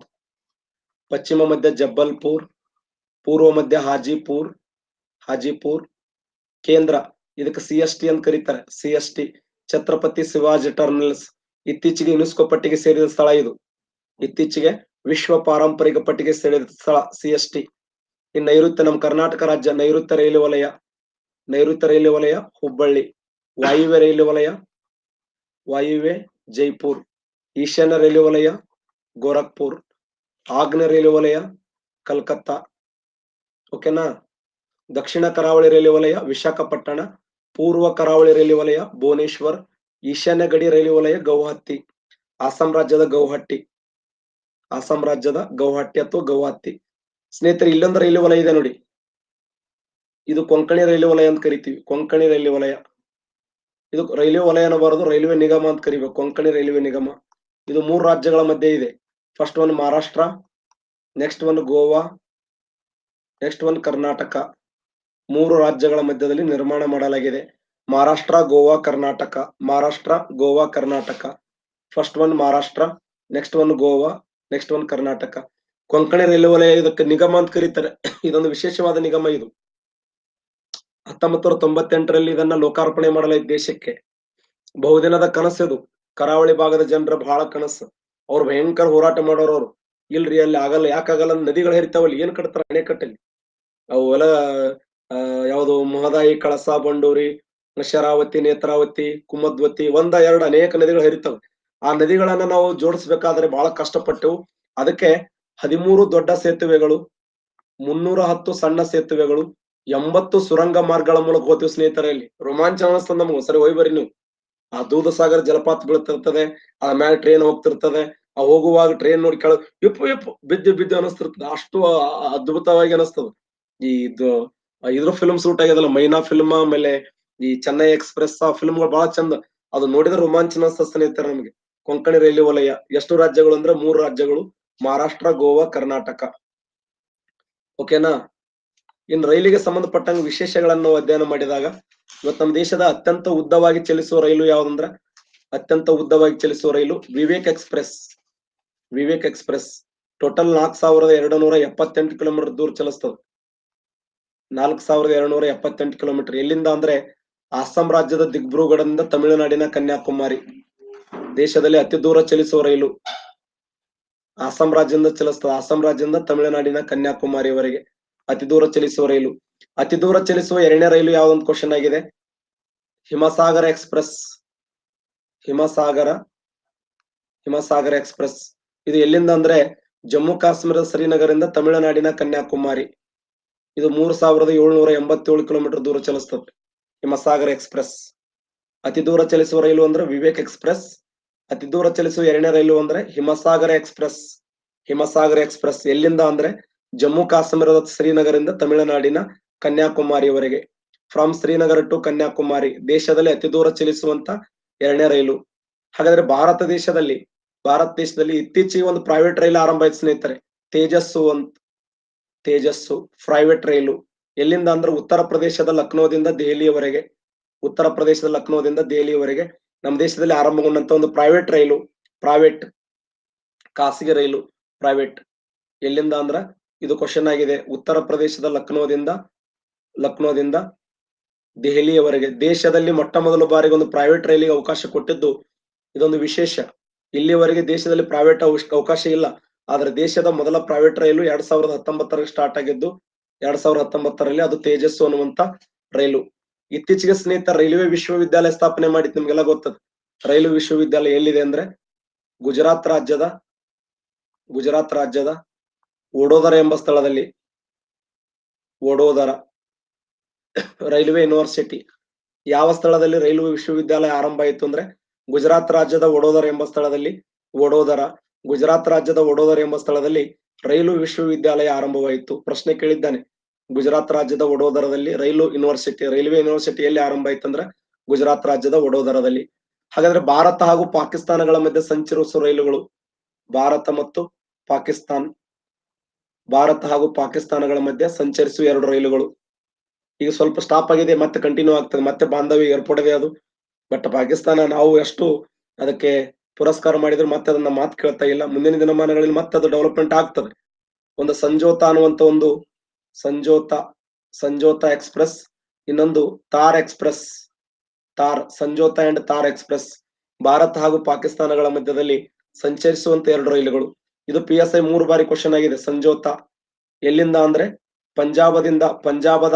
Speaker 1: ಪಶ್ಚಿಮ ಮಧ್ಯ ಜಬ್ಬಲ್ಪುರ್ ಪೂರ್ವ ಮಧ್ಯ ಹಾಜಿಪುರ್ ಹಾಜಿಪುರ್ ಕೇಂದ್ರ ಇದಕ್ಕೆ ಸಿ ಎಸ್ ಟಿ ಅಂತ ಕರೀತಾರೆ C S T Chhatrapati Shivaji terminals ಇತ್ತೀಚೆಗೆ ಯುನೆಸ್ಕೋ ಪಟ್ಟಿಗೆ ಸೇರಿದ ಸ್ಥಳ ಇದು ಇತ್ತೀಚೆಗೆ ವಿಶ್ವ ಪಾರಂಪರಿಕ ಪಟ್ಟಿಗೆ ಸೇರಿದ ಸ್ಥಳ ಸಿ ಎಸ್ ಟಿ ಇನ್ನು ನೈಋತ್ಯ ನಮ್ಮ ಕರ್ನಾಟಕ ರಾಜ್ಯ ನೈಋತ್ಯ ರೈಲ್ವೆ ವಲಯ ನೈಋತ್ಯ ರೈಲ್ವೆ ವಲಯ ಹುಬ್ಬಳ್ಳಿ ವಾಯುವ್ಯ ರೈಲ್ವೆ ವಲಯ ವಾಯುವ್ಯ ಜೈಪುರ್ ಈಶಾನ್ಯ ರೈಲ್ವೆ ವಲಯ ಗೋರಖ್ಪುರ್ ಆಗ್ನೇಯ ರೈಲ್ವೆ ವಲಯ ಕಲ್ಕತ್ತಾ ಓಕೆನಾ ದಕ್ಷಿಣ ಕರಾವಳಿ ರೈಲ್ವೆ ವಲಯ ವಿಶಾಖಪಟ್ಟಣ ಪೂರ್ವ ಕರಾವಳಿ ರೈಲ್ವೆ ವಲಯ ಭುವನೇಶ್ವರ್ ಈಶಾನ್ಯ ಗಡಿ ರೈಲ್ವೆ ವಲಯ ಗೌಹತ್ತಿ ಅಸ್ಸಾಂ ರಾಜ್ಯದ ಗೌಹಟ್ಟಿ ಅಸ್ಸಾಂ ರಾಜ್ಯದ ಗೌಹಟ್ಟಿ ಅಥವಾ ಗೌಹತ್ತಿ ಸ್ನೇಹಿತರೆ ಇಲ್ಲೊಂದು ರೈಲ್ವೆ ವಲಯ ಇದೆ ನೋಡಿ ಇದು ಕೊಂಕಣಿ ರೈಲ್ವೆ ವಲಯ ಅಂತ ಕರಿತೀವಿ ಕೊಂಕಣಿ ರೈಲ್ವೆ ವಲಯ ಇದು ರೈಲ್ವೆ ವಲಯ ಅನ್ನಬಾರದು ರೈಲ್ವೆ ನಿಗಮ ಅಂತ ಕರಿಬೇಕು ಕೊಂಕಣಿ ರೈಲ್ವೆ ನಿಗಮ ಇದು ಮೂರು ರಾಜ್ಯಗಳ ಮಧ್ಯೆ ಇದೆ first one Maharashtra next one Goa next one Karnataka ಮೂರು ರಾಜ್ಯಗಳ ಮಧ್ಯದಲ್ಲಿ ನಿರ್ಮಾಣ ಮಾಡಲಾಗಿದೆ Maharashtra Goa Karnataka Maharashtra Goa Karnataka first one Maharashtra next one Goa next one Karnataka Konkani railway ವಲಯ ಇದಕ್ಕೆ ನಿಗಮ ಅಂತ ಕರೀತಾರೆ ಇದೊಂದು ವಿಶೇಷವಾದ ನಿಗಮ ಇದು ಹತ್ತೊಂಬತ್ತು ನೂರ ತೊಂಬತ್ತೆಂಟರಲ್ಲಿ ಇದನ್ನ ಲೋಕಾರ್ಪಣೆ ಮಾಡಲಾಗಿದೆ ದೇಶಕ್ಕೆ ಬಹುದಿನದ ಕನಸು ಇದು ಕರಾವಳಿ ಭಾಗದ ಜನರ ಬಹಳ ಕನಸು ಅವ್ರು ಭಯಂಕರ ಹೋರಾಟ ಮಾಡೋರು ಅವ್ರು ಇಲ್ರಿ ಅಲ್ಲಿ ಆಗಲ್ಲ ಯಾಕಾಗಲ್ಲ ನದಿಗಳು ಹರಿತಾವಲ್ಲಿ ಏನ್ ಕಟ್ತಾರ ಅಣೆಕಟ್ಟಲ್ಲಿ ಅವು ಎಲ್ಲ ಆ ಯಾವುದು ಮಹದಾಯಿ ಕಳಸ ಬಂಡೂರಿ ಶರಾವತಿ ನೇತ್ರಾವತಿ ಕುಮದ್ವತಿ ಒಂದ ಎರಡು ಅನೇಕ ನದಿಗಳು ಹರಿತಾವೆ ಆ ನದಿಗಳನ್ನ ನಾವು ಜೋಡಿಸ್ಬೇಕಾದ್ರೆ ಬಹಳ ಕಷ್ಟಪಟ್ಟೆವು ಅದಕ್ಕೆ ಹದಿಮೂರು ದೊಡ್ಡ ಸೇತುವೆಗಳು ಮುನ್ನೂರ ಹತ್ತು ಸಣ್ಣ ಸೇತುವೆಗಳು ಎಂಬತ್ತು ಸುರಂಗ ಮಾರ್ಗಗಳ ಮೂಲಕ ಹೋಗ್ತೀವಿ ಸ್ನೇಹಿತರೆ ಇಲ್ಲಿ ರೋಮಾಂಚನ ಅನಿಸ್ತದ ನಮ್ಗೆ ಸರಿ ಹೋಯ್ ಬರ್ರಿ ನೀವು ಆ ದೂಧ ಸಾಗರ ಜಲಪಾತ ಬೀಳ್ತಿರ್ತದೆ ಆಮೇಲೆ ಟ್ರೈನ್ ಹೋಗ್ತಿರ್ತದೆ ಆ ಹೋಗುವಾಗ ಟ್ರೈನ್ ನೋಡಿ ಕೆಳ ಇಪ್ಪು ಇಪ್ಪು ಬಿದ್ದು ಬಿದ್ದು ಅನಿಸ್ತಿರ್ತದೆ ಅಷ್ಟು ಆ- ಅದ್ಭುತವಾಗಿ ಅನಿಸ್ತದ ಈ ಇದು ಆ ಇದ್ರ ಫಿಲ್ಮ್ ಶೂಟ್ ಆಗ್ಯದಲ್ಲ ಮೈನಾ ಫಿಲ್ಮ್ ಆಮೇಲೆ ಈ ಚೆನ್ನೈ ಎಕ್ಸ್ಪ್ರೆಸ್ ಆ ಫಿಲ್ಮ್ಗಳು ಬಹಳ ಚಂದ ಅದು ನೋಡಿದ್ರೆ ರೋಮಾಂಚನ ಅನಿಸ್ತದೆ ಸ್ನೇಹಿತರೆ ನಮಗೆ ಕೊಂಕಣಿ ರೈಲ್ವೆ ವಲಯ ಎಷ್ಟು ರಾಜ್ಯಗಳು ಅಂದ್ರೆ ಮೂರು ರಾಜ್ಯಗಳು ಮಹಾರಾಷ್ಟ್ರ ಗೋವಾ ಕರ್ನಾಟಕ ಓಕೆನಾ ಇನ್ನು ರೈಲಿಗೆ ಸಂಬಂಧಪಟ್ಟಂಗೆ ವಿಶೇಷಗಳನ್ನು ನಾವು ಅಧ್ಯಯನ ಮಾಡಿದಾಗ ಇವತ್ತು ನಮ್ಮ ದೇಶದ ಅತ್ಯಂತ ಉದ್ದವಾಗಿ ಚಲಿಸುವ ರೈಲು ಯಾವ್ದಂದ್ರ ಅತ್ಯಂತ ಉದ್ದವಾಗಿ ಚಲಿಸುವ ರೈಲು Vivek express Vivek express total ನಾಲ್ಕ್ ಸಾವಿರದ ಎರಡು ನೂರ ಎಪ್ಪತ್ತೆಂಟು ಕಿಲೋಮೀಟರ್ ದೂರ ಚಲಿಸ್ತದೆ ನಾಲ್ಕ್ ಸಾವಿರದ ಎರಡು ನೂರ ಎಪ್ಪತ್ತೆಂಟು ಕಿಲೋಮೀಟರ್ ಎಲ್ಲಿಂದ ಅಂದ್ರೆ ಅಸ್ಸಾಂ ರಾಜ್ಯದ ದಿಗ್ಬ್ರೂಗಢದಿಂದ ತಮಿಳುನಾಡಿನ ಕನ್ಯಾಕುಮಾರಿ ದೇಶದಲ್ಲಿ ಅತಿ ದೂರ ಚಲಿಸುವ ರೈಲು ಅಸ್ಸಾಂ ರಾಜ್ಯದಿಂದ ಚಲಿಸ್ತದೆ ಅಸ್ಸಾಂ ರಾಜ್ಯದಿಂದ ತಮಿಳುನಾಡಿನ ಕನ್ಯಾಕುಮಾರಿವರೆಗೆ ಅತಿ ದೂರ ಚಲಿಸುವ ರೈಲು ಅತಿ ದೂರ ಚಲಿಸುವ ಎರಡನೇ ರೈಲು ಯಾವ್ದೊಂದು ಕ್ವಶನ್ ಆಗಿದೆ ಹಿಮಸಾಗರ ಎಕ್ಸ್ಪ್ರೆಸ್ ಹಿಮಸಾಗರ ಹಿಮಸಾಗರ ಎಕ್ಸ್ಪ್ರೆಸ್ ಇದು ಎಲ್ಲಿಂದ ಅಂದ್ರೆ ಜಮ್ಮು ಕಾಶ್ಮೀರದ ಶ್ರೀನಗರದಿಂದ ತಮಿಳುನಾಡಿನ ಕನ್ಯಾಕುಮಾರಿ ಇದು ಮೂರು ಸಾವಿರದ ಏಳ್ನೂರ ಎಂಬತ್ತೇಳು ಕಿಲೋಮೀಟರ್ ದೂರ ಚಲಿಸ್ತದೆ ಹಿಮಸಾಗರ ಎಕ್ಸ್ಪ್ರೆಸ್ ಅತಿ ದೂರ ಚಲಿಸುವ ರೈಲು ಅಂದ್ರೆ ವಿವೇಕ್ ಎಕ್ಸ್ಪ್ರೆಸ್ ಅತಿ ದೂರ ಚಲಿಸುವ ಎರಡನೇ ರೈಲು ಅಂದ್ರೆ ಹಿಮಸಾಗರ ಎಕ್ಸ್ಪ್ರೆಸ್ ಹಿಮಸಾಗರ ಎಕ್ಸ್ಪ್ರೆಸ್ ಎಲ್ಲಿಂದ ಅಂದ್ರೆ ಜಮ್ಮು ಕಾಶ್ಮೀರದ ಶ್ರೀನಗರಿಂದ ತಮಿಳುನಾಡಿನ ಕನ್ಯಾಕುಮಾರಿಯವರೆಗೆ ಫ್ರಮ್ ಶ್ರೀನಗರ್ ಟು ಕನ್ಯಾಕುಮಾರಿ ದೇಶದಲ್ಲಿ ಅತಿ ದೂರ ಚಲಿಸುವಂತ ಎರಡನೇ ರೈಲು ಹಾಗಾದ್ರೆ ಭಾರತ ದೇಶದಲ್ಲಿ ಭಾರತ ದೇಶದಲ್ಲಿ ಇತ್ತೀಚೆಗೆ ಒಂದು ಪ್ರೈವೇಟ್ ರೈಲು ಆರಂಭ ಆಯ್ತು ಸ್ನೇಹಿತರೆ ತೇಜಸ್ಸು ಅಂತ ತೇಜಸ್ಸು ಪ್ರೈವೇಟ್ ರೈಲು ಎಲ್ಲಿಂದ ಅಂದ್ರೆ ಉತ್ತರ ಪ್ರದೇಶದ ಲಕ್ನೋದಿಂದ ದೆಹಲಿಯವರೆಗೆ ಉತ್ತರ ಪ್ರದೇಶದ ಲಕ್ನೋದಿಂದ ದೆಹಲಿಯವರೆಗೆ ನಮ್ಮ ದೇಶದಲ್ಲಿ ಆರಂಭಗೊಂಡಂತ ಒಂದು ಪ್ರೈವೇಟ್ ರೈಲು ಪ್ರೈವೇಟ್ ಖಾಸಗಿ ರೈಲು ಪ್ರೈವೇಟ್ ಎಲ್ಲಿಂದ ಅಂದ್ರ ಇದು ಕ್ವಶನ್ ಆಗಿದೆ ಉತ್ತರ ಪ್ರದೇಶದ ಲಕ್ನೋದಿಂದ ಲಕ್ನೋದಿಂದ ದೆಹಲಿಯವರೆಗೆ ದೇಶದಲ್ಲಿ ಮೊಟ್ಟ ಮೊದಲ ಬಾರಿಗೆ ಒಂದು ಪ್ರೈವೇಟ್ ರೈಲಿಗೆ ಅವಕಾಶ ಕೊಟ್ಟಿದ್ದು ಇದೊಂದು ವಿಶೇಷ ಇಲ್ಲಿಯವರೆಗೆ ದೇಶದಲ್ಲಿ ಪ್ರೈವೇಟ್ ಅವಕಾಶ ಇಲ್ಲ ಆದ್ರೆ ದೇಶದ ಮೊದಲ ಪ್ರೈವೇಟ್ ರೈಲು ಎರಡ್ ಸಾವಿರದ ಹತ್ತೊಂಬತ್ತರಲ್ಲಿ ಸ್ಟಾರ್ಟ್ ಆಗಿದ್ದು ಎರಡ್ ಸಾವಿರದ ಹತ್ತೊಂಬತ್ತರಲ್ಲಿ ಅದು ತೇಜಸ್ಸು ಅನ್ನುವಂತ ರೈಲು ಇತ್ತೀಚೆಗೆ ಸ್ನೇಹಿತ ರೈಲ್ವೆ ವಿಶ್ವವಿದ್ಯಾಲಯ ಸ್ಥಾಪನೆ ಮಾಡಿದ್ ನಿಮ್ಗೆಲ್ಲ ಗೊತ್ತದ ರೈಲ್ವೆ ವಿಶ್ವವಿದ್ಯಾಲಯ ಎಲ್ಲಿದೆ ಅಂದ್ರೆ ಗುಜರಾತ್ ರಾಜ್ಯದ ಗುಜರಾತ್ ರಾಜ್ಯದ ವಡೋದರ ಎಂಬ ಸ್ಥಳದಲ್ಲಿ ವಡೋದರ ರೈಲ್ವೆ ಯೂನಿವರ್ಸಿಟಿ ಯಾವ ಸ್ಥಳದಲ್ಲಿ ರೈಲ್ವೆ ವಿಶ್ವವಿದ್ಯಾಲಯ ಆರಂಭ ಆಯಿತು ಅಂದ್ರೆ ಗುಜರಾತ್ ರಾಜ್ಯದ ವಡೋದರ ಎಂಬ ಸ್ಥಳದಲ್ಲಿ ವಡೋದರ ಗುಜರಾತ್ ರಾಜ್ಯದ ವಡೋದರ ಎಂಬ ಸ್ಥಳದಲ್ಲಿ ರೈಲು ವಿಶ್ವವಿದ್ಯಾಲಯ ಆರಂಭವಾಯಿತು ಪ್ರಶ್ನೆ ಕೇಳಿದ್ದಾನೆ ಗುಜರಾತ್ ರಾಜ್ಯದ ವಡೋದರದಲ್ಲಿ ರೈಲು ಯೂನಿವರ್ಸಿಟಿ ರೈಲ್ವೆ ಯೂನಿವರ್ಸಿಟಿ ಎಲ್ಲಿ ಆರಂಭ ಆಯ್ತು ಅಂದ್ರೆ ಗುಜರಾತ್ ರಾಜ್ಯದ ವಡೋದರದಲ್ಲಿ ಹಾಗಾದ್ರೆ ಭಾರತ ಹಾಗೂ ಪಾಕಿಸ್ತಾನಗಳ ಮಧ್ಯೆ ಸಂಚರಿಸುವ ರೈಲುಗಳು ಭಾರತ ಮತ್ತು ಪಾಕಿಸ್ತಾನ್ ಭಾರತ ಹಾಗೂ ಪಾಕಿಸ್ತಾನಗಳ ಮಧ್ಯೆ ಸಂಚರಿಸುವ ಎರಡು ರೈಲುಗಳು ಈಗ ಸ್ವಲ್ಪ ಸ್ಟಾಪ್ ಆಗಿದೆ ಮತ್ತೆ ಕಂಟಿನ್ಯೂ ಆಗ್ತದೆ ಮತ್ತೆ ಬಾಂಧವ್ಯ ಏರ್ಪಡದೆ ಅದು ಬಟ್ ಪಾಕಿಸ್ತಾನ ನಾವು ಎಷ್ಟು ಅದಕ್ಕೆ ಪುರಸ್ಕಾರ ಮಾಡಿದ್ರು ಮತ್ತೆ ಅದನ್ನ ಮಾತು ಕೇಳ್ತಾ ಇಲ್ಲ ಮುಂದಿನ ದಿನಮಾನಗಳಲ್ಲಿ ಮತ್ತೆ ಅದು ಡೆವಲಪ್ಮೆಂಟ್ ಆಗ್ತದೆ ಒಂದು ಸಂಜೋತ ಅನ್ನುವಂತ ಒಂದು ಸಂಜೋತ ಸಂಜೋತ ಎಕ್ಸ್ಪ್ರೆಸ್ ಇನ್ನೊಂದು Thar express Thar Samjhauta and Thar express Bharat ಹಾಗೂ ಪಾಕಿಸ್ತಾನಗಳ ಮಧ್ಯದಲ್ಲಿ ಸಂಚರಿಸುವಂತ ಎರಡು ರೈಲುಗಳು ಇದು ಪಿ ಎಸ್ ಐ ಮೂರು ಬಾರಿ ಕ್ವಶನ್ ಆಗಿದೆ ಸಂಜೋತ ಎಲ್ಲಿಂದ ಅಂದ್ರೆ ಪಂಜಾಬದಿಂದ ಪಂಜಾಬದ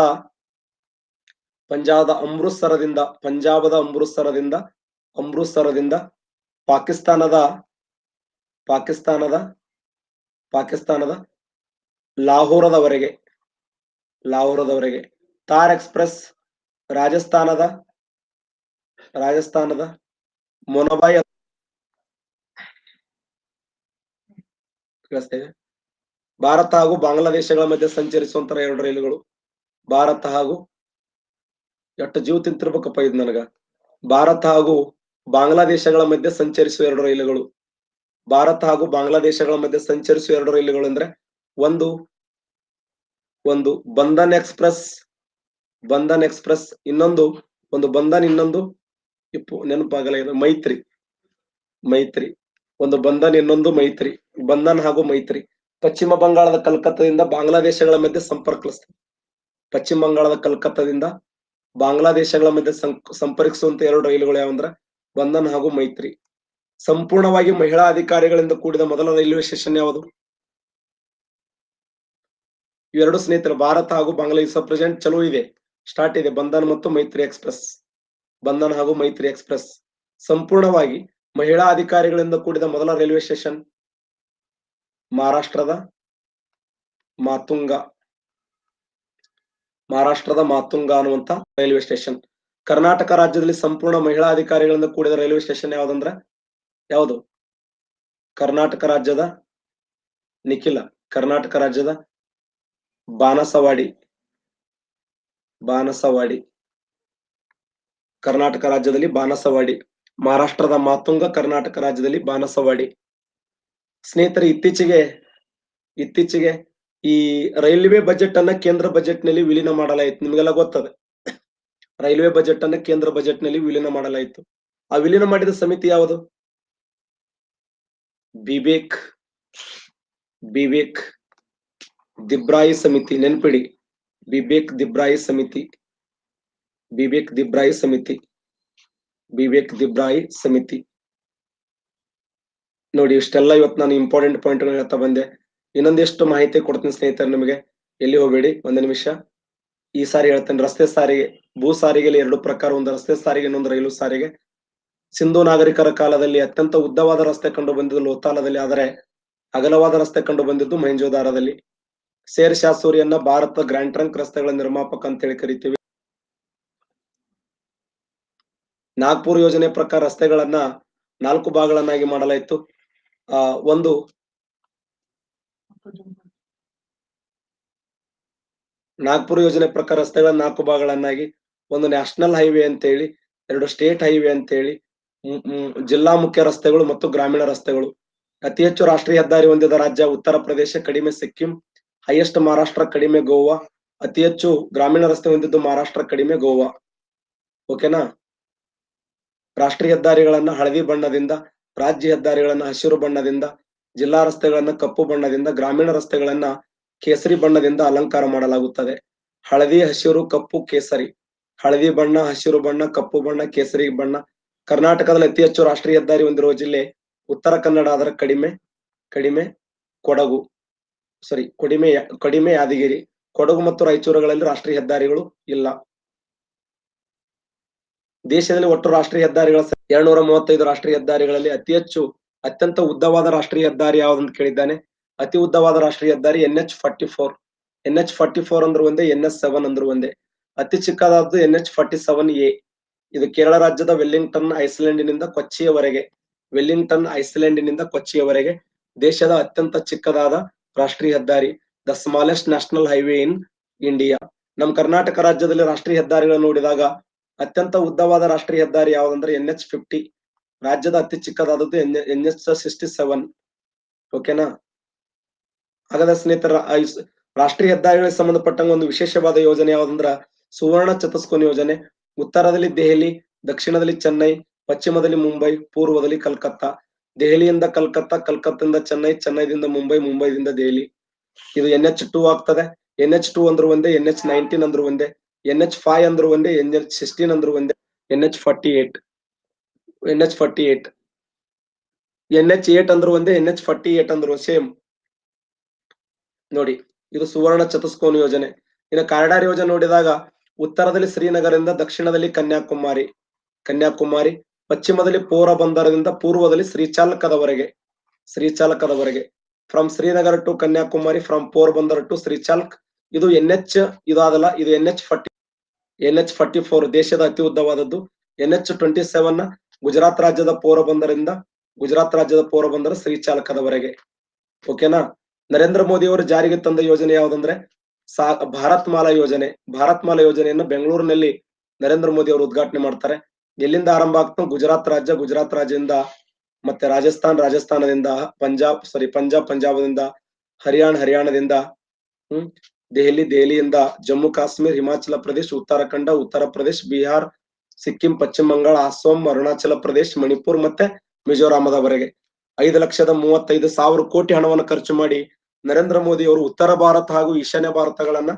Speaker 1: ಪಂಜಾಬದ ಅಮೃತ್ಸರದಿಂದ ಪಂಜಾಬದ ಅಮೃತ್ಸರದಿಂದ ಅಮೃತ್ಸರದಿಂದ ಪಾಕಿಸ್ತಾನದ ಪಾಕಿಸ್ತಾನದ ಪಾಕಿಸ್ತಾನದ ಲಾಹೋರದವರೆಗೆ ಲಾಹೋರದವರೆಗೆ ತಾರ್ ಎಕ್ಸ್ಪ್ರೆಸ್ ರಾಜಸ್ಥಾನದ ರಾಜಸ್ಥಾನದ ಮೊನಬಾಯ್ ಕೇಳಿಸ್ತಾ ಇದೆ ಭಾರತ ಹಾಗೂ ಬಾಂಗ್ಲಾದೇಶಗಳ ಮಧ್ಯೆ ಸಂಚರಿಸುವಂತ ಎರಡು ರೈಲುಗಳು ಭಾರತ ಹಾಗೂ ಎಷ್ಟು ಜೀವ ತಿಂತಿರ್ಬೇಕಪ್ಪ ಇದು ನನಗ ಭಾರತ ಹಾಗೂ ಬಾಂಗ್ಲಾದೇಶಗಳ ಮಧ್ಯೆ ಸಂಚರಿಸುವ ಎರಡು ರೈಲುಗಳು ಭಾರತ ಹಾಗೂ ಬಾಂಗ್ಲಾದೇಶಗಳ ಮಧ್ಯೆ ಸಂಚರಿಸುವ ಎರಡು ರೈಲುಗಳು ಅಂದ್ರೆ ಒಂದು ಒಂದು ಬಂಧನ್ ಎಕ್ಸ್ಪ್ರೆಸ್ ಬಂಧನ್ ಎಕ್ಸ್ಪ್ರೆಸ್ ಇನ್ನೊಂದು ಒಂದು ಬಂಧನ್ ಇನ್ನೊಂದು ಇಪ್ಪು ನೆನಪಾಗಲ್ಲ ಇದು ಮೈತ್ರಿ ಮೈತ್ರಿ ಒಂದು ಬಂಧನ್ ಇನ್ನೊಂದು ಮೈತ್ರಿ ಬಂಧನ್ ಹಾಗೂ ಮೈತ್ರಿ ಪಶ್ಚಿಮ ಬಂಗಾಳದ ಕಲ್ಕತ್ತಾದಿಂದ ಬಾಂಗ್ಲಾದೇಶಗಳ ಮಧ್ಯೆ ಸಂಪರ್ಕಿಸ್ತದೆ ಪಶ್ಚಿಮ ಬಂಗಾಳದ ಕಲ್ಕತ್ತಾದಿಂದ ಬಾಂಗ್ಲಾದೇಶಗಳ ಮಧ್ಯೆ ಸಂ- ಸಂಪರ್ಕಿಸುವಂತ ಎರಡು ರೈಲುಗಳು ಯಾವಂದ್ರ ಬಂಧನ್ ಹಾಗೂ ಮೈತ್ರಿ ಸಂಪೂರ್ಣವಾಗಿ ಮಹಿಳಾ ಅಧಿಕಾರಿಗಳಿಂದ ಕೂಡಿದ ಮೊದಲ ರೈಲ್ವೆ ಸ್ಟೇಷನ್ ಯಾವುದು ಇವೆರಡು ಸ್ನೇಹಿತರು ಭಾರತ ಹಾಗೂ ಬಾಂಗ್ಲಾದೇಶ ಪ್ರೆಸೆಂಟ್ ಚಲೋ ಇದೆ ಸ್ಟಾರ್ಟ್ ಇದೆ ಬಂಧನ್ ಮತ್ತು ಮೈತ್ರಿ ಎಕ್ಸ್ಪ್ರೆಸ್ ಬಂಧನ್ ಹಾಗೂ ಮೈತ್ರಿ ಎಕ್ಸ್ಪ್ರೆಸ್ ಸಂಪೂರ್ಣವಾಗಿ ಮಹಿಳಾ ಅಧಿಕಾರಿಗಳಿಂದ ಕೂಡಿದ ಮೊದಲ ರೈಲ್ವೆ ಸ್ಟೇಷನ್ ಮಹಾರಾಷ್ಟ್ರದ ಮಾತುಂಗ ಮಹಾರಾಷ್ಟ್ರದ ಮಾತುಂಗ ಅನ್ನುವಂತ ರೈಲ್ವೆ ಸ್ಟೇಷನ್ ಕರ್ನಾಟಕ ರಾಜ್ಯದಲ್ಲಿ ಸಂಪೂರ್ಣ ಮಹಿಳಾ ಅಧಿಕಾರಿಗಳಿಂದ ಕೂಡಿದ ರೈಲ್ವೆ ಸ್ಟೇಷನ್ ಯಾವ್ದಂದ್ರ ಯಾವುದು ಕರ್ನಾಟಕ ರಾಜ್ಯದ ನಿಖಿಲ ಕರ್ನಾಟಕ ರಾಜ್ಯದ ಬಾನಸವಾಡಿ ಬಾನಸವಾಡಿ ಕರ್ನಾಟಕ ರಾಜ್ಯದಲ್ಲಿ ಬಾನಸವಾಡಿ ಮಹಾರಾಷ್ಟ್ರದ ಮಾತುಂಗ ಕರ್ನಾಟಕ ರಾಜ್ಯದಲ್ಲಿ ಬಾನಸವಾಡಿ ಸ್ನೇಹಿತರೆ ಇತ್ತೀಚೆಗೆ ಇತ್ತೀಚೆಗೆ ಈ ರೈಲ್ವೆ ಬಜೆಟ್ ಅನ್ನ ಕೇಂದ್ರ ಬಜೆಟ್ ನಲ್ಲಿ ವಿಲೀನ ಮಾಡಲಾಯಿತು ನಿಮಗೆಲ್ಲ ಗೊತ್ತದೆ ರೈಲ್ವೆ ಬಜೆಟ್ ಅನ್ನ ಕೇಂದ್ರ ಬಜೆಟ್ ನಲ್ಲಿ ವಿಲೀನ ಮಾಡಲಾಯಿತು ಆ ವಿಲೀನ ಮಾಡಿದ ಸಮಿತಿ ಯಾವುದು ಬಿಬೇಕ್ ಬಿಬೇಕ್ ದಿಬ್ರಾಯಿ ಸಮಿತಿ ನೆನ್ಪಿಡಿ ಬಿಬೇಕ್ ದಿಬ್ರಾಯಿ ಸಮಿತಿ ಬಿಬೇಕ್ ದಿಬ್ರಾಯಿ ಸಮಿತಿ ಬಿಬೇಕ್ ದಿಬ್ರಾಯಿ ಸಮಿತಿ ನೋಡಿ ಇಷ್ಟೆಲ್ಲ ಇವತ್ತು ನಾನು ಇಂಪಾರ್ಟೆಂಟ್ ಪಾಯಿಂಟ್ ಹೇಳ್ತಾ ಬಂದೆ ಇನ್ನೊಂದಿಷ್ಟು ಮಾಹಿತಿ ಕೊಡ್ತೀನಿ ಸ್ನೇಹಿತರೆ ನಿಮಗೆ ಎಲ್ಲಿ ಹೋಗ್ಬೇಡಿ ಒಂದು ನಿಮಿಷ ಈ ಸಾರಿ ಹೇಳ್ತೇನೆ ರಸ್ತೆ ಸಾರಿಗೆ ಭೂ ಸಾರಿಗೆಯಲ್ಲಿ ಎರಡು ಪ್ರಕಾರ ಒಂದು ರಸ್ತೆ ಸಾರಿಗೆ ಇನ್ನೊಂದು ರೈಲು ಸಾರಿಗೆ ಸಿಂಧು ನಾಗರಿಕರ ಕಾಲದಲ್ಲಿ ಅತ್ಯಂತ ಉದ್ದವಾದ ರಸ್ತೆ ಕಂಡು ಬಂದಿದ್ದು ಲೋತಾಲದಲ್ಲಿ ಆದರೆ ಅಗಲವಾದ ರಸ್ತೆ ಕಂಡು ಬಂದಿದ್ದು ಮಹೇಂಜೋದಾರದಲ್ಲಿ ಶೇರ್ ಶಾ ಸೂರಿಯನ್ನ ಭಾರತ ಗ್ರ್ಯಾಂಡ್ ಟ್ರಂಕ್ ರಸ್ತೆಗಳ ನಿರ್ಮಾಪಕ ಅಂತ ಹೇಳಿ ಕರಿತೀವಿ ನಾಗ್ಪುರ್ ಯೋಜನೆ ಪ್ರಕಾರ ರಸ್ತೆಗಳನ್ನ ನಾಲ್ಕು ಭಾಗಗಳನ್ನಾಗಿ ಮಾಡಲಾಯಿತು ಆ ಒಂದು ನಾಗ್ಪುರ್ ಯೋಜನೆ ಪ್ರಕಾರ ರಸ್ತೆಗಳನ್ನ ನಾಲ್ಕು ಭಾಗಗಳನ್ನಾಗಿ ಒಂದು ನ್ಯಾಷನಲ್ ಹೈವೇ ಅಂತ ಹೇಳಿ ಎರಡು ಸ್ಟೇಟ್ ಹೈವೇ ಅಂತ ಹೇಳಿ ಮ್- ಮ್- ಜಿಲ್ಲಾ ಮುಖ್ಯ ರಸ್ತೆಗಳು ಮತ್ತು ಗ್ರಾಮೀಣ ರಸ್ತೆಗಳು ಅತಿ ಹೆಚ್ಚು ರಾಷ್ಟ್ರೀಯ ಹೆದ್ದಾರಿ ಹೊಂದಿದ ರಾಜ್ಯ ಉತ್ತರ ಪ್ರದೇಶ ಕಡಿಮೆ ಸಿಕ್ಕಿಂ ಹೈಯೆಸ್ಟ್ ಮಹಾರಾಷ್ಟ್ರ ಕಡಿಮೆ ಗೋವಾ ಅತಿ ಹೆಚ್ಚು ಗ್ರಾಮೀಣ ರಸ್ತೆ ಹೊಂದಿದ್ದು ಮಹಾರಾಷ್ಟ್ರ ಕಡಿಮೆ ಗೋವಾ ಓಕೆನಾ ರಾಷ್ಟ್ರೀಯ ಹೆದ್ದಾರಿಗಳನ್ನ ಹಳದಿ ಬಣ್ಣದಿಂದ ರಾಜ್ಯ ಹೆದ್ದಾರಿಗಳನ್ನ ಹಸಿರು ಬಣ್ಣದಿಂದ ಜಿಲ್ಲಾ ರಸ್ತೆಗಳನ್ನ ಕಪ್ಪು ಬಣ್ಣದಿಂದ ಗ್ರಾಮೀಣ ರಸ್ತೆಗಳನ್ನ ಕೇಸರಿ ಬಣ್ಣದಿಂದ ಅಲಂಕಾರ ಮಾಡಲಾಗುತ್ತದೆ ಹಳದಿ ಹಸಿರು ಕಪ್ಪು ಕೇಸರಿ ಹಳದಿ ಬಣ್ಣ ಹಸಿರು ಬಣ್ಣ ಕಪ್ಪು ಬಣ್ಣ ಕೇಸರಿ ಬಣ್ಣ ಕರ್ನಾಟಕದಲ್ಲಿ ಅತಿ ಹೆಚ್ಚು ರಾಷ್ಟ್ರೀಯ ಹೆದ್ದಾರಿ ಹೊಂದಿರುವ ಜಿಲ್ಲೆ ಉತ್ತರ ಕನ್ನಡ ಅದರ ಕಡಿಮೆ ಕಡಿಮೆ ಕೊಡಗು ಸಾರಿ ಕಡಿಮೆ ಕಡಿಮೆ ಯಾದಗಿರಿ ಕೊಡಗು ಮತ್ತು ರಾಯಚೂರುಗಳಲ್ಲಿ ರಾಷ್ಟ್ರೀಯ ಹೆದ್ದಾರಿಗಳು ಇಲ್ಲ ದೇಶದಲ್ಲಿ ಒಟ್ಟು ರಾಷ್ಟ್ರೀಯ ಹೆದ್ದಾರಿಗಳ ಎರಡ್ನೂರ ಮೂವತ್ತೈದು ರಾಷ್ಟ್ರೀಯ ಹೆದ್ದಾರಿಗಳಲ್ಲಿ ಅತಿ ಹೆಚ್ಚು ಅತ್ಯಂತ ಉದ್ದವಾದ ರಾಷ್ಟ್ರೀಯ ಹೆದ್ದಾರಿ ಯಾವ್ದಂತ ಕೇಳಿದ್ದಾನೆ ಅತಿ ಉದ್ದವಾದ ರಾಷ್ಟ್ರೀಯ ಹೆದ್ದಾರಿ N H forty four N H forty four ಅಂದ್ರು ಒಂದೇ ಎನ್ ಎಸ್ ಸೆವೆನ್ ಅಂದ್ರು ಒಂದೇ ಅತಿ ಚಿಕ್ಕದಾದ್ದು N H forty seven A ಇದು ಕೇರಳ ರಾಜ್ಯದ ವೆಲ್ಲಿಂಗ್ಟನ್ ಐಸ್ಲ್ಯಾಂಡಿನಿಂದ ಕೊಚ್ಚಿಯವರೆಗೆ ವೆಲ್ಲಿಂಗ್ಟನ್ ಐಸ್ಲ್ಯಾಂಡಿನಿಂದ ಕೊಚ್ಚಿಯವರೆಗೆ ದೇಶದ ಅತ್ಯಂತ ಚಿಕ್ಕದಾದ ರಾಷ್ಟ್ರೀಯ ಹೆದ್ದಾರಿ the smallest national highway in India ನಮ್ ಕರ್ನಾಟಕ ರಾಜ್ಯದಲ್ಲಿ ರಾಷ್ಟ್ರೀಯ ಹೆದ್ದಾರಿಗಳನ್ನು ನೋಡಿದಾಗ ಅತ್ಯಂತ ಉದ್ದವಾದ ರಾಷ್ಟ್ರೀಯ ಹೆದ್ದಾರಿ ಯಾವ್ದಂದ್ರೆ ಎನ್ ಎಚ್ ಫಿಫ್ಟಿ ರಾಜ್ಯದ ಅತಿ ಚಿಕ್ಕದಾದದ್ದು N N H sixty seven ಓಕೆನಾ ಹಾಗಾದ್ರೆ ಸ್ನೇಹಿತರ ಆ ಇಸ್- ರಾಷ್ಟ್ರೀಯ ಹೆದ್ದಾರಿಗಳಿಗೆ ಸಂಬಂಧಪಟ್ಟಂಗ ಒಂದು ವಿಶೇಷವಾದ ಯೋಜನೆ ಯಾವ್ದಂದ್ರ ಸುವರ್ಣ ಚತುಷ್ಕೋನ ಯೋಜನೆ ಉತ್ತರದಲ್ಲಿ ದೆಹಲಿ ದಕ್ಷಿಣದಲ್ಲಿ ಚೆನ್ನೈ ಪಶ್ಚಿಮದಲ್ಲಿ ಮುಂಬೈ ಪೂರ್ವದಲ್ಲಿ ಕಲ್ಕತ್ತಾ ದೆಹಲಿಯಿಂದ ಕಲ್ಕತ್ತಾ ಕಲ್ಕತ್ತಾದಿಂದ ಚೆನ್ನೈ ಚೆನ್ನೈದಿಂದ ಮುಂಬೈ ಮುಂಬೈದಿಂದ ದೆಹಲಿ ಇದು ಎನ್ ಎಚ್ ಟೂ ಆಗ್ತದೆ ಎನ್ ಎಚ್ ಟೂ ಅಂದ್ರು ಒಂದೇ ಎನ್ ಎಚ್ ನೈನ್ಟೀನ್ ಅಂದ್ರು ಒಂದೇ ಎನ್ ಎಚ್ ಫೈವ್ ಅಂದ್ರು ಒಂದೇ ಎನ್ ಎಚ್ ಸಿಕ್ಸ್ಟೀನ್ ಅಂದ್ರು ಒಂದೇ N H forty eight N H forty eight N H eight ಅಂದ್ರು ಒಂದೇ ಎನ್ ಎಚ್ ಫಾರ್ಟಿ ಏಟ್ ಅಂದ್ರು ಸೇಮ್ ನೋಡಿ ಇದು ಸುವರ್ಣ ಚತುಷ್ಕೋನ ಯೋಜನೆ ಇನ್ನು ಕಾರಿಡಾರ್ ಯೋಜನೆ ನೋಡಿದಾಗ ಉತ್ತರದಲ್ಲಿ ಶ್ರೀನಗರದಿಂದ ದಕ್ಷಿಣದಲ್ಲಿ ಕನ್ಯಾಕುಮಾರಿ ಕನ್ಯಾಕುಮಾರಿ ಪಶ್ಚಿಮದಲ್ಲಿ ಪೋರಬಂದರದಿಂದ ಪೂರ್ವದಲ್ಲಿ ಶ್ರೀಚಾಲಕದವರೆಗೆ ಶ್ರೀಚಾಲಕದವರೆಗೆ from Srinagar to Kanyakumari from Porbandar to Silchar ಇದು ಎನ್ ಎಚ್ ಇದಾದಲ್ಲ ಇದು N H forty N H forty four ದೇಶದ ಅತಿ ಉದ್ದವಾದದ್ದು N H twenty seven Gujarat ರಾಜ್ಯದ ಪೋರಬಂದರಿಂದ ಗುಜರಾತ್ ರಾಜ್ಯದ ಪೋರಬಂದರ ಶ್ರೀಚಾಲಕದವರೆಗೆ ಓಕೆನಾ ನರೇಂದ್ರ ಮೋದಿ ಅವರು ಜಾರಿಗೆ ತಂದ ಯೋಜನೆ ಯಾವ್ದಂದ್ರೆ ಸಾ ಭಾರತ್ ಮಾಲಾ ಯೋಜನೆ ಭಾರತ್ ಮಾಲಾ ಯೋಜನೆಯನ್ನು ಬೆಂಗಳೂರಿನಲ್ಲಿ ನರೇಂದ್ರ ಮೋದಿ ಅವರು ಉದ್ಘಾಟನೆ ಮಾಡ್ತಾರೆ ಎಲ್ಲಿಂದ ಆರಂಭ ಆಗ್ತಾ ಗುಜರಾತ್ ರಾಜ್ಯ ಗುಜರಾತ್ ರಾಜ್ಯದಿಂದ ಮತ್ತೆ ರಾಜಸ್ಥಾನ್ ರಾಜಸ್ಥಾನದಿಂದ ಪಂಜಾಬ್ ಸಾರಿ ಪಂಜಾಬ್ ಪಂಜಾಬದಿಂದ ಹರಿಯಾಣ ಹರಿಯಾಣದಿಂದ ಹ್ಮ್ ದೆಹಲಿ ದೆಹಲಿಯಿಂದ ಜಮ್ಮು ಕಾಶ್ಮೀರ್ ಹಿಮಾಚಲ ಪ್ರದೇಶ್ ಉತ್ತರಾಖಂಡ ಉತ್ತರ ಪ್ರದೇಶ್ ಬಿಹಾರ್ ಸಿಕ್ಕಿಂ ಪಶ್ಚಿಮ ಬಂಗಾಳ ಅಸ್ಸಾಂ ಅರುಣಾಚಲ ಪ್ರದೇಶ್ ಮಣಿಪುರ್ ಮತ್ತೆ ಮಿಜೋರಾಮದವರೆಗೆ ಐದು ಲಕ್ಷದ ಮೂವತ್ತೈದು ಸಾವಿರ ಕೋಟಿ ಹಣವನ್ನು ಖರ್ಚು ಮಾಡಿ ನರೇಂದ್ರ ಮೋದಿ ಅವರು ಉತ್ತರ ಭಾರತ ಹಾಗೂ ಈಶಾನ್ಯ ಭಾರತಗಳನ್ನ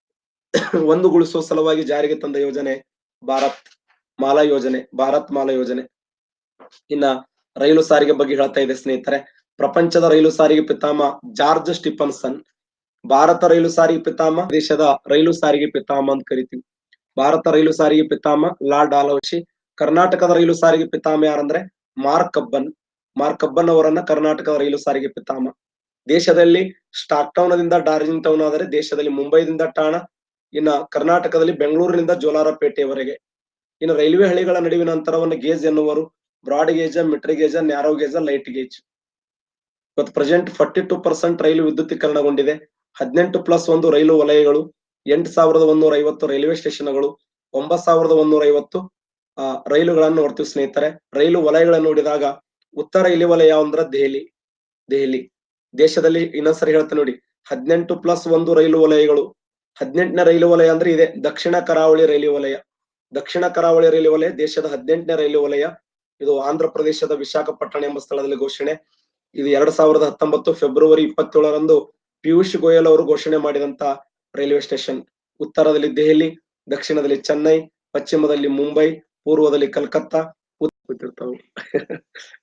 Speaker 1: ಒಂದುಗೊಳಿಸುವ ಸಲುವಾಗಿ ಜಾರಿಗೆ ತಂದ ಯೋಜನೆ ಭಾರತ್ ಮಾಲಾ ಯೋಜನೆ ಭಾರತ್ ಮಾಲಾ ಯೋಜನೆ ಇನ್ನ ರೈಲು ಸಾರಿಗೆ ಬಗ್ಗೆ ಹೇಳ್ತಾ ಇದೆ ಸ್ನೇಹಿತರೆ ಪ್ರಪಂಚದ ರೈಲು ಸಾರಿಗೆ ಪಿತಾಮ ಜಾರ್ಜ್ ಸ್ಟಿಫನ್ಸನ್ ಭಾರತ ರೈಲು ಸಾರಿಗೆ ಪಿತಾಮ ದೇಶದ ರೈಲು ಸಾರಿಗೆ ಪಿತಾಮ ಅಂತ ಕರಿತೀವಿ ಭಾರತ ರೈಲು ಸಾರಿಗೆ ಪಿತಾಮ ಲಾರ್ಡ್ ಡಾಲೌಸಿ ಕರ್ನಾಟಕದ ರೈಲು ಸಾರಿಗೆ ಪಿತಾಮ ಯಾರಂದ್ರೆ ಮಾರ್ಕ್ ಕಬ್ಬನ್ ಮಾರ್ಕ್ ಕಬ್ಬನ್ ಅವರನ್ನ ಕರ್ನಾಟಕದ ರೈಲು ಸಾರಿಗೆ ಪಿತಾಮ ದೇಶದಲ್ಲಿ ಸ್ಟಾಕ್ ಟೌನ್ ದಿಂದ ಡಾರ್ಜಿಲಿಂಗ್ ಟೌನ್ ಆದರೆ ದೇಶದಲ್ಲಿ ಮುಂಬೈದಿಂದ ಠಾಣ ಇನ್ನ ಕರ್ನಾಟಕದಲ್ಲಿ ಬೆಂಗಳೂರಿನಿಂದ ಜೋಲಾರಪೇಟೆಯವರೆಗೆ ಇನ್ನು ರೈಲ್ವೆ ಹಳಿಗಳ ನಡುವಿನ ಅಂತರವನ್ನು ಗೇಜ್ ಎನ್ನುವರು broad gauge metre gauge narrow gauge light gauge ಇವತ್ತು ಪ್ರೆಸೆಂಟ್ ಫಾರ್ಟಿ ಟೂ ಪರ್ಸೆಂಟ್ ರೈಲು ವಿದ್ಯುತೀಕರಣಗೊಂಡಿದೆ ಹದಿನೆಂಟು ಪ್ಲಸ್ ಒಂದು ರೈಲು ವಲಯಗಳು ಎಂಟು ಸಾವಿರದ ಒಂದೂರ ಐವತ್ತು ರೈಲ್ವೆ ಸ್ಟೇಷನ್ಗಳು ಒಂಬತ್ ಸಾವಿರದ ಒಂದೂರ ಐವತ್ತು ಆ ರೈಲುಗಳನ್ನು ನೋಡ್ತೀವಿ ಸ್ನೇಹಿತರೆ ರೈಲು ವಲಯಗಳನ್ನು ನೋಡಿದಾಗ ಉತ್ತರ ರೈಲು ವಲಯ ಅಂದ್ರ ದೆಹಲಿ ದೆಹಲಿ ದೇಶದಲ್ಲಿ ಇನ್ನೊಂದ್ಸರಿ ಹೇಳ್ತೇನೆ ನೋಡಿ ಹದಿನೆಂಟು ಪ್ಲಸ್ ಒಂದು ರೈಲು ವಲಯಗಳು ಹದಿನೆಂಟನೇ ರೈಲು ವಲಯ ಅಂದ್ರೆ ಇದೆ ದಕ್ಷಿಣ ಕರಾವಳಿ ರೈಲು ವಲಯ ದಕ್ಷಿಣ ಕರಾವಳಿ ರೈಲು ವಲಯ ದೇಶದ ಹದಿನೆಂಟನೇ ರೈಲು ವಲಯ ಇದು ಆಂಧ್ರ ಪ್ರದೇಶದ ವಿಶಾಖಪಟ್ಟಣ ಎಂಬ ಸ್ಥಳದಲ್ಲಿ ಘೋಷಣೆ ಇದು ಎರಡ್ ಸಾವಿರದ ಹತ್ತೊಂಬತ್ತು ಫೆಬ್ರವರಿ ಇಪ್ಪತ್ತೇಳರಂದು ಪಿಯೂಷ್ ಗೋಯಲ್ ಅವರು ಘೋಷಣೆ ಮಾಡಿದಂತ ರೈಲ್ವೆ ಸ್ಟೇಷನ್ ಉತ್ತರದಲ್ಲಿ ದೆಹಲಿ ದಕ್ಷಿಣದಲ್ಲಿ ಚೆನ್ನೈ ಪಶ್ಚಿಮದಲ್ಲಿ ಮುಂಬೈ ಪೂರ್ವದಲ್ಲಿ ಕಲ್ಕತ್ತಾ ಉತ್- ಗೊತ್ತಿರ್ತಾವು